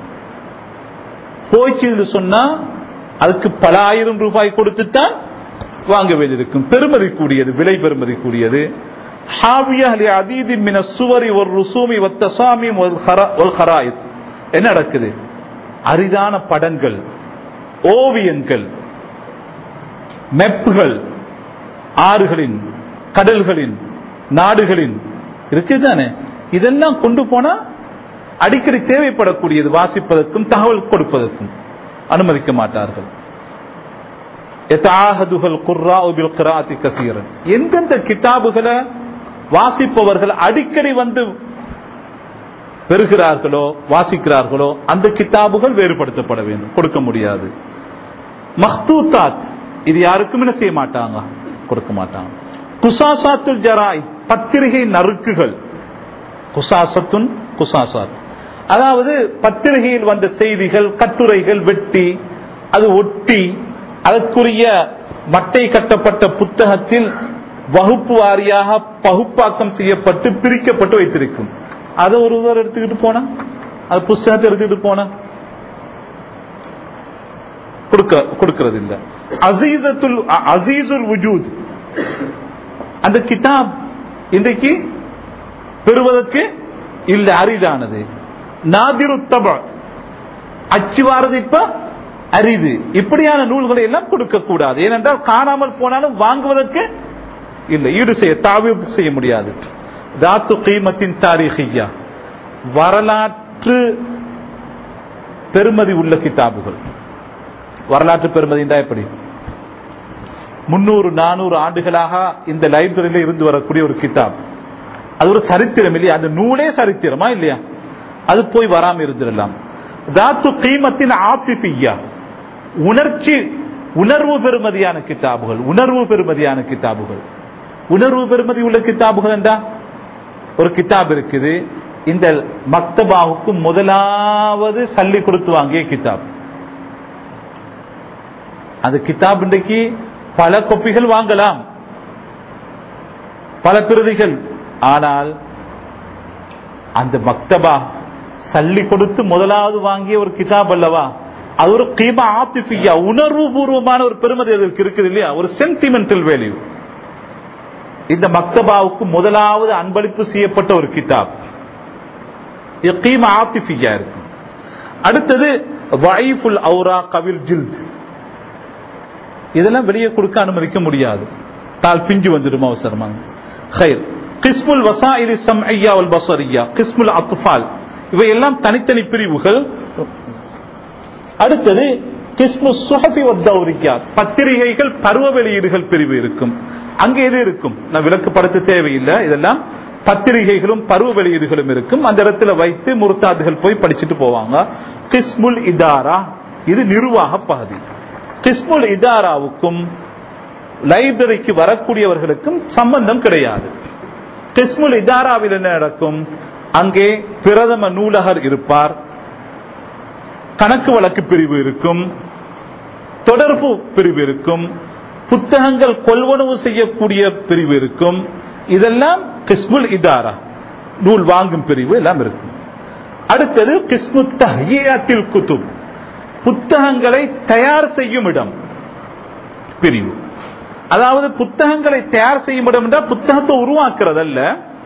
S1: போய்ச்சு சொன்னா அதுக்கு பல ஆயிரம் ரூபாய் கொடுத்துத்தான் வாங்க வேண்டியிருக்கும் பெருமதி கூடியது விலை பெருமதி கூடியது என்ன நடக்குது அரிதான படங்கள் ஓவியங்கள் மெப்புகள் ஆறுகளின் கடல்களின் நாடுகளின் இருக்குதானே இதெல்லாம் கொண்டு போனா அடிக்கடி தேவைப்படக்கூடியது வாசிப்பதற்கும் தகவல் கொடுப்பதற்கும் அனுமதிக்க மாட்டார்கள் எந்தெந்த கிதாபுகளை வாசிப்பவர்கள் அடிக்கடி வந்து பெறுகிறார்களோ வாசிக்கிறார்களோ அந்த கிதாபுகள் வேறுபடுத்தப்பட வேண்டும் கொடுக்க முடியாது மஹ்தூத்தாத் இது யாருக்கும் என்ன செய்ய மாட்டாங்க கொடுக்க மாட்டாங்க குசாசாத்துல் ஜராய் பத்திரிகை நறுக்குகள் குசாசத்துன் குசாசாத் அதாவது பத்திரிகையில் வந்த செய்திகள் கட்டுரைகள் வெட்டி அது ஒட்டி அதற்குரிய மட்டை கட்டப்பட்ட புத்தகத்தில் வகுப்பு வாரியாக பகுப்பாக்கம் செய்யப்பட்டு பிரிக்கப்பட்டு வைத்திருக்கும் அதை ஒரு உதவர் எடுத்துக்கிட்டு போனா அது புஸ்தகத்தை எடுத்துக்கிட்டு போனா கொடுக்க கொடுக்கிறது இல்ல அசீசத்துல் அசீசுல் வஜூத் அந்த கிதாப் இன்றைக்கு பெறுவதற்கு இல்ல அரிதானது நாதிரு தப அச்சு வாரது இப்ப அரிது இப்படியான நூல்களை எல்லாம் கொடுக்க கூடாது ஏனென்றால் காணாமல் போனாலும் வாங்குவதற்கு இல்லை ஈடு செய்ய தாவி செய்ய முடியாது தாத்து கீமத்தின் தாரிகையா வரலாற்று வரலாற்று பெருமதி உள்ள கிதாபுகள் வரலாற்று பெருமதி என்றா எப்படி முன்னூறு நானூறு ஆண்டுகளாக இந்த லைப்ரரியில இருந்து வரக்கூடிய ஒரு கிதாப் அது ஒரு சரித்திரம் இல்லையா அந்த நூலே சரித்திரமா இல்லையா அது போய் வராம இருந்திடலாம் தாத்து கீமத்தின் ஆத்திபியா உணர்ச்சி உணர்வு பெறுமதியான கிதாபுகள் உணர்வு பெறுமதியான கிதாபுகள் உணர்வு பெறுமதி உள்ள கிதாபுகள் என்றா ஒரு கிதாப் இருக்குது இந்த மக்தபாவுக்கு முதலாவது சல்லி கொடுத்து வாங்கிய கிதாப் அந்த கிதாப் இன்றைக்கு பல கொப்பிகள் வாங்கலாம் பல பிரதிகள் ஆனால் அந்த மக்தபா சல்லி கொடுத்து முதலாவது வாங்கிய ஒரு கிதாப் அல்லவா அது ஒரு கீமா ஆத்திஃபியா உணர்வு பூர்வமான ஒரு பெருமதி அதற்கு இருக்குது இல்லையா ஒரு சென்டிமெண்டல் வேல்யூ இந்த மக்தபாவுக்கு முதலாவது அன்பளிப்பு செய்யப்பட்ட ஒரு கிதாப் இது கீமா ஆத்திஃபியா இருக்கு அடுத்தது வைஃபுல் அவுரா கவில் ஜில்த் இதெல்லாம் வெளியே கொடுக்க அனுமதிக்க முடியாது தால் பிஞ்சு வந்துடும் அவசரமாக خير قسم الوسائل السمعية والبصرية قسم الأطفال இவையெல்லாம் தனித்தனி பிரிவுகள் அடுத்தது கிஸ்மு சுஹபி வத்தௌரியா பத்திரிகைகள் பருவ வெளியீடுகள் பிரிவு இருக்கும் அங்க எது இருக்கும் நான் விளக்குப்படுத்த தேவையில்லை இதெல்லாம் பத்திரிகைகளும் பருவ வெளியீடுகளும் இருக்கும் அந்த இடத்துல வைத்து முர்தாதுகள் போய் படிச்சுட்டு போவாங்க கிஸ்முல் இதாரா இது நிர்வாக பகுதி கிஸ்முல் இதாராவுக்கும் லைப்ரரிக்கு வரக்கூடியவர்களுக்கும் சம்பந்தம் கிடையாது கிஸ்முல் இதாராவில் என்ன நடக்கும் அங்கே பிரதம நூலகர் இருப்பார் கணக்கு வழக்கு பிரிவு இருக்கும் தொடர்பு பிரிவு இருக்கும் புத்தகங்கள் கொள்வனவு செய்யக்கூடிய பிரிவு இருக்கும் இதெல்லாம் கிஸ்முல் இதாரா நூல் வாங்கும் பிரிவு எல்லாம் இருக்கும் அடுத்தது கிஸ்மு தஹியாத்தில் குத்துப் புத்தகங்களை தயார் செய்யும் இடம் பிரிவு அதாவது புத்தகங்களை தயார் செய்யும் இடம் என்றால் புத்தகத்தை உருவாக்குறதல்ல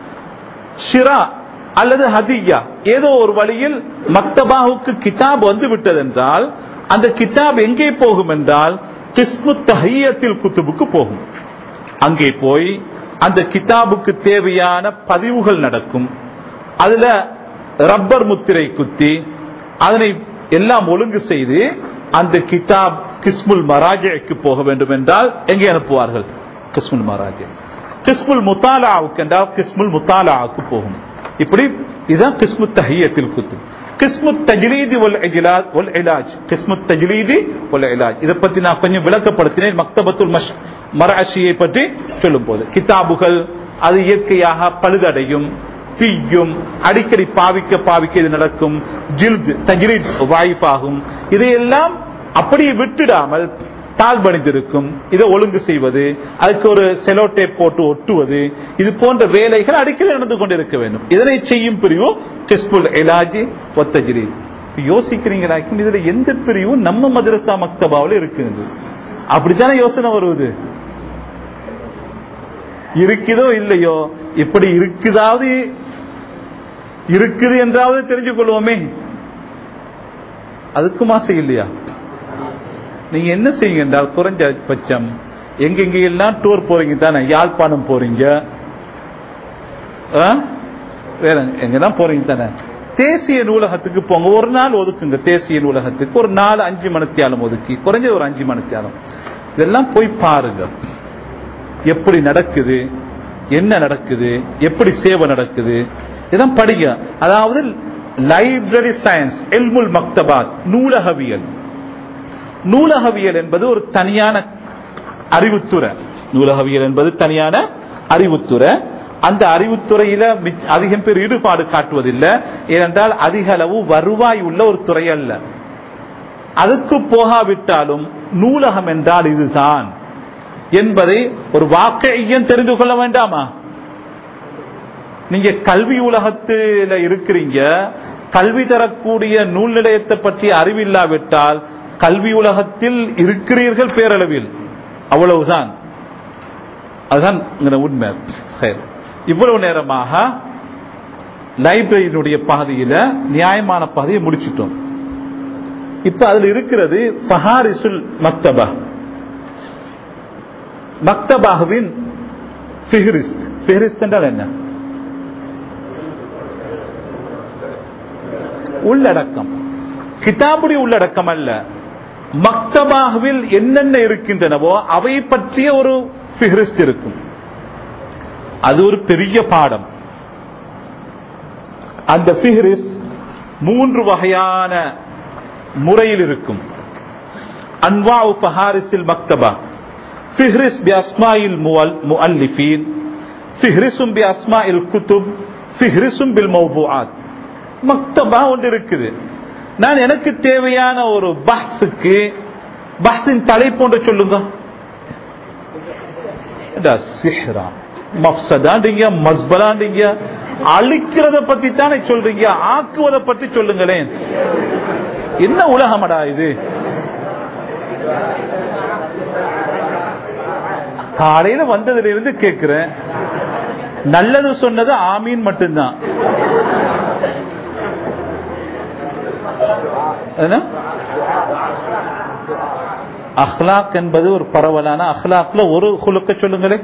S1: ஷிரா அல்லது ஹதியா ஏதோ ஒரு வழியில் மக்தபாவுக்கு கிதாப் வந்து விட்டது என்றால் அந்த கிதாப் எங்கே போகும் என்றால் கிஸ்மு தஹியத்தில் குத்துபுக்கு போகும் அங்கே போய் அந்த கிதாபுக்கு தேவையான பதிவுகள் நடக்கும் அதுல ரப்பர் முத்திரை குத்தி அதனை எல்லாம் ஒழுங்கு செய்து அந்த கிதாப் கிஸ்முல் மராஜைக்கு போக வேண்டும் என்றால் எங்கே அனுப்புவார்கள் கிஸ்முல் மராஜை கிஸ்முல் முத்தாலாவுக்கு என்றால் கிஸ்முல் முத்தாலாவுக்கு போகும் இப்படி இதுதான் கிஸ்மு தஹியத்தில் குத்து கிஸ்மு தஜ்லீதி ஒல் இஜ்லாத் ஒல் இலாஜ் கிஸ்மு தஜ்லீதி ஒல் இலாஜ் இதை பத்தி நான் கொஞ்சம் விளக்கப்படுத்தினேன் மக்தபத்துல் மஷ் மராஷியை பற்றி சொல்லும் போது கிதாபுகள் அது இயற்கையாக பழுதடையும் தீயும் அடிக்கடி பாவிக்க பாவிக்க இது நடக்கும் ஜில்த் தஜ்ரீத் வாய்ப்பாகும் இதையெல்லாம் அப்படியே விட்டுடாமல் தாழ்பணிந்திருக்கும் இதை ஒழுங்கு செய்வது அதுக்கு ஒரு செலோடேப் போட்டு ஒட்டுவது இது போன்ற வேலைகள் அடிக்கடி நடந்து கொண்டிருக்க வேண்டும் இதனை செய்யும் பிரிவு கிஸ்புல் எலாஜி ஒத்தஜிரி யோசிக்கிறீங்களாக்கும் இதுல எந்த பிரிவும் நம்ம மதரசா மக்தபாவில் இருக்குது அப்படித்தானே யோசனை வருவது இருக்குதோ இல்லையோ இப்படி இருக்குதாவது இருக்குது என்றாவது தெரிஞ்சு கொள்வோமே அதுக்கும் ஆசை இல்லையா நீங்க என்ன செய்யுங்க என்றால் குறைஞ்ச பட்சம் எங்கெங்க எல்லாம் டூர் போறீங்க தானே யாழ்ப்பாணம் போறீங்க ஆ? வேற எங்கதான் போறீங்க தானே தேசிய நூலகத்துக்கு போங்க ஒரு நாள் ஒதுக்குங்க தேசிய நூலகத்துக்கு ஒரு நாலு அஞ்சு மணித்தியாலம் ஒதுக்கி குறைஞ்ச ஒரு அஞ்சு மணித்தியாலம் இதெல்லாம் போய் பாருங்க எப்படி நடக்குது என்ன நடக்குது எப்படி சேவை நடக்குது இதான் படிங்க அதாவது லைப்ரரி சயின்ஸ் எல்முல் மக்தபாத் நூலகவியல் நூலகவியல் என்பது ஒரு தனியான அறிவுத்துறை நூலகவியல் என்பது தனியான அறிவுத்துறை அந்த அறிவுத்துறையில மிச்ச- அதிகம் பேர் ஈடுபாடு காட்டுவதில்லை ஏனென்றால் அதிக அளவு வருவாய் உள்ள ஒரு துறை அல்ல அதுக்கு போகாவிட்டாலும் நூலகம் என்றால் இதுதான் என்பதை ஒரு வாக்கையும் தெரிந்து கொள்ள வேண்டாமா நீங்க கல்வி உலகத்துல இருக்கிறீங்க கல்வி தரக்கூடிய நூல் நிலையத்தை பற்றி அறிவில்லாவிட்டால் கல்வி உலகத்தில் இருக்கிறீர்கள் பேரளவில் அவ்வளவுதான் அதுதான் இங்க உண்மை சரி. இவ்வளவு நேரமாக லைப்ரரியினுடைய பாதையில நியாயமான பாதையை முடிச்சிட்டோம் இப்ப அதுல இருக்கிறது பஹாரிசுல் மக்தபா மக்தபாகவின் பிஹரிஸ்ட் பிஹரிஸ்ட் என்றால் என்ன உள்ளடக்கம் கிதாபுடைய உள்ளடக்கம் அல்ல மக்தபாவில் என்னென்ன இருக்கின்றனவோ அவை பற்றிய ஒரு ஃபிஹரிஸ்ட் இருக்கும் அது ஒரு பெரிய பாடம் அந்த ஃபிஹரிஸ்ட் மூன்று வகையான முறையில் இருக்கும் அன்வாவு ஃபஹாரிஸில் மக்தபா ஃபிஹ்ரிஸ் பி அஸ்மாயில் முஅல்லிஃபீன் ஃபிஹ்ரிஸும் பி அஸ்மாயில் குத்துப் ஃபிஹ்ரிஸும் பில் மௌபுஆத் மக்தபா ஒன்று இருக்குது நான் எனக்கு தேவையான ஒரு பஹ்ஸுக்கு பஹ்ஸின் தலைப்பு ஒன்று சொல்லுங்க சிஹ்ரா மப்சதாண்டீங்க மஸ்பலாண்டீங்க அழிக்கிறத பத்தி தானே சொல்றீங்க ஆக்குவதை பத்தி சொல்லுங்களேன் என்ன உலகமடா இது காலையில வந்ததுல இருந்து கேட்கிறேன் நல்லது சொன்னது ஆமீன் மட்டும்தான் அஹ்லாக் என்பது ஒரு பரவலான அஹ்லாக்ல ஒரு குலுக்க சொல்லுங்களே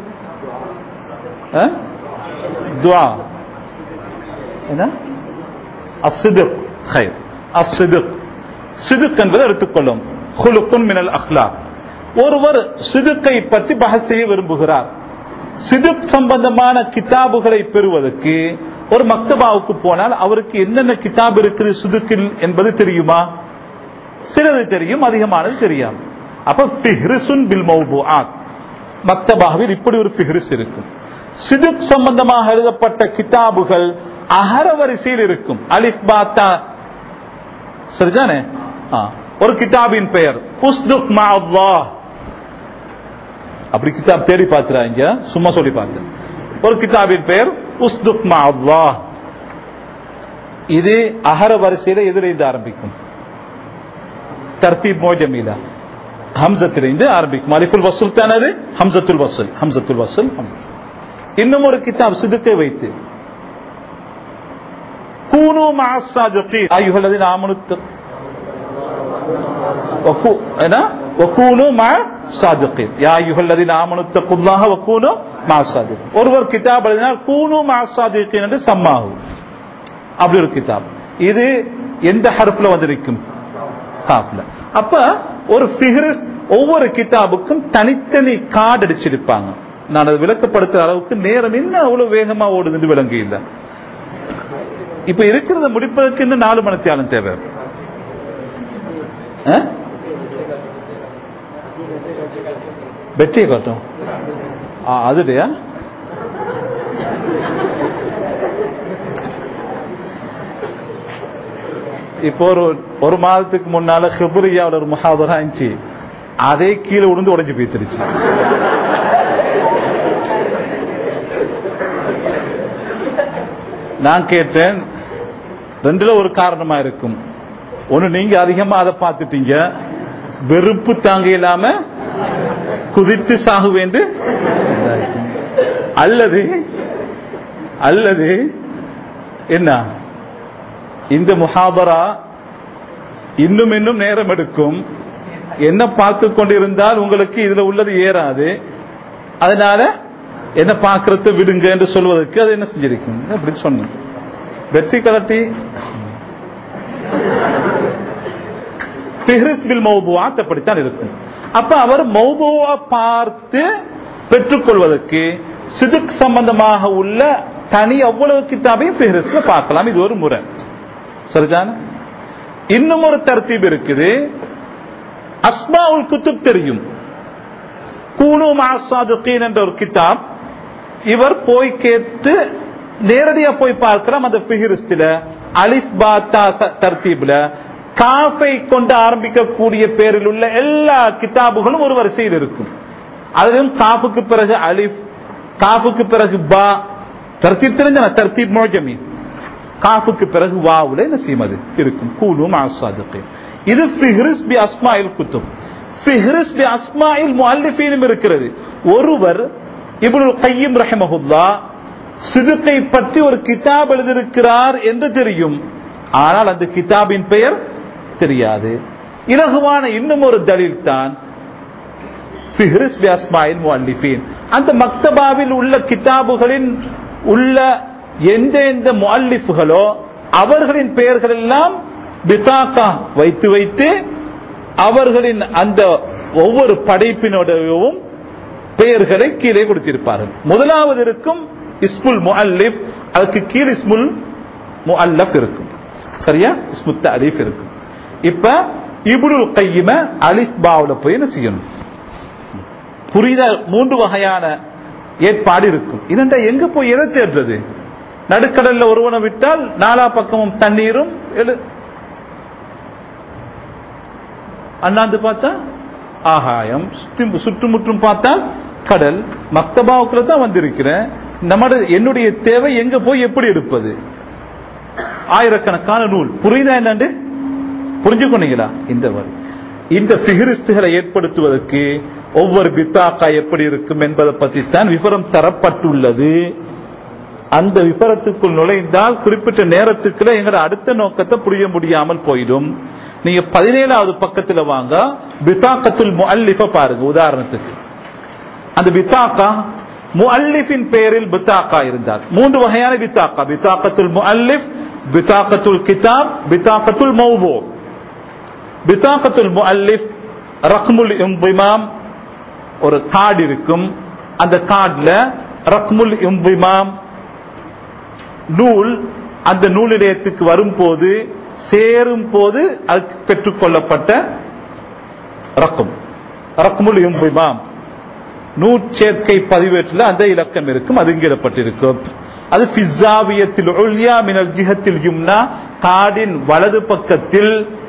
S1: துவா என்ன அசிதுக் ஹைர் அசிதுக் சிதுக் என்பதை எடுத்துக்கொள்ளும் குலுக்குன் மினல் அஹ்லாக் ஒருவர் சிதுக்கை பற்றி பகஸ் செய்ய விரும்புகிறார் சிதுக் சம்பந்தமான கிதாபுகளை பெறுவதற்கு ஒரு மக்தபாவுக்கு போனால் அவருக்கு என்னென்ன கிதாப் இருக்குது சுதுக்கில் என்பது தெரியுமா சிலது தெரியும் அதிகமானது தெரியாது அப்ப பிஹ்ரிசுன் பில் மௌபுஆத் மக்தபாவில் இப்படி ஒரு பிஹ்ரிஸ் இருக்கும் சிதுக் சம்பந்தமாக எழுதப்பட்ட கிதாபுகள் அகர வரிசையில் இருக்கும் அலிஃப் பாத்தா சரிதானே ஒரு கிதாபின் பெயர் புஸ்துக் மாவா அப்படி கிதாப் தேடி பார்த்துறாங்க சும்மா சொல்லி பார்த்தேன் ஒரு கிதாபின் பெயர் உஸ்துக் மாவா இது அகர வரிசையில எதிரிருந்து ஆரம்பிக்கும் தர்த்தீப் மோஜமீலா ஹம்சத்திலிருந்து ஆரம்பிக்கும் அலிஃபுல் வசூல் தானது ஹம்சத்துல் வசூல் ஹம்சத்துல் வசூல் இன்னும் ஒரு கிதாப் சிதுக்கை வைத்து கூனு மாசாஜி ஆயுகலதின் ஆமனுத்து ஒருவர் கிதாப் எழுதினால் கூனு மாசாதிக்கின் என்று சம்மாகும் அப்படி ஒரு கிதாப் இது எந்த ஹர்ஃப்ல வந்திருக்கும் காஃப்ல அப்ப ஒரு ஃபிஹரிஸ் ஒவ்வொரு கிதாபுக்கும் தனித்தனி கார்டு அடிச்சிருப்பாங்க நான் அதை விளக்கப்படுத்துற அளவுக்கு நேரம் என்ன அவ்வளவு வேகமா ஓடுதுன்னு விளங்கி இல்லை இப்ப இருக்கிறத முடிப்பதற்கு இன்னும் நாலு மணித்தியாலம் தேவை வெற்றியை காட்டும் அதுலையா இப்போ ஒரு ஒரு மாதத்துக்கு முன்னால ஹிபுரியாவில் ஒரு முகாதரா இருந்துச்சு அதே கீழே உளுந்து உடஞ்சு போய்த்துருச்சு நான் கேட்டேன் ரெண்டுல ஒரு காரணமா இருக்கும் ஒண்ணு நீங்க அதிகமா அதை பார்த்துட்டீங்க வெறுப்பு தாங்க இல்லாம குதித்து சாக வேண்டு அல்லது அல்லது என்ன இந்த முஹாபரா இன்னும் இன்னும் நேரம் எடுக்கும் என்ன பார்த்து கொண்டிருந்தால் உங்களுக்கு இதுல உள்ளது ஏறாது அதனால என்ன பார்க்கறத விடுங்க என்று சொல்வதற்கு அது என்ன செஞ்சிருக்கும் அப்படின்னு சொன்னேன் வெற்றி கலட்டி பில் மௌபுவாத் அப்படித்தான் இருக்கும் அப்ப அவர் மௌபுவா பார்த்து பெற்றுக்கொள்வதற்கு சிதுக் சம்பந்தமாக உள்ள தனி அவ்வளவு கிதாபையும் பிஹரிஸ்ல பார்க்கலாம் இது ஒரு முறை சரிதான இன்னும் ஒரு தர்த்தீப் இருக்குது அஸ்மா உல் குத்துப் தெரியும் கூனு மாசாதுக்கீன் என்ற ஒரு கிதாப் இவர் போய் கேட்டு நேரடியா போய் பார்க்கலாம் அந்த பிஹிரிஸ்டில அலிஃப் பாத்தா தர்த்தீப்ல காஃபை கொண்டு ஆரம்பிக்கக்கூடிய பேரில் உள்ள எல்லா கிதாபுகளும் ஒரு வரிசையில் இருக்கும் அதிலும் காஃபுக்கு பிறகு அலிஃப் காஃபுக்கு பிறகு பா தர்த்தீப் தெரிஞ்ச தர்த்தீப் மோஜமி காஃபுக்கு பிறகு வாவுல என்ன செய்வது இருக்கும் கூலும் ஆசாதுக்கு இது ஃபிஹ்ரிஸ் பி அஸ்மாயில் குத்தும் ஃபிஹ்ரிஸ் பி அஸ்மாயில் முஅல்லிஃபீனும் இருக்கிறது ஒருவர் இப்னுல் கையும் ரஹமஹுல்லா சிதுக்கை பற்றி ஒரு கிதாப் எழுதியிருக்கிறார் என்று தெரியும் ஆனால் அந்த கிதாபின் பெயர் தெரியாது இலகுவான இன்னும் ஒரு தலில் தான் அந்த மக்தபாவில் உள்ள கிதாபுகளின் உள்ள எந்த எந்த முல்லிஃபுகளோ அவர்களின் பெயர்கள் எல்லாம் பிதாக்கா வைத்து வைத்து அவர்களின் அந்த ஒவ்வொரு படைப்பினுடையவும் பெயர்களை கீழே கொடுத்திருப்பார்கள் முதலாவது இருக்கும் இஸ்முல் முஅல்லிஃப் அதுக்கு கீழ் இஸ்முல் முஅல்லஃப் இருக்கும் சரியா இஸ்முத்த அலிஃப் இருக்கும் இப்ப இப்னுல் கையிம அலிஃப் பாவுல போய் என்ன செய்யணும் புரித மூன்று வகையான ஏற்பாடு இருக்கும் இதெண்டா எங்க போய் எதை தேடுறது நடுக்கடல்ல ஒருவனை விட்டால் நாலா பக்கமும் தண்ணீரும் எழு அண்ணாந்து பார்த்தா ஆகாயம் சுத்தி- சுற்றுமுற்றும் பார்த்தால் கடல் மக்தபாவுக்குள்ள தான் வந்திருக்கிறேன் நம்மட என்னுடைய தேவை எங்க போய் எப்படி எடுப்பது ஆயிரக்கணக்கான நூல் புரியுதா என்னண்டு புரிஞ்சுக்கொண்டீங்களா இந்த வரி இந்த பிகிரிஸ்டுகளை ஏற்படுத்துவதற்கு ஒவ்வொரு பித்தாக்கா எப்படி இருக்கும் என்பதை பற்றி தான் விவரம் தரப்பட்டுள்ளது அந்த விவரத்துக்குள் நுழைந்தால் குறிப்பிட்ட நேரத்துக்குள்ள எங்களோட அடுத்த நோக்கத்தை புரிய முடியாமல் போயிடும் நீங்க பதினேழாவது பக்கத்துல வாங்க பித்தாக்கத்துல் முஅல்லிஃப பாருங்க உதாரணத்துக்கு அந்த பித்தாக்கா முஅல்லிஃபின் பெயரில் பித்தாக்கா இருந்தார் மூன்று வகையான பித்தாக்கா பித்தாக்கத்துல் முஅல்லிஃப் பித்தாக்கத்துல் கிதாப் பித்தாக்கத்துல் மௌபூ பித்தாக்கத்துல் முஅல்லிஃப் ரக்முல் இம்திமாம் ஒரு கார்டு இருக்கும் அந்த கார்டுல ரக்முல் இம்திமாம் நூல் அந்த நூலிடயத்துக்கு வரும்போது சேரும் போது அதுக்கு பெற்றுக்கொள்ளப்பட்ட ரக்கம் ரக்முல் இம்திமாம் நூற்சேர்க்கை பதிவேற்றில் அந்த இலக்கம் இருக்கும் அது இங்கிடப்பட்டிருக்கும் அது பிஸாவியத்தில் உல்யா மினல் ஜிஹத்தில் யும்னா காடின் வலது பக்கத்தில்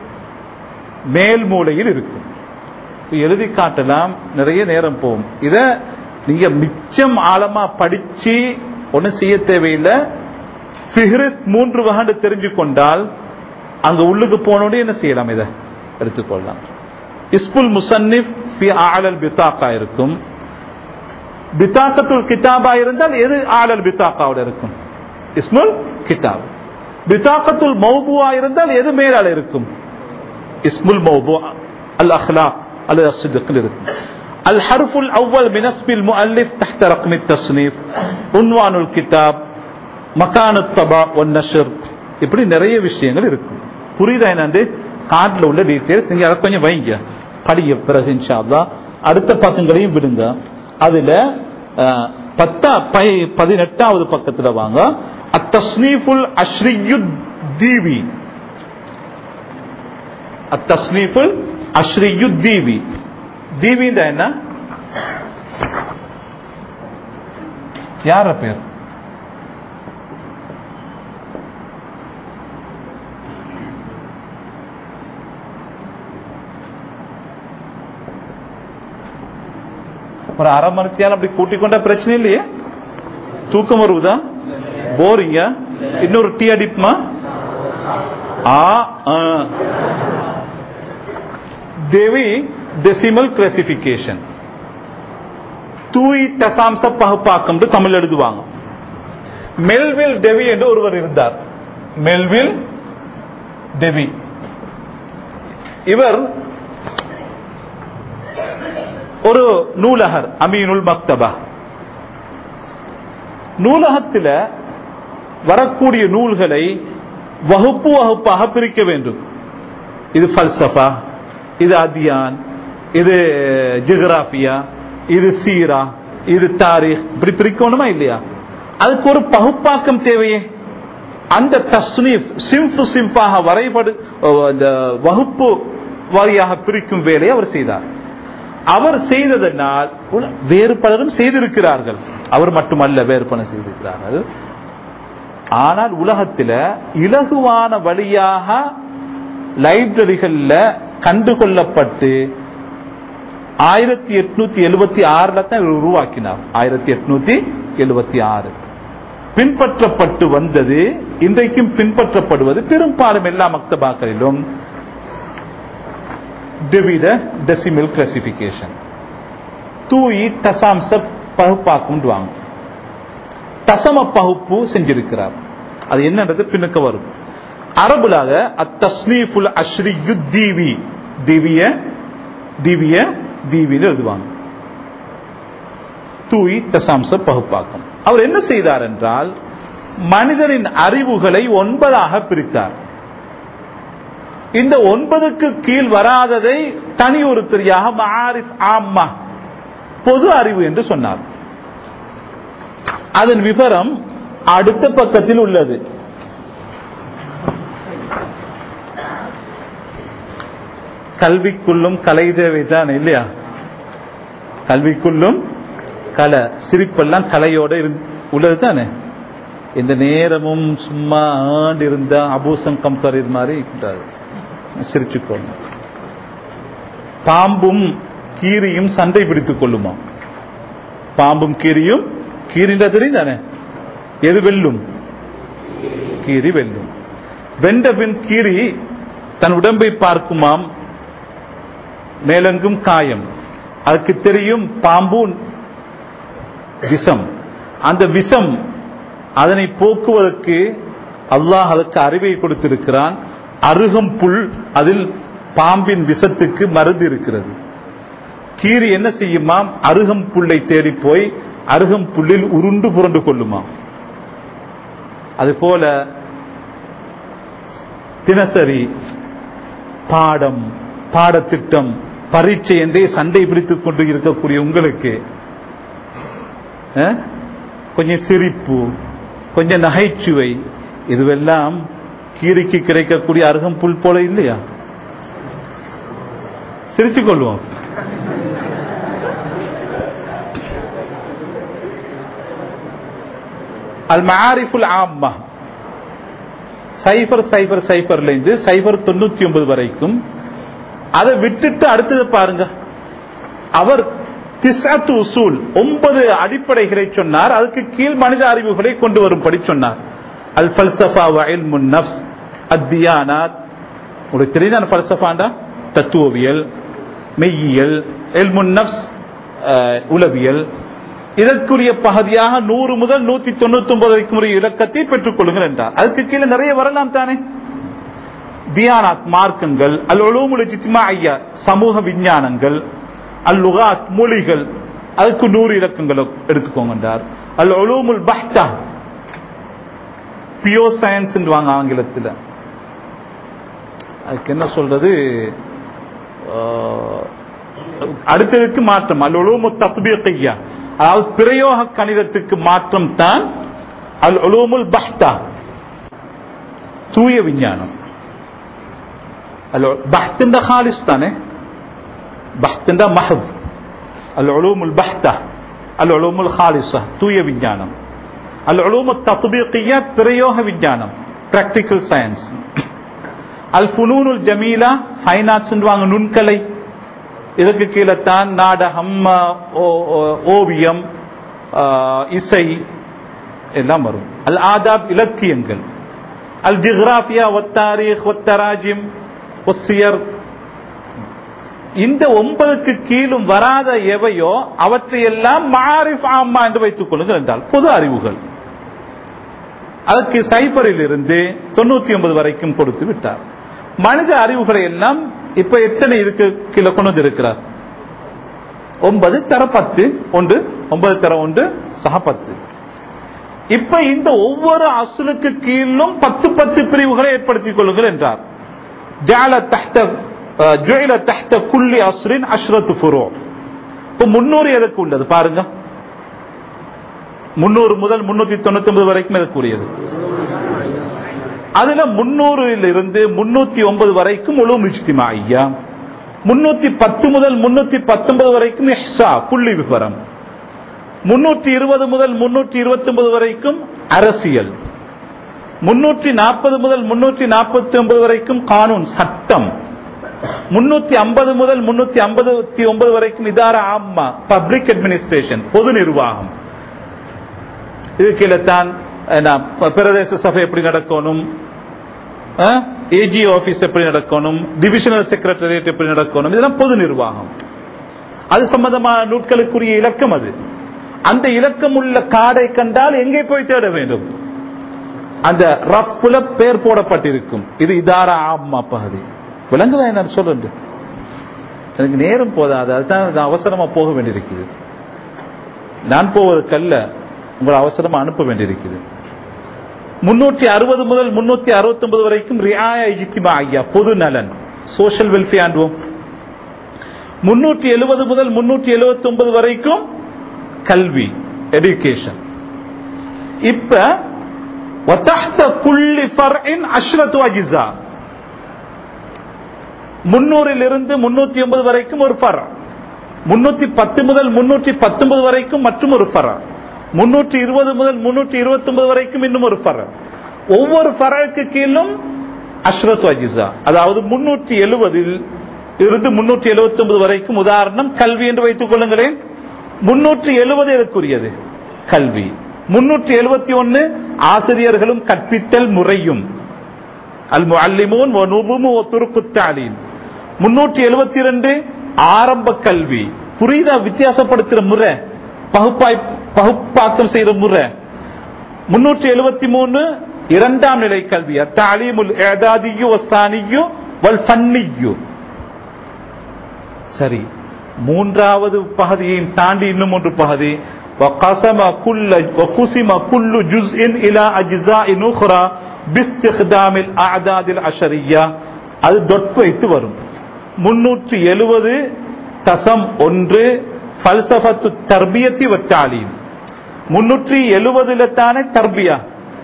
S1: மேல் மூலையில் இருக்கும் இப்ப எழுதி காட்டலாம் நிறைய நேரம் போகும் இத நீங்க மிச்சம் ஆழமா படிச்சு ஒன்னும் செய்ய தேவையில்லை ஃபிஹ்ரிஸ்ட் மூன்று வகண்டு தெரிஞ்சு கொண்டால் அங்க உள்ளுக்கு போனோட என்ன செய்யலாம் இதை எடுத்துக்கொள்ளலாம் இஸ்புல் முசன்னிஃப் ஃபி ஆலல் பித்தாக்கா இருக்கும் பித்தாக்கத்துல் கிதாபா இருந்தால் எது ஆலல் பித்தாக்காவோட இருக்கும் இஸ்முல் கிதாப் பித்தாக்கத்துல் மௌபுவா இருந்தால் எது மேலால இருக்கும் இஸ்முல் மௌபு அல் அஹ்லாக் அல்லது அஸ்ஸிதுக்ல இருக்கும் الحرف الأول من اسم المؤلف تحت رقم التصنيف عنوان الكتاب مكان الطبع والنشر இப்படி நிறைய விஷயங்கள் இருக்கும் புரியுதா என்னண்டு கார்டில் உள்ள டீட்டெயில்ஸ் நீங்க அதை கொஞ்சம் வைங்க படிங்க பிறகு இன்ஷா அல்லாஹ். அடுத்த பக்கங்களையும் விடுங்க அதுல அஹ், பத்தா பை- பதினெட்டாவது பக்கத்துல வாங்க அத்தஸ்னீஃபுல் அஸ்ரியுத் தீவி அத்தஸ்னீஃபுல் அஸ்ரியுத் தீவி தீவின்ற என்ன யார பேர் ஒரு அரை மணித்தியால அப்படி கூட்டிக் கொண்டா பிரச்சனை இல்லையே தூக்கம் வருவதா போரிங்க இன்னொரு டீ அடிப்புமா ஆ ஆ. தேவி டெசிமல் கிளாசிபிகேஷன் தூய் தசாம்ச பகுப்பாக்கம் என்று தமிழ் எழுதுவாங்க மெல்வில் டெவி என்று ஒருவர் இருந்தார் மெல்வில் டெவி இவர் ஒரு நூலகர் அமீனுல் மக்தபா நூலகத்தில் வரக்கூடிய நூல்களை வகுப்பு வகுப்பாக பிரிக்க வேண்டும் இது ஃபல்சஃபா இது அதியான் இது ஜிகராபியா இது சீரா இது தாரீக் இப்படி பிரிக்கணுமா இல்லையா அதுக்கு ஒரு பகுப்பாக்கம் தேவையே அந்த தஸ்னீப் சிம்பு சிம்பாக வரைபடு அந்த வகுப்பு வாரியாக பிரிக்கும் வேலையை அவர் செய்தார் அவர் செய்ததனால் உல- வேறு பலரும் செய்திருக்கிறார்கள் அவர் மட்டுமல்ல வேறு பலர் செய்திருக்கிறார்கள் ஆனால் உலகத்தில் இலகுவான வழியாக லைப்ரரிகள்ல கண்டுகொள்ளப்பட்டு ஆயிரத்தி எட்நூத்தி எழுபத்தி ஆறுல தான் இவர் உருவாக்கினார் ஆயிரத்தி எட்நூத்தி எழுபத்தி ஆறு பின்பற்றப்பட்டு வந்தது இன்றைக்கும் பின்பற்றப்படுவது பெரும்பாலும் எல்லா மக்தபாக்களிலும் டிவிட டெசிமல் கிளாசிபிகேஷன் தூயி தசாம்ச பகுப்பாக்கும் வாங்க தசம பகுப்பு செஞ்சிருக்கிறார் அது என்னன்றது பின்னுக்கு வரும் அரபுலாக அத்தஸ்னீஃபுல் அஸ்ரியு தீவி திவிய திவிய தீவின்னு எழுதுவாங்க தூய் தசாம்ச பகுப்பாக்கம் அவர் என்ன செய்தார் என்றால் மனிதனின் அறிவுகளை ஒன்பதாக பிரித்தார் இந்த ஒன்பதுக்கு கீழ் வராததை தனி ஒரு தெரியாக மாரிஃப் ஆம்மா பொது அறிவு என்று சொன்னார் அதன் விவரம் அடுத்த பக்கத்தில் உள்ளது கல்விக்குள்ளும் கலை தேவைதான் இல்லையா கல்விக்குள்ளும் கலை சிரிப்பெல்லாம் கலையோட உள்ளது தானே இந்த நேரமும் சும்மா ஆண்டு இருந்தா அபூசம் கம்சர் இது மாதிரி கூடாது சிரிச்சுக்கோங்க பாம்பும் கீரியும் சண்டை பிடித்துக் கொள்ளுமா பாம்பும் கீரியும் கீரின்ற தெரியும் தானே எது வெல்லும் கீரி வெல்லும் வென்ற பின் கீரி தன் உடம்பை பார்க்குமாம் மேலெங்கும் காயம் அதுக்கு தெரியும் பாம்பு விஷம் அந்த விஷம் அதனை போக்குவதற்கு அல்லாஹ் அதற்கு அறிவை கொடுத்திருக்கிறான் அருகம் புல் அதில் பாம்பின் விஷத்துக்கு மருந்து இருக்கிறது கீரி என்ன செய்யுமாம் அருகம் புல்லை தேடி போய் அருகம் புல்லில் உருண்டு புரண்டு கொள்ளுமாம் அதுபோல தினசரி பாடம் பாடத்திட்டம் பரீட்சை என்றே சண்டை பிடித்துக் கொண்டு இருக்கக்கூடிய உங்களுக்கு அஹ், கொஞ்சம் சிரிப்பு கொஞ்சம் நகைச்சுவை இதுவெல்லாம் கீரிக்கு கிடைக்கக்கூடிய அருகம் புல் போல இல்லையா சிரித்துக் கொள்வோம் அல் மாரிஃபுல் ஆம்மா சைபர் சைபர் சைபர்ல இருந்து சைபர் தொண்ணூத்தி ஒன்பது வரைக்கும் அதை விட்டுட்டு அடுத்தது பாருங்க அவர் திசாத்து உசூல் ஒன்பது அடிப்படைகளை சொன்னார் அதுக்கு கீழ் மனித அறிவுகளை கொண்டு வரும்படி சொன்னார் அல் ஃபல்சஃபா வ இல்முன் நஃப்ஸ் அத்தியானாத் உங்களுக்கு தெரியுதா ஃபல்சஃபாண்டா தத்துவவியல் மெய்யியல் இல்முன் நஃப்ஸ் அஹ், உளவியல் இதற்குரிய பகுதியாக நூறு முதல் நூத்தி தொண்ணூத்தி ஒன்பது வரைக்கும் உரிய இலக்கத்தை பெற்றுக் கொள்ளுங்கள் என்றார் அதுக்கு கீழே நிறைய வரலாம் தானே தியானாத் மார்க்கங்கள் அல் உலூமுல் ஐயா சமூக விஞ்ஞானங்கள் அல் லுகாத் மொழிகள் அதுக்கு நூறு இலக்கங்கள் எடுத்துக்கோங்க என்றார் அல் உலூமுல் பஹ்தா பியோ சயின்ஸ் வாங்க ஆங்கிலத்தில் அதுக்கு என்ன சொல்றது ஆஹ், அடுத்ததுக்கு மாற்றம் அல் உலூமு தத்பீக்கையா அதாவது பிரயோக கணிதத்துக்கு மாற்றம் தான் அல் உலூமுல் பஹ்தா தூய விஞ்ஞானம் பஹ்தின்ற ஹாலிஸ் தானே பஹ்தின்ற மஹத் அல் உலூமுல் பஹ்தா அல் உலூமுல் ஹாலிஸா தூய விஞ்ஞானம் அல் உலூமு தத்பீக்கியா பிரயோக விஞ்ஞானம் பிராக்டிக்கல் சயின்ஸ் அல் ஃபுனூனுல் ஜமீலா ஃபைன் ஆர்ட்ஸ் வாங்க நுண்கலை இதற்கு கீழே தான் நாடகம் ஓ- ஓ- ஓவியம் ஆ, இசை எல்லாம் வரும் அல் ஆதாப் இலக்கியங்கள் அல் ஜிஹ்ராஃபியா ஒத்தாரீக் ஒத்தராஜிம் ஒசியர் இந்த ஒன்பதுக்கு கீழும் வராத எவையோ அவற்றையெல்லாம் மாரிஃப் ஆம்மா என்று வைத்துக் கொள்ளுங்கள் என்றால் பொது அறிவுகள் அதற்கு சைபரில் இருந்து தொண்ணூத்தி ஒன்பது வரைக்கும் கொடுத்து விட்டார் மனித அறிவுகளை எல்லாம் இப்ப எத்தனை இதுக்கு கீழே கொண்டு வந்து இருக்கிறார் ஒன்பது தர பத்து ஒன்று ஒன்பது தர ஒன்று சக பத்து இப்ப இந்த ஒவ்வொரு அசுலுக்கு கீழும் பத்து பத்து பிரிவுகளை ஏற்படுத்திக் கொள்ளுங்கள் என்றார் ஜால தஹ்த அஹ், ஜுஇல தஹ்த குல்லி அஸ்ரின் அஷ்ரத்து ஃபுரூ இப்ப முன்னூறு எதற்கு உள்ளது பாருங்க முன்னூறு முதல் முன்னூத்தி தொண்ணூத்தி ஒன்பது வரைக்கும் எதற்குரியது அதுல முன்னூறில் இருந்து முன்னூத்தி ஒன்பது வரைக்கும் உலூம் இஜ்திமாய்யா முன்னூத்தி பத்து முதல் முன்னூத்தி பத்தொன்பது வரைக்கும் இஹ்சா புள்ளி விவரம் முன்னூற்றி இருபது முதல் முன்னூற்றி இருபத்தி ஒன்பது வரைக்கும் அரசியல் முன்னூற்றி நாற்பது முதல் முன்னூற்றி நாற்பத்தி ஒன்பது வரைக்கும் கானூன் சட்டம் முன்னூத்தி ஐம்பது முதல் முன்னூத்தி ஐம்பத்தி ஒன்பது வரைக்கும் இதார ஆம்மா பப்ளிக் அட்மினிஸ்ட்ரேஷன் பொது நிர்வாகம் இது கீழே தான் என்ன, ப- பிரதேச சபை எப்படி நடக்கணும் ஏஜி ஆபீஸ் எப்படி நடக்கணும் டிவிஷனல் செக்ரட்டரியேட் எப்படி நடக்கணும் இதெல்லாம் பொது நிர்வாகம் அது சம்பந்தமான நூட்களுக்குரிய இலக்கம் அது அந்த இலக்கம் உள்ள காடை கண்டால் எங்கே போய் தேட வேண்டும் அந்த ரஃப்ல பேர் போடப்பட்டிருக்கும் இது இதாரா ஆம்மா பகுதி விலங்குதான் என்ன சொல்றது எனக்கு நேரம் போதாது அதுதான் நான் அவசரமா போக வேண்டியிருக்குது நான் போவதற்கல்ல உங்களை அவசரமா அனுப்ப வேண்டியிருக்குது முன்னூற்றி அறுபது முதல் முன்னூத்தி அறுபத்தி ஒன்பது வரைக்கும் ரியாயா இஜித்திமா ஐயா பொது நலன் சோஷியல் வெல்ஃபேர் ஆண்டுவோம் முன்னூற்றி எழுபது முதல் முன்னூற்றி எழுபத்தி ஒன்பது வரைக்கும் கல்வி எடுகேஷன் இப்ப وتحت كل فرع عشرة أجزاء முன்னூறில் இருந்து முன்னூத்தி ஒன்பது வரைக்கும் ஒரு ஃபர் முன்னூத்தி பத்து முதல் முன்னூற்றி பத்தொன்பது வரைக்கும் மற்றும் ஒரு ஃபர் முன்னூற்றி இருபது முதல் முன்னூற்றி இருபத்தி ஒன்பது வரைக்கும் இன்னும் ஒரு ஃபர் ஒவ்வொரு ஃபருக்கு கீழும் அஷ்ரத் அஜிசா அதாவது முன்னூற்றி எழுபதில் இருந்து முன்னூற்றி எழுபத்தி ஒன்பது வரைக்கும் உதாரணம் கல்வி என்று வைத்துக் கொள்ளுங்களேன் முன்னூற்றி எழுபது எதற்குரியது கல்வி முன்னூற்றி எழுபத்தி ஒன்னு ஆசிரியர்களும் கற்பித்தல் முறையும் அல் முஅல்லிமூன் வ நுபுமு வ துருக்குத் தஅலீம் முன்னூற்றி எழுபத்தி ரெண்டு ஆரம்ப கல்வி புரியுதா வித்தியாசப்படுத்துற முறை பகுப்பாய் பகுப்பாக்கம் செய்யற முறை முன்னூற்றி எழுபத்தி மூணு இரண்டாம் நிலை கல்வி தாலீமுல் ஏதாதியு வசானியு வல் ஃபன்னியு சரி மூன்றாவது பகுதியையும் தாண்டி இன்னும் ஒன்று பகுதி وقسم كل وقسم كل جزء الى اجزاء اخرى باستخدام الاعداد العشريه அது டொட் வைத்து வரும் முன்னூற்றி எழுபது தசம் ஒன்று பல்சபத்து தர்பியத்தி வட்டாலீம் முன்னூற்றி எழுபதுல தானே தர்பியா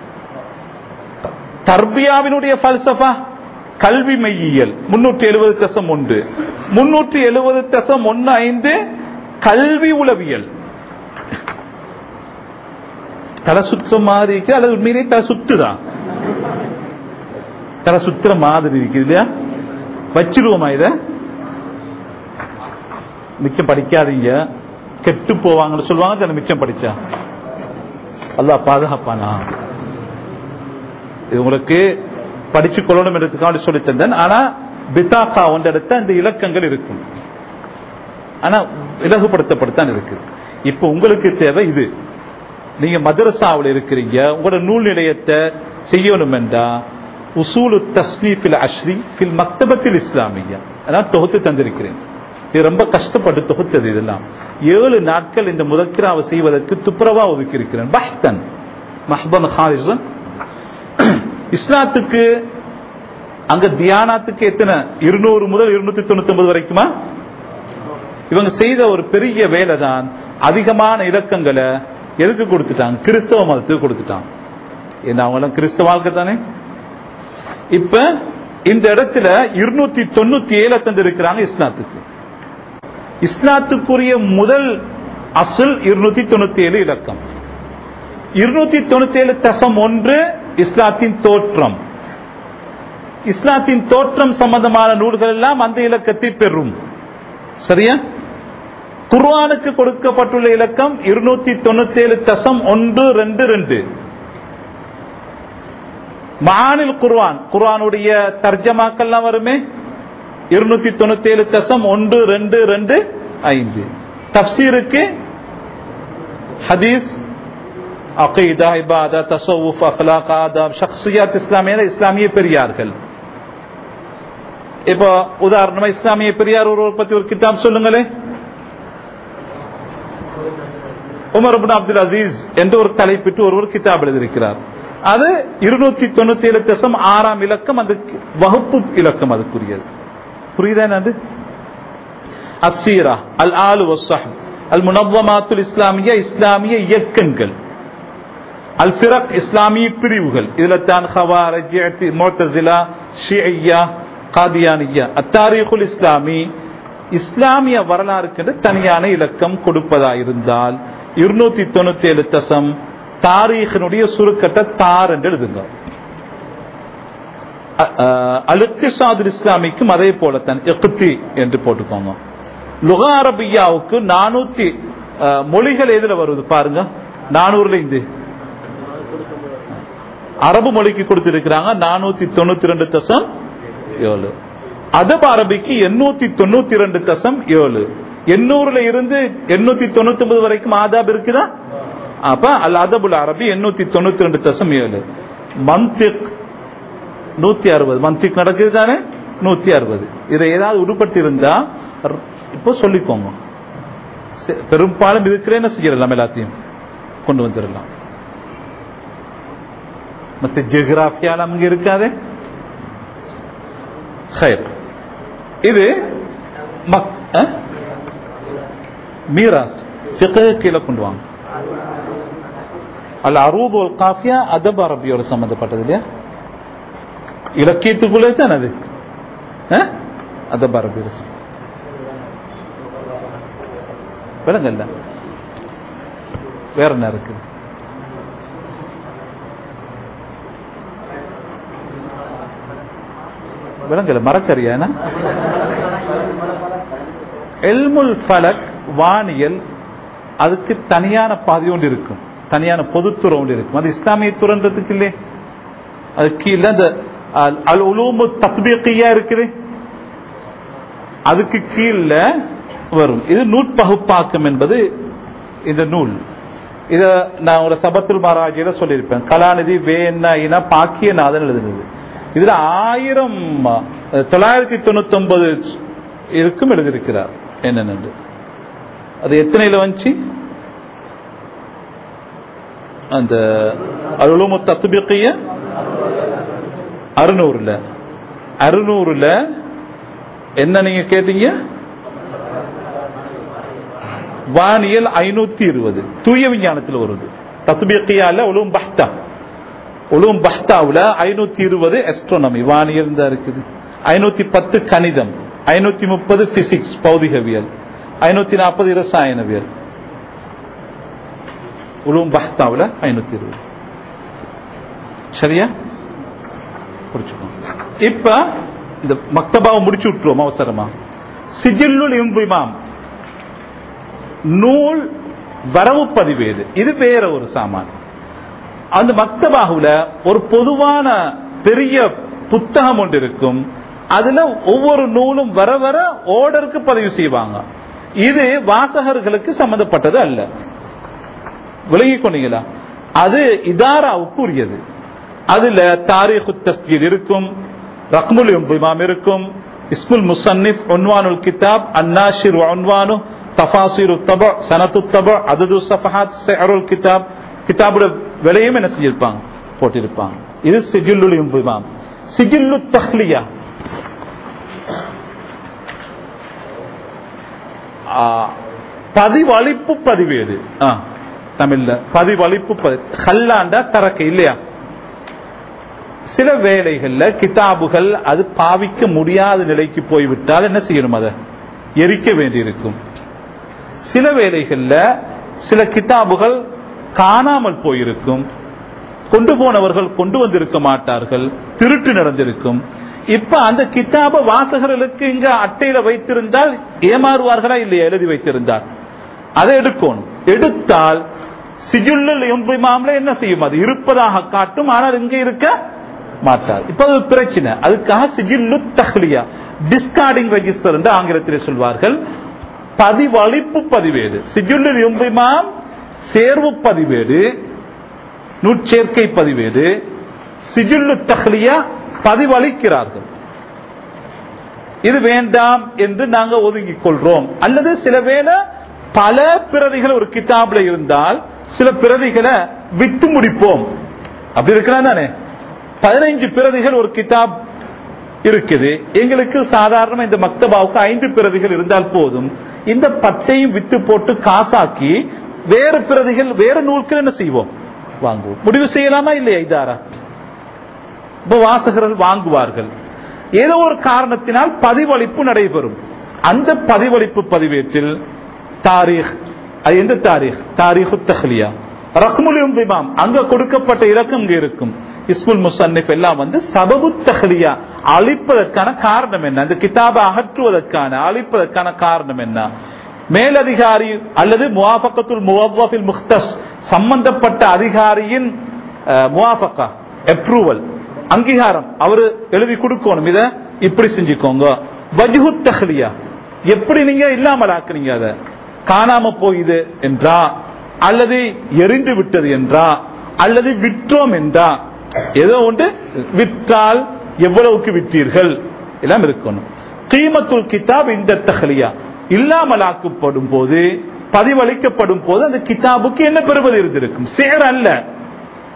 S1: தர்பியாவினுடைய பல்சபா கல்வி மெய்யியல் முன்னூற்றி எழுபது தசம் ஒன்று முன்னூற்றி எழுபது தசம் ஒன்னு ஐந்து கல்வி உளவியல் தலை சுற்ற மாதிரி இருக்கு அல்லது உண்மையிலே தலை சுத்துதான் தலை சுத்துற மாதிரி இருக்கு இல்லையா வச்சிருவோமா இத மிச்சம் படிக்காதீங்க கெட்டு போவாங்கன்னு சொல்லுவாங்க தானே மிச்சம் படிச்சா அல்லா பாதுகாப்பானா இது உங்களுக்கு படிச்சு கொள்ளணும் என்றதுக்காக சொல்லி தந்தேன் ஆனா பிதாக்கா ஒன்ற இடத்த இந்த இலக்கங்கள் இருக்கும் ஆனா இலகுபடுத்தப்படத்தான் இருக்கு இப்ப உங்களுக்கு தேவை இது நீங்க மதரசாவில் இருக்கிறீங்க உங்களோட நூல் நிலையத்தை செய்யணும் என்றா உசூலு தஸ்னீஃபில் அஸ்ரி ஃபில் மக்தபத்தில் இஸ்லாமியா அதான் தொகுத்து தந்திருக்கிறேன் இது ரொம்ப கஷ்டப்பட்டு தொகுத்தது இதெல்லாம் ஏழு நாட்கள் இந்த முதக்கிராவை செய்வதற்கு துப்புரவா ஒதுக்கி இருக்கிறேன் பஹ்தன் மஹ்பன் ஹாரிசன் இஸ்லாத்துக்கு அங்க தியானத்துக்கு எத்தனை இருநூறு முதல் இருநூத்தி தொண்ணூத்தி ஒன்பது வரைக்குமா இவங்க செய்த ஒரு பெரிய வேலை தான் அதிகமான இலக்கங்களை எதுக்கு கொடுத்துட்டாங்க கிறிஸ்தவ மதத்துக்கு கொடுத்துட்டாங்க ஏன்னா அவங்க எல்லாம் கிறிஸ்தவ வாழ்க்கை தானே இப்ப இந்த இடத்துல இருநூத்தி தொண்ணூத்தி ஏழு தந்திருக்கிறாங்க இஸ்லாத்துக்கு இஸ்லாத்துக்குரிய முதல் அசுல் இருநூத்தி தொண்ணூத்தி ஏழு இலக்கம் இருநூத்தி தொண்ணூத்தி ஏழு தசம் ஒன்று இஸ்லாத்தின் தோற்றம் இஸ்லாத்தின் தோற்றம் சம்பந்தமான நூல்கள் எல்லாம் அந்த இலக்கத்தை பெறும் சரியா குர்ஆனுக்கு கொடுக்கப்பட்டுள்ள இலக்கம் இருநூத்தி தொண்ணூத்தி ஏழு தசம் ஒன்று ரெண்டு ரெண்டு மானில் குர்ஆன் குர்ஆனுடைய தர்ஜமாக்கள்லாம் வருமே இருநூத்தி தொண்ணூத்தி ஏழு தசம் ஒன்று ரெண்டு ரெண்டு ஐந்து தப்சீருக்கு ஹதீஸ் அகீதா இபாதா தசவுஃப் அஹ்லாக் ஆதாப் ஷக்ஸியாத் இஸ்லாமிய இஸ்லாமிய பெரியார்கள் இப்போ உதாரணமா இஸ்லாமிய பெரியார் ஒருவர் பத்தி ஒரு கிதாப் சொல்லுங்களே உமர் அப்துல் அப்துல் அசீஸ் என்று ஒரு தலைப்பிட்டு ஒருவர் கிதாப் எழுதியிருக்கிறார் அது இருநூத்தி தொண்ணூத்தி ஏழு தசம் ஆறாம் இலக்கம் அது வகுப்பு இலக்கம் அதுக்குரியது புரியுதா அது அசீரா அல் ஆலு வசஹ் அல் முனவமாத்துல் இஸ்லாமிய இஸ்லாமிய இயக்கங்கள் அல் ஃபிரக் இஸ்லாமிய பிரிவுகள் இதுல தான் ஹவாரஜ் மோத்தசிலா ஷியா காதியானியா அத்தாரிகுல் இஸ்லாமி இஸ்லாமிய வரலாறுக்கு தனியான இலக்கம் கொடுப்பதா இருந்தால் இருநூத்தி தொண்ணூத்தி ஏழு தசம் தாரீகனுடைய சுருக்கத்தை தார் என்று எழுதுங்க அலுக்கிசாதுல் இஸ்லாமிக்கும் அதே போலத்தான் எக்குத்தி என்று போட்டுக்கோங்க லுகா அரபியாவுக்கு நானூத்தி மொழிகள் எதுல வருது பாருங்க நானூறுல இருந்து அரபு மொழிக்கு கொடுத்திருக்கிறாங்க நானூத்தி தொண்ணூத்தி ரெண்டு தசம் ஏழு அதப் அரபிக்கு எண்ணூத்தி தொண்ணூத்தி ரெண்டு தசம் ஏழு எண்ணூறுல இருந்து எண்ணூத்தி தொண்ணூத்தி ஒன்பது வரைக்கும் ஆதாப் இருக்குதா அப்ப அல் அதபுல் அரபி எண்ணூத்தி தொண்ணூத்தி ரெண்டு தசம் ஏழு மந்திக் நூத்தி அறுபது மந்திக் நடக்குது தானே நூத்தி அறுபது இதை ஏதாவது உடுப்பட்டு இருந்தா இப்போ சொல்லிக்கோங்க பெரும்பாலும் இதுக்குறே என்ன செய்யலாம் எல்லாத்தையும் கொண்டு வந்துடலாம் மற்ற ஜியோகிராபியால் அங்க இருக்காது ஹைர் இது மக் அஹ்? மீராஸ் ஃபிக்ஹ் கீழே கொண்டு வாங்க அல்ல அரூப் ஒரு காஃபியா அதப் அரபியோட சம்பந்தப்பட்டது இல்லையா இலக்கியத்துக்குள்ளே தான் அது அஹ்? அதப் அரபியோட சம்பந்தம். விலங்கல்ல வேற என்ன இருக்கு விலங்கல்ல மரக்கரியா என்ன எல்முல் ஃபலக் வானியல் அதுக்கு தனியான பாதி ஒன்று இருக்கும் தனியான பொதுத்துறை ஒன்று இருக்கும் அது இஸ்லாமிய துறன்றதுக்கு இல்லையே அது கீழே அந்த அல்- அல் உலூமு தத்பீக்கியா இருக்குது அதுக்கு கீழ வரும் இது நூற்பகுப்பாக்கம் என்பது இந்த நூல் இத நான் ஒரு சபத்துல் மகாராஜில சொல்லியிருப்பேன் கலாநிதி வேணா இன பாக்கியநாதன் எழுதுனது இதுல ஆயிரம் அஹ், தொள்ளாயிரத்தி தொண்ணூத்தி ஒன்பது இருக்கும் எழுதியிருக்கிறார் என்னென்னு அது எத்தனையில வந்துச்சு அந்த அருளுமு தத்துபிக்கைய அறுநூறுல அறுநூறுல என்ன நீங்க கேட்டீங்க வானியல் ஐநூத்தி இருபது தூய விஞ்ஞானத்தில் வருது தத்துபிக்கையால உலும் பஹ்தா உலும் பஹ்தாவுல ஐநூத்தி இருபது எஸ்ட்ரோனமி வானியல் தான் இருக்குது ஐநூத்தி பத்து கணிதம் ஐநூத்தி முப்பது பிசிக்ஸ் பௌதிகவியல் ஐநூத்தி நாற்பது இரசாயனவியல் உலும் பஹ்தாவுல ஐநூத்தி இருபது சரியா புரிச்சுக்கோங்க இப்ப இந்த மக்தபாவை முடிச்சு விட்டுருவோம் அவசரமா சிஜில்லுல் இம்விமாம் நூல் வரவு பதிவேடு இது வேற ஒரு சாமான் அந்த மக்தபாகுல ஒரு பொதுவான பெரிய புத்தகம் ஒன்று இருக்கும் அதுல ஒவ்வொரு நூலும் வர வர ஓர்டருக்கு பதிவு செய்வாங்க இது வாசகர்களுக்கு சம்பந்தப்பட்டது அல்ல விளங்கிக் கொண்டீங்களா அது இதாராவுக்கு உரியது அதுல தாரீஹு தஸ்ஜீல் இருக்கும் ரக்முல் இமாம் இருக்கும் இஸ்முல் முசன்னிப் உன்வானுல் கிதாப் அன்னாஷிர் உன்வானு தஃபாசிரு தப சனத்து தப அதது சஃபஹாத் சிஅருல் கிதாப் கிதாபோட விலையும் என்ன செஞ்சிருப்பாங்க போட்டிருப்பாங்க இது சிஜில்லுல் இமாம் சிஜில்லு தஹ்லியா ஆ, பதிவளிப்பு பதிவேடு ஆ, தமிழ்ல பதிவளிப்பு பதி- ஹல்லாண்டா தரக்கு இல்லையா சில வேளைகள்ல கிதாபுகள் அது பாவிக்க முடியாத நிலைக்கு போய்விட்டால் என்ன செய்யணும் அதை எரிக்க வேண்டியிருக்கும் சில வேளைகள்ல சில கிதாபுகள் காணாமல் போயிருக்கும் கொண்டு போனவர்கள் கொண்டு வந்திருக்க மாட்டார்கள் திருட்டு நடந்திருக்கும் இப்ப அந்த கிதாப வாசகர்களுக்கு இங்க அட்டையில வைத்திருந்தால் ஏமாறுவார்களா இல்லையா எழுதி வைத்திருந்தால் அதை எடுக்கணும் எடுத்தால் சிஜுல்லில் எம்பிமாம்ல என்ன செய்யும் அது இருப்பதாக காட்டும் ஆனால் இங்க இருக்க மாட்டாது இப்ப அது ஒரு பிரச்சனை அதுக்காக சிஜில்லு தஹ்லியா டிஸ்கார்டிங் ரெஜிஸ்டர் என்று ஆங்கிலத்தில் சொல்வார்கள் பதிவளிப்பு பதிவேடு சிஜுல்லில் எம்பிமாம் சேர்வு பதிவேடு நூற்சேர்க்கை பதிவேடு சிஜுல்லு தஹ்லியா பதிவளிக்கிறார்கள் இது வேண்டாம் என்று நாங்க ஒதுங்கிக் கொள்றோம் அல்லது சில வேளை பல பிரதிகள் ஒரு கிதாப்ல இருந்தால் சில பிரதிகளை வித்து முடிப்போம் அப்படி இருக்கலாம் தானே பதினைஞ்சு பிரதிகள் ஒரு கிதாப் இருக்குது எங்களுக்கு சாதாரண இந்த மக்தபாவுக்கு ஐந்து பிரதிகள் இருந்தால் போதும் இந்த பத்தையும் வித்து போட்டு காசாக்கி வேறு பிரதிகள் வேறு நூல்கள் என்ன செய்வோம் வாங்குவோம் முடிவு செய்யலாமா இல்லையா இதாரா இப்ப வாசகர்கள் வாங்குவார்கள் ஏதோ ஒரு காரணத்தினால் பதிவளிப்பு நடைபெறும் அந்த பதிவளிப்பு பதிவேட்டில் தாரீக் அது எந்த தாரீக் தாரீஹு தஹ்லியா ரக்முல் இமாம் அங்க கொடுக்கப்பட்ட இலக்கம் இங்க இருக்கும் இஸ்முல் முசன்னிப் எல்லாம் வந்து சபபு தஹ்லியா அழிப்பதற்கான காரணம் என்ன அந்த கிதாபை அகற்றுவதற்கான அழிப்பதற்கான காரணம் என்ன மேலதிகாரி அல்லது முவாஃபக்கத்துல் முவஃபில் முக்தஸ் சம்பந்தப்பட்ட அதிகாரியின் முவாஃபக்கா அப்ரூவல் அங்கீகாரம் அவரு எழுதி கொடுக்கணும் இத இப்படி செஞ்சுக்கோங்க வஜ்ஹு தஹ்லியா எப்படி நீங்க இல்லாமல் ஆக்குறீங்க அத காணாம போயுது என்றா அல்லது எரிந்து விட்டது என்றா அல்லது விற்றோம் என்றா ஏதோ ஒன்று விற்றால் எவ்வளவுக்கு விற்றீர்கள் எல்லாம் இருக்கணும் கீமத்துல் கிதாப் இந்த தஹ்லியா இல்லாமலாக்கப்படும் போது பதிவளிக்கப்படும் போது அந்த கிதாபுக்கு என்ன பெறுவது இருந்திருக்கும் சேர் அல்ல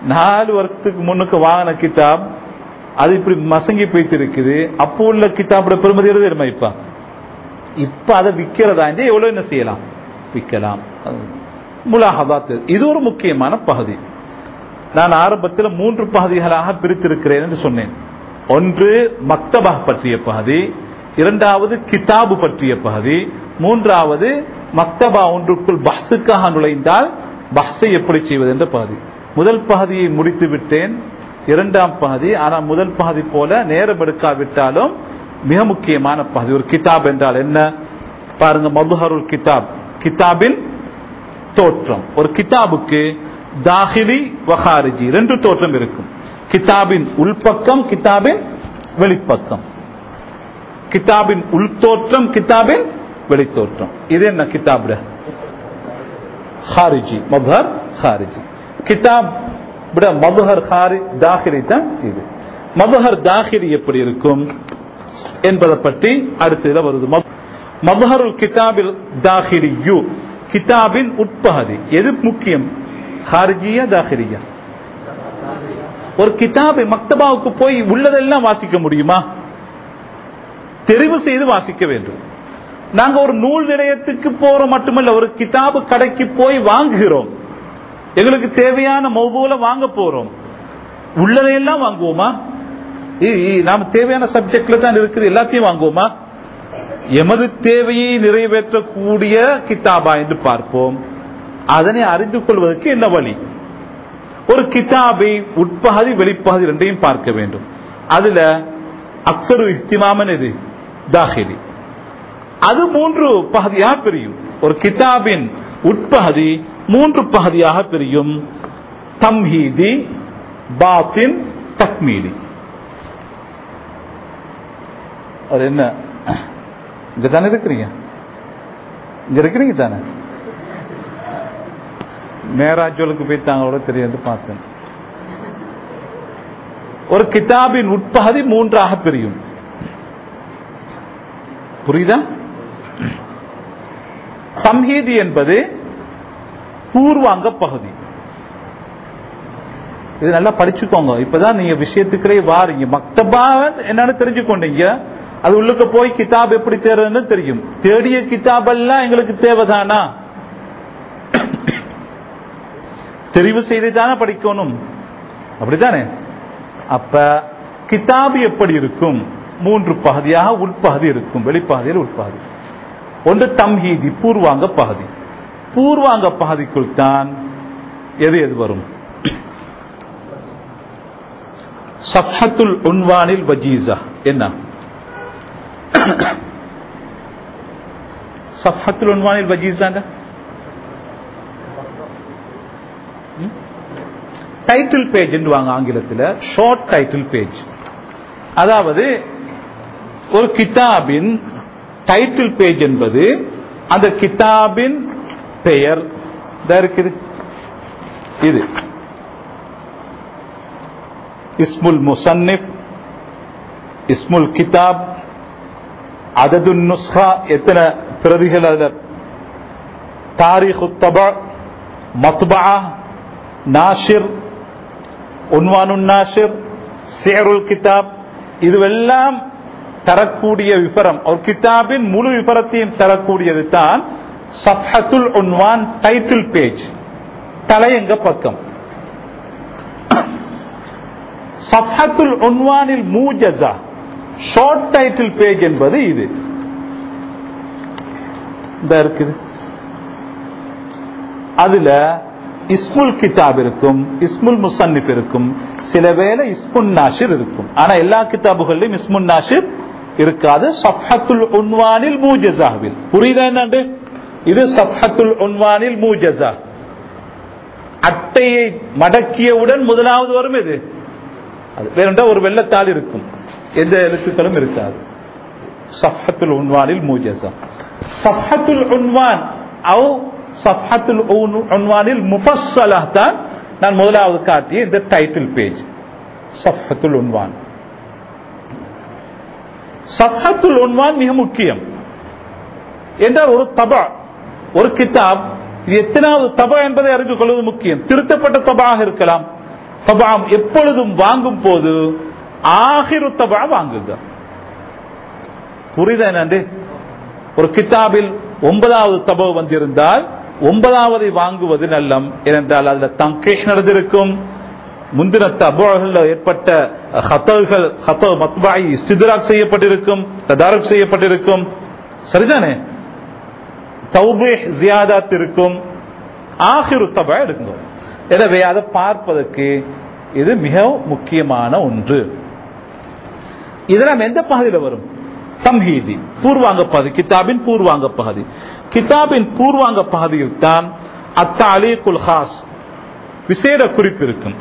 S1: நாலு வருஷத்துக்கு முன்னுக்கு வாங்கின கிதாப் அது இப்படி மசங்கி போயிட்டு இருக்குது அப்போ உள்ள கிதாபோட பெருமதி எது தெரியுமா இப்ப இப்ப அதை விக்கிறதா இருந்தா எவ்வளவு என்ன செய்யலாம் விற்கலாம் முலாஹபாத் இது ஒரு முக்கியமான பகுதி நான் ஆரம்பத்தில் மூன்று பகுதிகளாக பிரித்திருக்கிறேன் என்று சொன்னேன் ஒன்று மக்தபா பற்றிய பகுதி இரண்டாவது கிதாபு பற்றிய பகுதி மூன்றாவது மக்தபா ஒன்றுக்குள் பஹ்ஸுக்காக நுழைந்தால் பஹ்ஸை எப்படி செய்வது என்ற பகுதி முதல் பகுதியை முடித்து விட்டேன் இரண்டாம் பகுதி ஆனால் முதல் பகுதி போல நேரம் எடுக்காவிட்டாலும் மிக முக்கியமான பகுதி ஒரு கிதாப் என்றால் என்ன பாருங்க மதுஹருல் கிதாப் கிதாபின் தோற்றம் ஒரு கிதாபுக்கு தாஹிலி வஹாரிஜி ரெண்டு தோற்றம் இருக்கும் கிதாபின் உள்பக்கம் கிதாபின் வெளிப்பக்கம் கிதாபின் உள்தோற்றம் கிதாபின் வெளித்தோற்றம் இது என்ன கிதாப் ஹாரிஜி மபர் ஹாரிஜி கிதாப் விட மபுஹர் ஹாரி தாஹிரி தான் இது மபுஹர் தாஹிரி எப்படி இருக்கும் என்பதை பற்றி அடுத்ததுல வருது மபுஹருல் கிதாபில் தாஹிரி யூ கிதாபின் உட்பகுதி எது முக்கியம் ஹாரிஜியா தாஹிரியா ஒரு கிதாபை மக்தபாவுக்கு போய் உள்ளதெல்லாம் வாசிக்க முடியுமா தெரிவு செய்து வாசிக்க வேண்டும் நாங்க ஒரு நூல் நிலையத்துக்கு போறோம் மட்டுமல்ல ஒரு கிதாபு கடைக்கு போய் வாங்குகிறோம் எங்களுக்கு தேவையான மௌபூல வாங்க போறோம் உள்ளதையெல்லாம் வாங்குவோமா நாம தேவையான சப்ஜெக்ட்ல தான் இருக்குது எல்லாத்தையும் வாங்குவோமா எமது தேவையை நிறைவேற்றக்கூடிய கிதாபா என்று பார்ப்போம் அதனை அறிந்து கொள்வதற்கு என்ன வழி ஒரு கிதாபை உட்பகுதி வெளிப்பகுதி ரெண்டையும் பார்க்க வேண்டும் அதுல அக்சரு இஸ்திமாமன் எது தாஹிரி அது மூன்று பகுதியாக பிரியும் ஒரு கிதாபின் உட்பகுதி மூன்று பகுதியாக பிரியும் தம்ஹீதி பாத்தின் தக்மீலி அது என்ன இங்க தானே இருக்கிறீங்க இங்க இருக்கிறீங்க தானே மேராஜோலுக்கு போய் தாங்களோட தெரியாது பார்த்தேன் ஒரு கிதாபின் உட்பகுதி மூன்றாக பிரியும் புரியுதா சம்ஹீதி என்பது பூர்வாங்க பகுதி இது நல்லா படிச்சுக்கோங்க இப்பதான் நீங்க விஷயத்துக்குள்ளே வாரீங்க மக்தபா என்னன்னு தெரிஞ்சுக்கொண்டீங்க அது உள்ளுக்கு போய் கிதாப் எப்படி தேர்றதுன்னு தெரியும் தேடிய கிதாப் எல்லாம் எங்களுக்கு தேவைதானா தெரிவு செய்து தானே படிக்கணும் அப்படித்தானே அப்ப கிதாபு எப்படி இருக்கும் மூன்று பகுதியாக உட்பகுதி இருக்கும் வெளிப்பகுதியில் உட்பகுதி ஒன்று தம்ஹீதி பூர்வாங்க பகுதி பூர்வாங்க பகுதிக்குள் தான் எது எது வரும் சஃபத்துல் உன்வானில் வஜீசா என்ன சஃபத்துல் உன்வானில் வஜீசாங்க டைட்டில் பேஜ் வாங்க ஆங்கிலத்தில் ஷார்ட் டைட்டில் பேஜ் அதாவது ஒரு கிதாபின் டைட்டில் பேஜ் என்பது அந்த கிதாபின் பெயர் இருக்குது இது இஸ்முல் முசன்னிப் இஸ்முல் கிதாப் அதது நுஸ்ஹா எத்தனை பிரதிகள் அதில் தாரிக் தபா மத்பா நாஷிர் உன்வானுன் நாஷிர் சேருல் கிதாப் இதுவெல்லாம் தரக்கூடிய விபரம் ஒரு கிதாபின் முழு விபரத்தையும் தரக்கூடியது தான் சஃபத்துல் உன்வான் டைட்டில் பேஜ் தலையங்க பக்கம் சஃபத்துல் உன்வானில் மூஜசா ஷார்ட் டைட்டில் பேஜ் என்பது இது இந்த இருக்குது அதுல இஸ்முல் கிதாப் இருக்கும் இஸ்முல் முசன்னிப் இருக்கும் சில வேளை இஸ்முன் நாஷிர் இருக்கும் ஆனா எல்லா கிதாபுகளிலும் இஸ்முன் நாஷிர் இருக்காது சஃபத்துல் உன்வானில் மூஜசாவில் புரியுதா என்னண்டு இது சஃபத்துல் உன்வானில் மூஜசா அட்டையை மடக்கியவுடன் முதலாவது வரும் இது அது வேறென்றா ஒரு வெள்ளத்தாள் இருக்கும் எந்த எழுத்துக்களும் இருக்காது சஃபத்துல் உன்வானில் மூஜசா சஃபத்துல் உன்வான் அவ் சஃபத்துல் உன்வானில் முஃபஸ்ஸலா தான் நான் முதலாவது காட்டிய இந்த டைட்டில் பேஜ் சஃபத்துல் உன்வான் சஃபத்துல் உன்வான் மிக முக்கியம் என்றால் ஒரு தபா ஒரு கிதாப் இது எத்தனாவது தபா என்பதை அறிந்து கொள்வது முக்கியம் திருத்தப்பட்ட தபாக இருக்கலாம் தபா எப்பொழுதும் வாங்கும் போது ஆகிரு தபா வாங்குங்க புரியுதா என்னண்டு ஒரு கிதாபில் ஒன்பதாவது தபா வந்திருந்தால் ஒன்பதாவதை வாங்குவது நல்லம் ஏனென்றால் அதுல தங்கேஷ் நடந்திருக்கும் முந்தின தபோகள் ஏற்பட்ட ஹத்தல்கள் ஹத்த மத்பாய் இஸ்திதராக் செய்யப்பட்டிருக்கும் ததாரக் செய்யப்பட்டிருக்கும் சரிதானே தௌபே ஜியாதாத் இருக்கும் ஆகிரு தபா இருக்கும் எனவே அதை பார்ப்பதற்கு இது மிக முக்கியமான ஒன்று இதெல்லாம் எந்த பகுதியில் வரும் தம்ஹீதி பூர்வாங்க பகுதி கிதாபின் பூர்வாங்க பகுதி கிதாபின் பூர்வாங்க பகுதியில் தான் அத்தாலீகுல் ஹாஸ் விசேட குறிப்பு இருக்கும்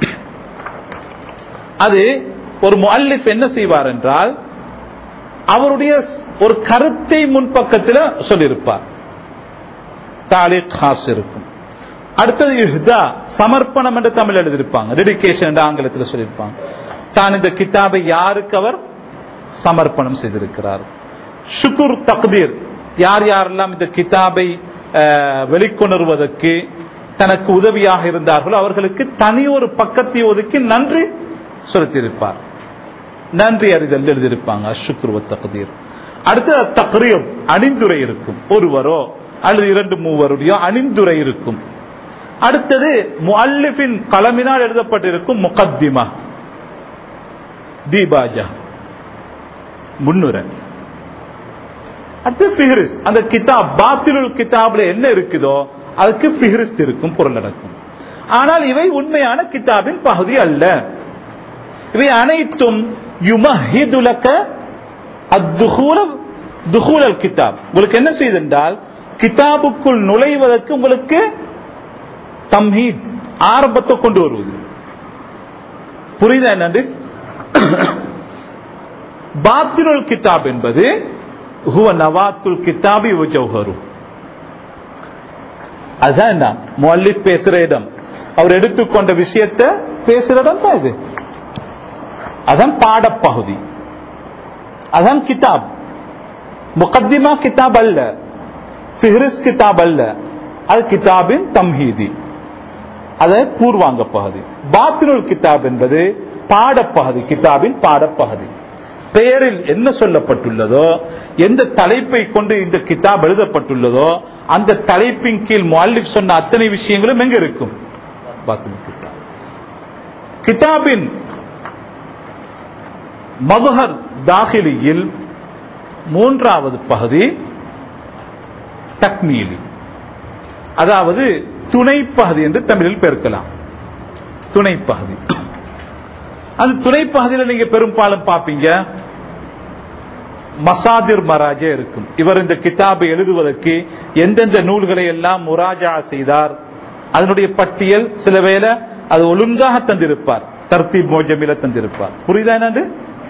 S1: அது ஒரு முல்லிஃப் என்ன செய்வார் என்றால் அவருடைய ஒரு கருத்தை முன்பக்கத்தில் சொல்லியிருப்பார் தாலிக் ஹாஸ் இருக்கும் அடுத்தது இஹ்தா சமர்ப்பணம் என்று தமிழ் எழுதியிருப்பாங்க டெடிகேஷன் என்று ஆங்கிலத்தில் சொல்லியிருப்பாங்க தான் இந்த கிதாபை யாருக்கு அவர் சமர்ப்பணம் செய்திருக்கிறார் ஷுக்குர் தக்தீர் யார் யாரெல்லாம் இந்த கிதாபை வெளிக்கொணர்வதற்கு தனக்கு உதவியாக இருந்தார்களோ அவர்களுக்கு தனி ஒரு பக்கத்தை ஒதுக்கி நன்றி செலுத்தியிருப்பார் நன்றி அறிதல் எழுதியிருப்பாங்க அஷுக்குருவ தகுதீர் அடுத்து தக்ரீர் அணிந்துரை இருக்கும் ஒருவரோ அல்லது இரண்டு மூவருடைய அணிந்துரை இருக்கும் அடுத்தது முல்லிஃபின் கலமினால் எழுதப்பட்டிருக்கும் முகத்திமா தீபாஜா முன்னுரை அடுத்து பிஹரிஸ் அந்த கிதாப் பாத்திலுல் கிதாப்ல என்ன இருக்குதோ அதுக்கு பிஹரிஸ்ட் இருக்கும் பொருள் நடக்கும் ஆனால் இவை உண்மையான கிதாபின் பகுதி அல்ல இவை அனைத்தும் யுமஹிதுலக்க துகூலல் கிதாப் உங்களுக்கு என்ன செய்தென்றால் கிதாபுக்குள் நுழைவதற்கு உங்களுக்கு தம்ஹீத் ஆரம்பத்தை கொண்டு வருவது புரியுதா என்னண்டு பாத்தினுல் கிதாப் என்பது ஹுவ நவாத்துல் கிதாபி ஜௌஹரு அதுதான் என்ன முல்லிப் பேசுற இடம் அவர் எடுத்துக்கொண்ட விஷயத்தை பேசுற இடம் தான் இது அதான் பாடப்பகுதி அதான் கிதாப் முகத்திமா கிதாப் அல்ல பிஹரிஸ் கிதாப் அல்ல அது கிதாபின் தம்ஹீதி அது பூர்வாங்க பகுதி பாத்தினுல் கிதாப் என்பது பாடப்பகுதி கிதாபின் பாடப்பகுதி பெயரில் என்ன சொல்லப்பட்டுள்ளதோ எந்த தலைப்பை கொண்டு இந்த கிதாப் எழுதப்பட்டுள்ளதோ அந்த தலைப்பின் கீழ் முல்லிப் சொன்ன அத்தனை விஷயங்களும் எங்க இருக்கும் கிதாப் கிதாபின் மதுஹர் தாகிலியில் மூன்றாவது பகுதி தக்மீலி அதாவது துணை பகுதி என்று தமிழில் பெருக்கலாம் துணை பகுதி அந்த துணை பகுதியில் நீங்க பெரும்பாலும் பார்ப்பீங்க மசாதிர் மராஜே இருக்கும் இவர் இந்த கிதாபை எழுதுவதற்கு எந்தெந்த நூல்களை எல்லாம் முராஜா செய்தார் அதனுடைய பட்டியல் சில வேளை அது ஒழுங்காக தந்திருப்பார் தர்த்தீப் மோஜமில தந்திருப்பார் புரியுதா என்னது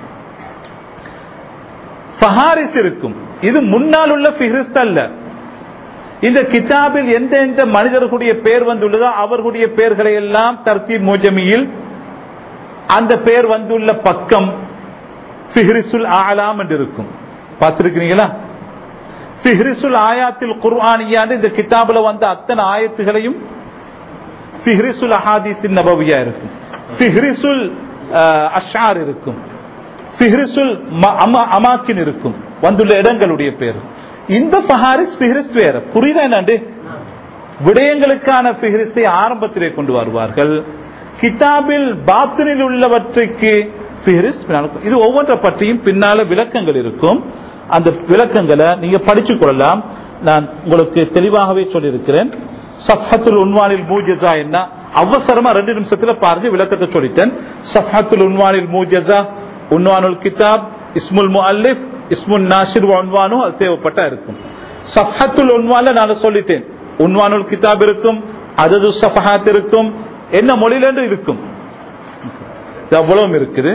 S1: ஃபஹாரிஸ் இருக்கும் இது முன்னால் உள்ள பிஹிரிஸ்ட் அல்ல இந்த கிதாபில் எந்த எந்த மனிதர்களுடைய பேர் வந்துள்ளதோ அவர்களுடைய பெயர்களை எல்லாம் தர்த்தீப் மோஜமியில் அந்த பெயர் வந்துள்ள பக்கம் பிஹ்ரிசுல் ஆலாம் என்று இருக்கும் பார்த்திருக்கிறீங்களா பிஹ்ரிசுல் ஆயாத்தில் குர்ஆனியான்னு இந்த கிதாபுல வந்த அத்தனை ஆயத்துகளையும் பிஹ்ரிசுல் அஹாதீஸின் நபவியா இருக்கும் பிஹ்ரிசுல் அஷார் இருக்கும் பிஹ்ரிசுல் அமாக்கின் இருக்கும் வந்துள்ள இடங்களுடைய பேர் இந்த ஃபஹாரிஸ் பிஹ்ரிஸ் வேற புரியுதா என்னண்டு விடயங்களுக்கான பிஹ்ரிஸை ஆரம்பத்திலே கொண்டு வருவார்கள் கிதாபில் பாத்தினில் உள்ளவற்றுக்கு இது ஒவ்வொன்றை பற்றியும் பின்னால விளக்கங்கள் இருக்கும் அந்த விளக்கங்களை நீங்க படிச்சு கொள்ளலாம் நான் உங்களுக்கு தெளிவாகவே சொல்லியிருக்கிறேன் சஃபத்துல் உன்வானில் மூஜசா என்ன அவசரமா ரெண்டு நிமிஷத்துல பாருங்க விளக்கத்தை சொல்லிட்டேன் சஃபத்துல் உன்வானில் மூஜசா உன்வானுல் கிதாப் இஸ்முல் முஅல்லிஃப் இஸ்முல் நாசிர் உன்வானும் அது தேவைப்பட்டா இருக்கும் சஃபத்துல் உன்வான்ல நான் சொல்லிட்டேன் உன்வானுல் கிதாப் இருக்கும் அதது சஃபஹாத் இருக்கும் என்ன மொழியில இருக்கும் எவ்வளவும் இருக்குது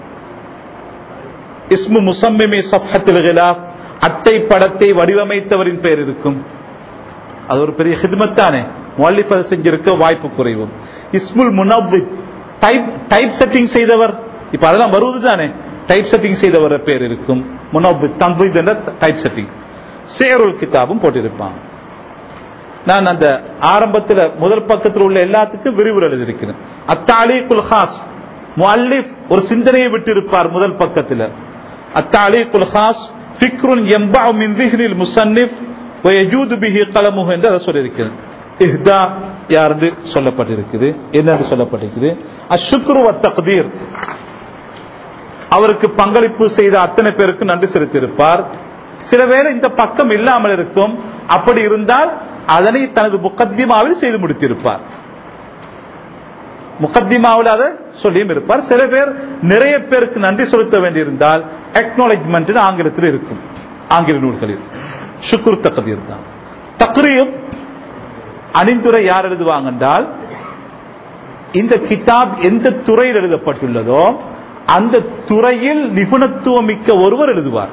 S1: இஸ்மு முசம்மிமி சஃபத்தில் கிலாப் அட்டை படத்தை வடிவமைத்தவரின் பெயர் இருக்கும் அது ஒரு பெரிய ஹிதமத்தானே முல்லிஃப் அதை செஞ்சிருக்க வாய்ப்பு குறைவு இஸ்முல் முனவ்வி டைப் டைப் செட்டிங் செய்தவர் இப்ப அதெல்லாம் வருவது தானே டைப் செட்டிங் செய்தவர் பேர் இருக்கும் முனவ்வி தம்பு டைப் செட்டிங் சேருல் கிதாபும் போட்டிருப்பாங்க நான் அந்த ஆரம்பத்துல முதல் பக்கத்தில் உள்ள எல்லாத்துக்கும் விரிவுரை எழுதியிருக்கிறேன் அத்தாலி குல்ஹாஸ் முஅல்லிஃப் ஒரு சிந்தனையை விட்டு இருப்பார் முதல் பக்கத்துல அத்தாலி குல்ஹாஸ் ஃபிக்ருன் எம்பா மின் திஹ்னில் முசன்னிஃப் வயஜூது பிஹி கலமுஹு என்று அதை சொல்லியிருக்கிறேன் இஹ்தா யாருன்னு சொல்லப்பட்டிருக்குது என்னன்னு சொல்லப்பட்டிருக்குது அஷ்ஷுக்ரு வ தக்தீர் அவருக்கு பங்களிப்பு செய்த அத்தனை பேருக்கு நன்றி செலுத்தியிருப்பார் சில வேளை இந்த பக்கம் இல்லாமல் இருக்கும் அப்படி இருந்தால் அதனை தனது முகத்திமாவில் செய்து முடித்திருப்பார் முகத்திமாவில் அதை சொல்லியும் இருப்பார் சில பேர் நிறைய பேருக்கு நன்றி செலுத்த வேண்டியிருந்தால் அக்னாலஜ்மெண்ட் ஆங்கிலத்தில் இருக்கும் ஆங்கில நூல்களில் சுக்குர் தக்கதீர் தான் தக்ரியும் அணிந்துரை யார் எழுதுவாங்க என்றால் இந்த கிதாப் எந்த துறையில் எழுதப்பட்டுள்ளதோ அந்த துறையில் நிபுணத்துவம் மிக்க ஒருவர் எழுதுவார்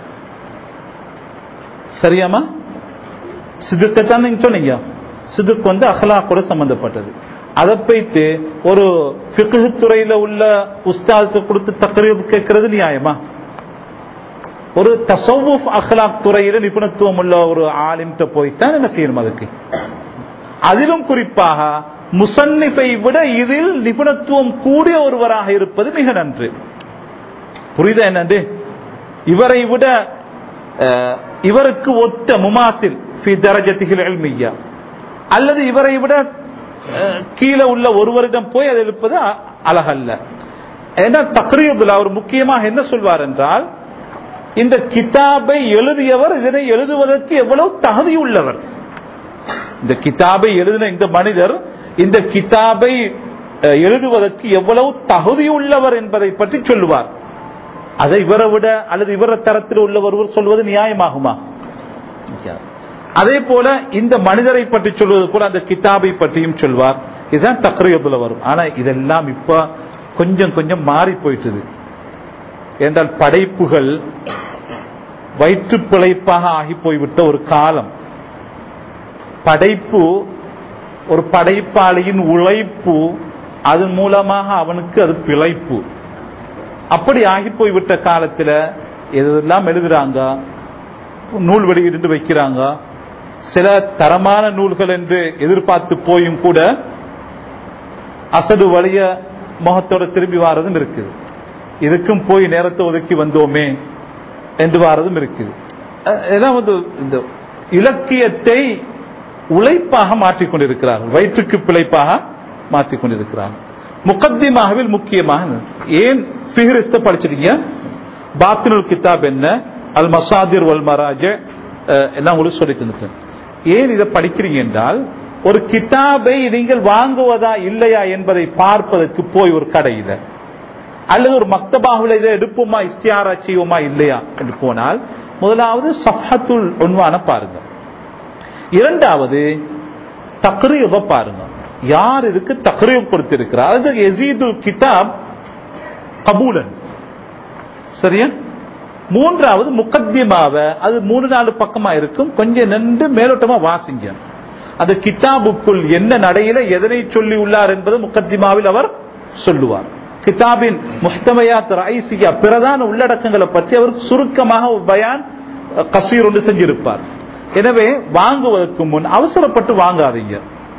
S1: சரியாமா சிதுக்கத்தான் நீங்க சொன்னீங்க சிதுக்கு வந்து அஹ்லாக்கோட சம்பந்தப்பட்டது அதை போயிட்டு ஒரு ஃபிக்ஹ் துறையில உள்ள உஸ்தாது கொடுத்து தக்ரீப் கேட்கறது நியாயமா ஒரு தசவுஃப் அஹ்லாக் துறையில நிபுணத்துவம் உள்ள ஒரு ஆலிம்கிட்ட போய்த்தான் என்ன செய்யணும் அதுக்கு அதிலும் குறிப்பாக முசன்னிஃபை விட இதில் நிபுணத்துவம் கூடிய ஒருவராக இருப்பது மிக நன்று புரியுதா என்னண்டு இவரை விட அஹ், இவருக்கு ஒத்த முமாசில் ஃபி தரஜத்திகள் எல்மியா அல்லது இவரை விட அஹ், கீழே உள்ள ஒருவரிடம் போய் அதை எழுப்பது அ- அழகல்ல ஏன்னா தக்ரீபுல் அவர் முக்கியமாக என்ன சொல்வார் என்றால் இந்த கிதாபை எழுதியவர் இதனை எழுதுவதற்கு எவ்வளவு தகுதி உள்ளவர் இந்த கிதாபை எழுதின இந்த மனிதர் இந்த கிதாபை அஹ், எழுதுவதற்கு எவ்வளவு தகுதியுள்ளவர் என்பதை பற்றி சொல்லுவார் அதை இவரை விட அல்லது இவர தரத்தில் உள்ள ஒருவர் சொல்வது நியாயமாகுமா அதே போல இந்த மனிதரை பற்றி சொல்வது போல அந்த கிதாபை பற்றியும் சொல்வார் இதுதான் தக்ரியபுல வரும் ஆனா இதெல்லாம் இப்ப கொஞ்சம் கொஞ்சம் மாறி போயிட்டது என்றால் படைப்புகள் வயிற்று பிழைப்பாக ஆகி போய்விட்ட ஒரு காலம் படைப்பு ஒரு படைப்பாளியின் உழைப்பு அதன் மூலமாக அவனுக்கு அது பிழைப்பு அப்படி ஆகி போய்விட்ட காலத்துல எதெல்லாம் எழுதுறாங்க நூல் வெளியிட்டு வைக்கிறாங்க சில தரமான நூல்கள் என்று எதிர்பார்த்து போயும் கூட அசடு வழிய முகத்தோட திரும்பி வாரதும் இருக்குது இதுக்கும் போய் நேரத்தை ஒதுக்கி வந்தோமே என்று வாரதும் இருக்குது அஹ் இதெல்லாம் வந்து இந்த இலக்கியத்தை உழைப்பாக மாற்றிக்கொண்டிருக்கிறார்கள் வயிற்றுக்கு பிழைப்பாக மாற்றிக்கொண்டிருக்கிறார்கள் முகத்திமாவில் முக்கியமாக ஏன் ஃபிஹரிஸ்ட படிச்சிருக்கீங்க பாத்தினுல் கிதாப் என்ன அல் மசாதிர் வல் மராஜ அஹ், எல்லாம் உங்களுக்கு சொல்லி தந்துட்டேன் ஏன் இதை படிக்கிறீங்க என்றால் ஒரு கிதாபை நீங்கள் வாங்குவதா இல்லையா என்பதை பார்ப்பதற்கு போய் ஒரு கடையில அல்லது ஒரு மக்தபாவில் இதை எடுப்போமா இஸ்தியாரா செய்வோமா இல்லையா என்று போனால் முதலாவது சஃபத்துல் உண்வான பாருங்க இரண்டாவது தக்ரீப பாருங்க யார் இதுக்கு தக்ரீப் கொடுத்திருக்கிறார் அது எசீது கிதாப் கபூலன் சரியா மூன்றாவது முகத்தியமாவ அது மூணு நாலு பக்கமா இருக்கும் கொஞ்சம் நின்று மேலோட்டமா வாசிங்க அந்த கிதாபுக்குள் என்ன நடையில எதனை சொல்லி உள்ளார் என்பது முகத்திமாவில் அவர் சொல்லுவார் கிதாபின் முஹ்தமையாத் ரைசியா பிரதான உள்ளடக்கங்களை பற்றி அவர் சுருக்கமாக ஒரு பயான் அஹ், கசீர் ஒன்று செஞ்சிருப்பார் எனவே வாங்குவதற்கு முன் அவசரப்பட்டு வாங்காதீங்க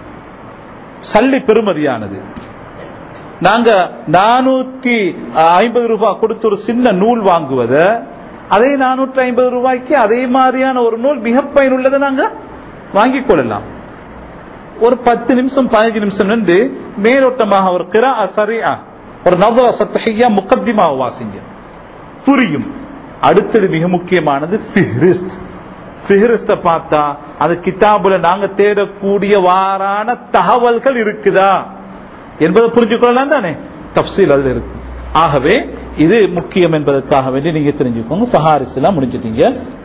S1: சல்லி பெருமதியானது நாங்க நானூத்தி ஐம்பது ரூபாய் கொடுத்து ஒரு சின்ன நூல் வாங்குவத அதே நானூற்றி ஐம்பது ரூபாய்க்கு அதே மாதிரியான ஒரு நூல் மிக பயனுள்ளதை நாங்க வாங்கிக் கொள்ளலாம் ஒரு பத்து நிமிஷம் பதினஞ்சு நிமிஷம் நின்று மேலோட்டமாக ஒரு கிரா சரியா ஒரு நவர சத்தையா முக்கத்திமாக வாசிங்க புரியும் அடுத்தது மிக முக்கியமானது ஃபிஹ்ரிஸ்ட் ஃபிஹ்ரிஸ்ட பார்த்தா அந்த கிதாபுல நாங்க தேடக்கூடிய வாரான தகவல்கள் இருக்குதா என்பதை புரிஞ்சுக்கொள்ளலாம் தானே தப்சீல் அதுல இருக்கு ஆகவே இது முக்கியம் என்பதற்காக வேண்டி நீங்க தெரிஞ்சுக்கோங்க ஃபஹாரிஸ் எல்லாம் முடிஞ்சிட்டீங்க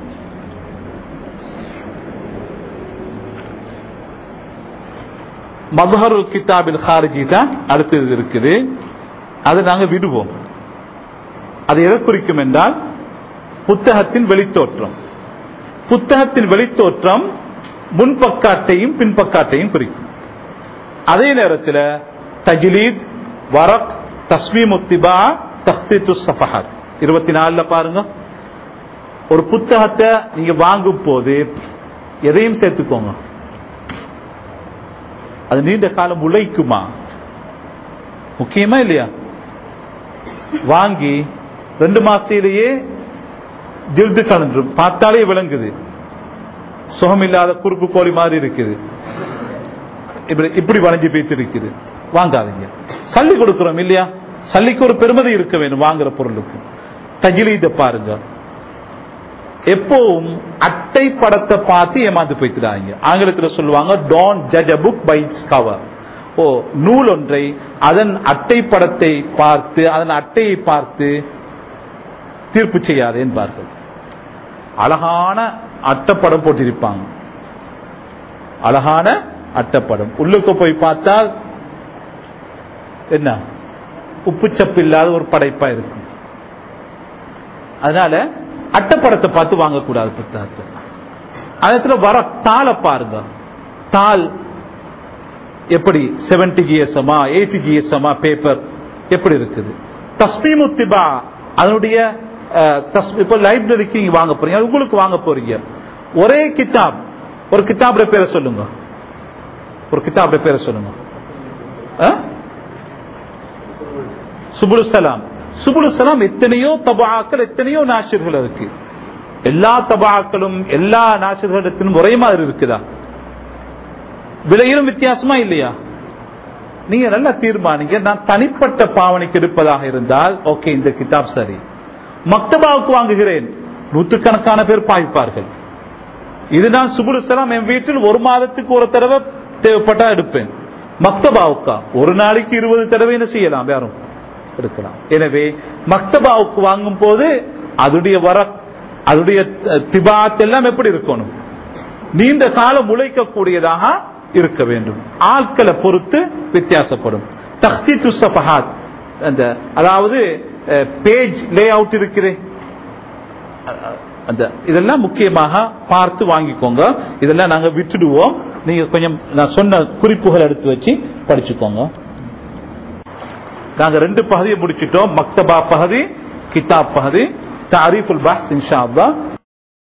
S1: மதுஹருல் கிதாபில் ஹாரிஜி தான் அடுத்தது இருக்குது அதை நாங்க விடுவோம் அது எதை குறிக்கும் என்றால் புத்தகத்தின் வெளித்தோற்றம் புத்தகத்தின் வெளித்தோற்றம் முன்பக்காட்டையும் பின்பக்காட்டையும் குறிக்கும் அதே நேரத்தில் தஜ்லீத் வரக் தஸ்மீம் உத்திபா தஹ்தீத்து சஃபஹத் இருபத்தி நாலுல பாருங்க ஒரு புத்தகத்தை நீங்க வாங்கும் போது எதையும் சேர்த்துக்கோங்க அது நீண்ட காலம் உழைக்குமா முக்கியமா இல்லையா வாங்கி ரெண்டு மாசத்திலேயே ஜில்து கலந்துரும் பார்த்தாலே விளங்குது சுகமில்லாத குறுப்பு கோழி மாதிரி இருக்குது இப்படி இப்படி வளைஞ்சு போய்த்து இருக்குது வாங்காதீங்க சல்லி கொடுக்கிறோம் இல்லையா சல்லிக்கு ஒரு பெருமதி இருக்க வேணும் வாங்குற பொருளுக்கு தகிலீத பாருங்க எப்பவும் அட்டை படத்தை பார்த்து ஏமாந்து போய்த்துறாங்க ஆங்கிலத்தில் சொல்லுவாங்க don't judge a book by its cover ஓ நூல் ஒன்றை அதன் அட்டை படத்தை பார்த்து அதன் அட்டையை பார்த்து தீர்ப்பு செய்யாது என்பார்கள் அழகான அட்டப்படம் போட்டிருப்பாங்க அழகான அட்டப்படம் உள்ளுக்கு போய் பார்த்தால் என்ன உப்புச்சப்பு இல்லாத ஒரு படைப்பா இருக்கும் அதனால அட்டப்படத்தை பார்த்து வாங்கக்கூடாது புத்தகத்தை அதுல வர தாளை பாருங்க தாள் எப்படி செவன்டி ஜிஎஸ்எமா எயிட்டி ஜிஎஸ்எமா பேப்பர் எப்படி இருக்குது தஸ்மீமு திபா அதனுடைய அஹ், தஸ்- இப்ப லைப்ரரிக்கு நீங்க வாங்க போறீங்க அது உங்களுக்கு வாங்க போறீங்க ஒரே கிதாப் ஒரு கிதாபுடைய பேரை சொல்லுங்க ஒரு கிதாபுடைய பேரை சொல்லுங்க அஹ்? சுபுல் சலாம் சுபுல் சலாம் எத்தனையோ தபாக்கள் எத்தனையோ நாசிர்கள் இருக்கு எல்லா தபாக்களும் எல்லா நாசிர்களிடத்திலும் ஒரே மாதிரி இருக்குதா விலையிலும் வித்தியாசமா இல்லையா நீங்க நல்லா தீர்மானிங்க நான் தனிப்பட்ட பாவனைக்கு எடுப்பதாக இருந்தால் ஓகே இந்த கிதாப் சரி மக்தபாவுக்கு வாங்குகிறேன் நூற்றுக்கணக்கான பேர் பாய்ப்பார்கள் இது நான் சுபுல் சலாம் என் வீட்டில் ஒரு மாதத்துக்கு ஒரு தடவை தேவைப்பட்டா எடுப்பேன் மக்தபாவுக்கா ஒரு நாளைக்கு இருபது தடவை என்ன செய்யலாம் யாரும் எடுக்கலாம் எனவே மக்தபாவுக்கு வாங்கும் போது அதுடைய வர அதுடைய திபாத் எல்லாம் எப்படி இருக்கணும் நீண்ட காலம் உழைக்கக்கூடியதாக இருக்க வேண்டும் ஆட்களை பொறுத்து வித்தியாசப்படும் தக்தி துசபஹாத் அந்த அதாவது பேஜ் லே அவுட் இருக்குது அந்த இதெல்லாம் முக்கியமாக பார்த்து வாங்கிக்கோங்க இதெல்லாம் நாங்க விட்டுடுவோம் நீங்க கொஞ்சம் நான் சொன்ன குறிப்புகள் எடுத்து வச்சு படிச்சுக்கோங்க நாங்க ரெண்டு பகுதியை முடிச்சிட்டோம் மக்தபா பகுதி கிதாப் பகுதி தாரீஃபுல் பாஸ் இன்ஷா அல்லாஹ்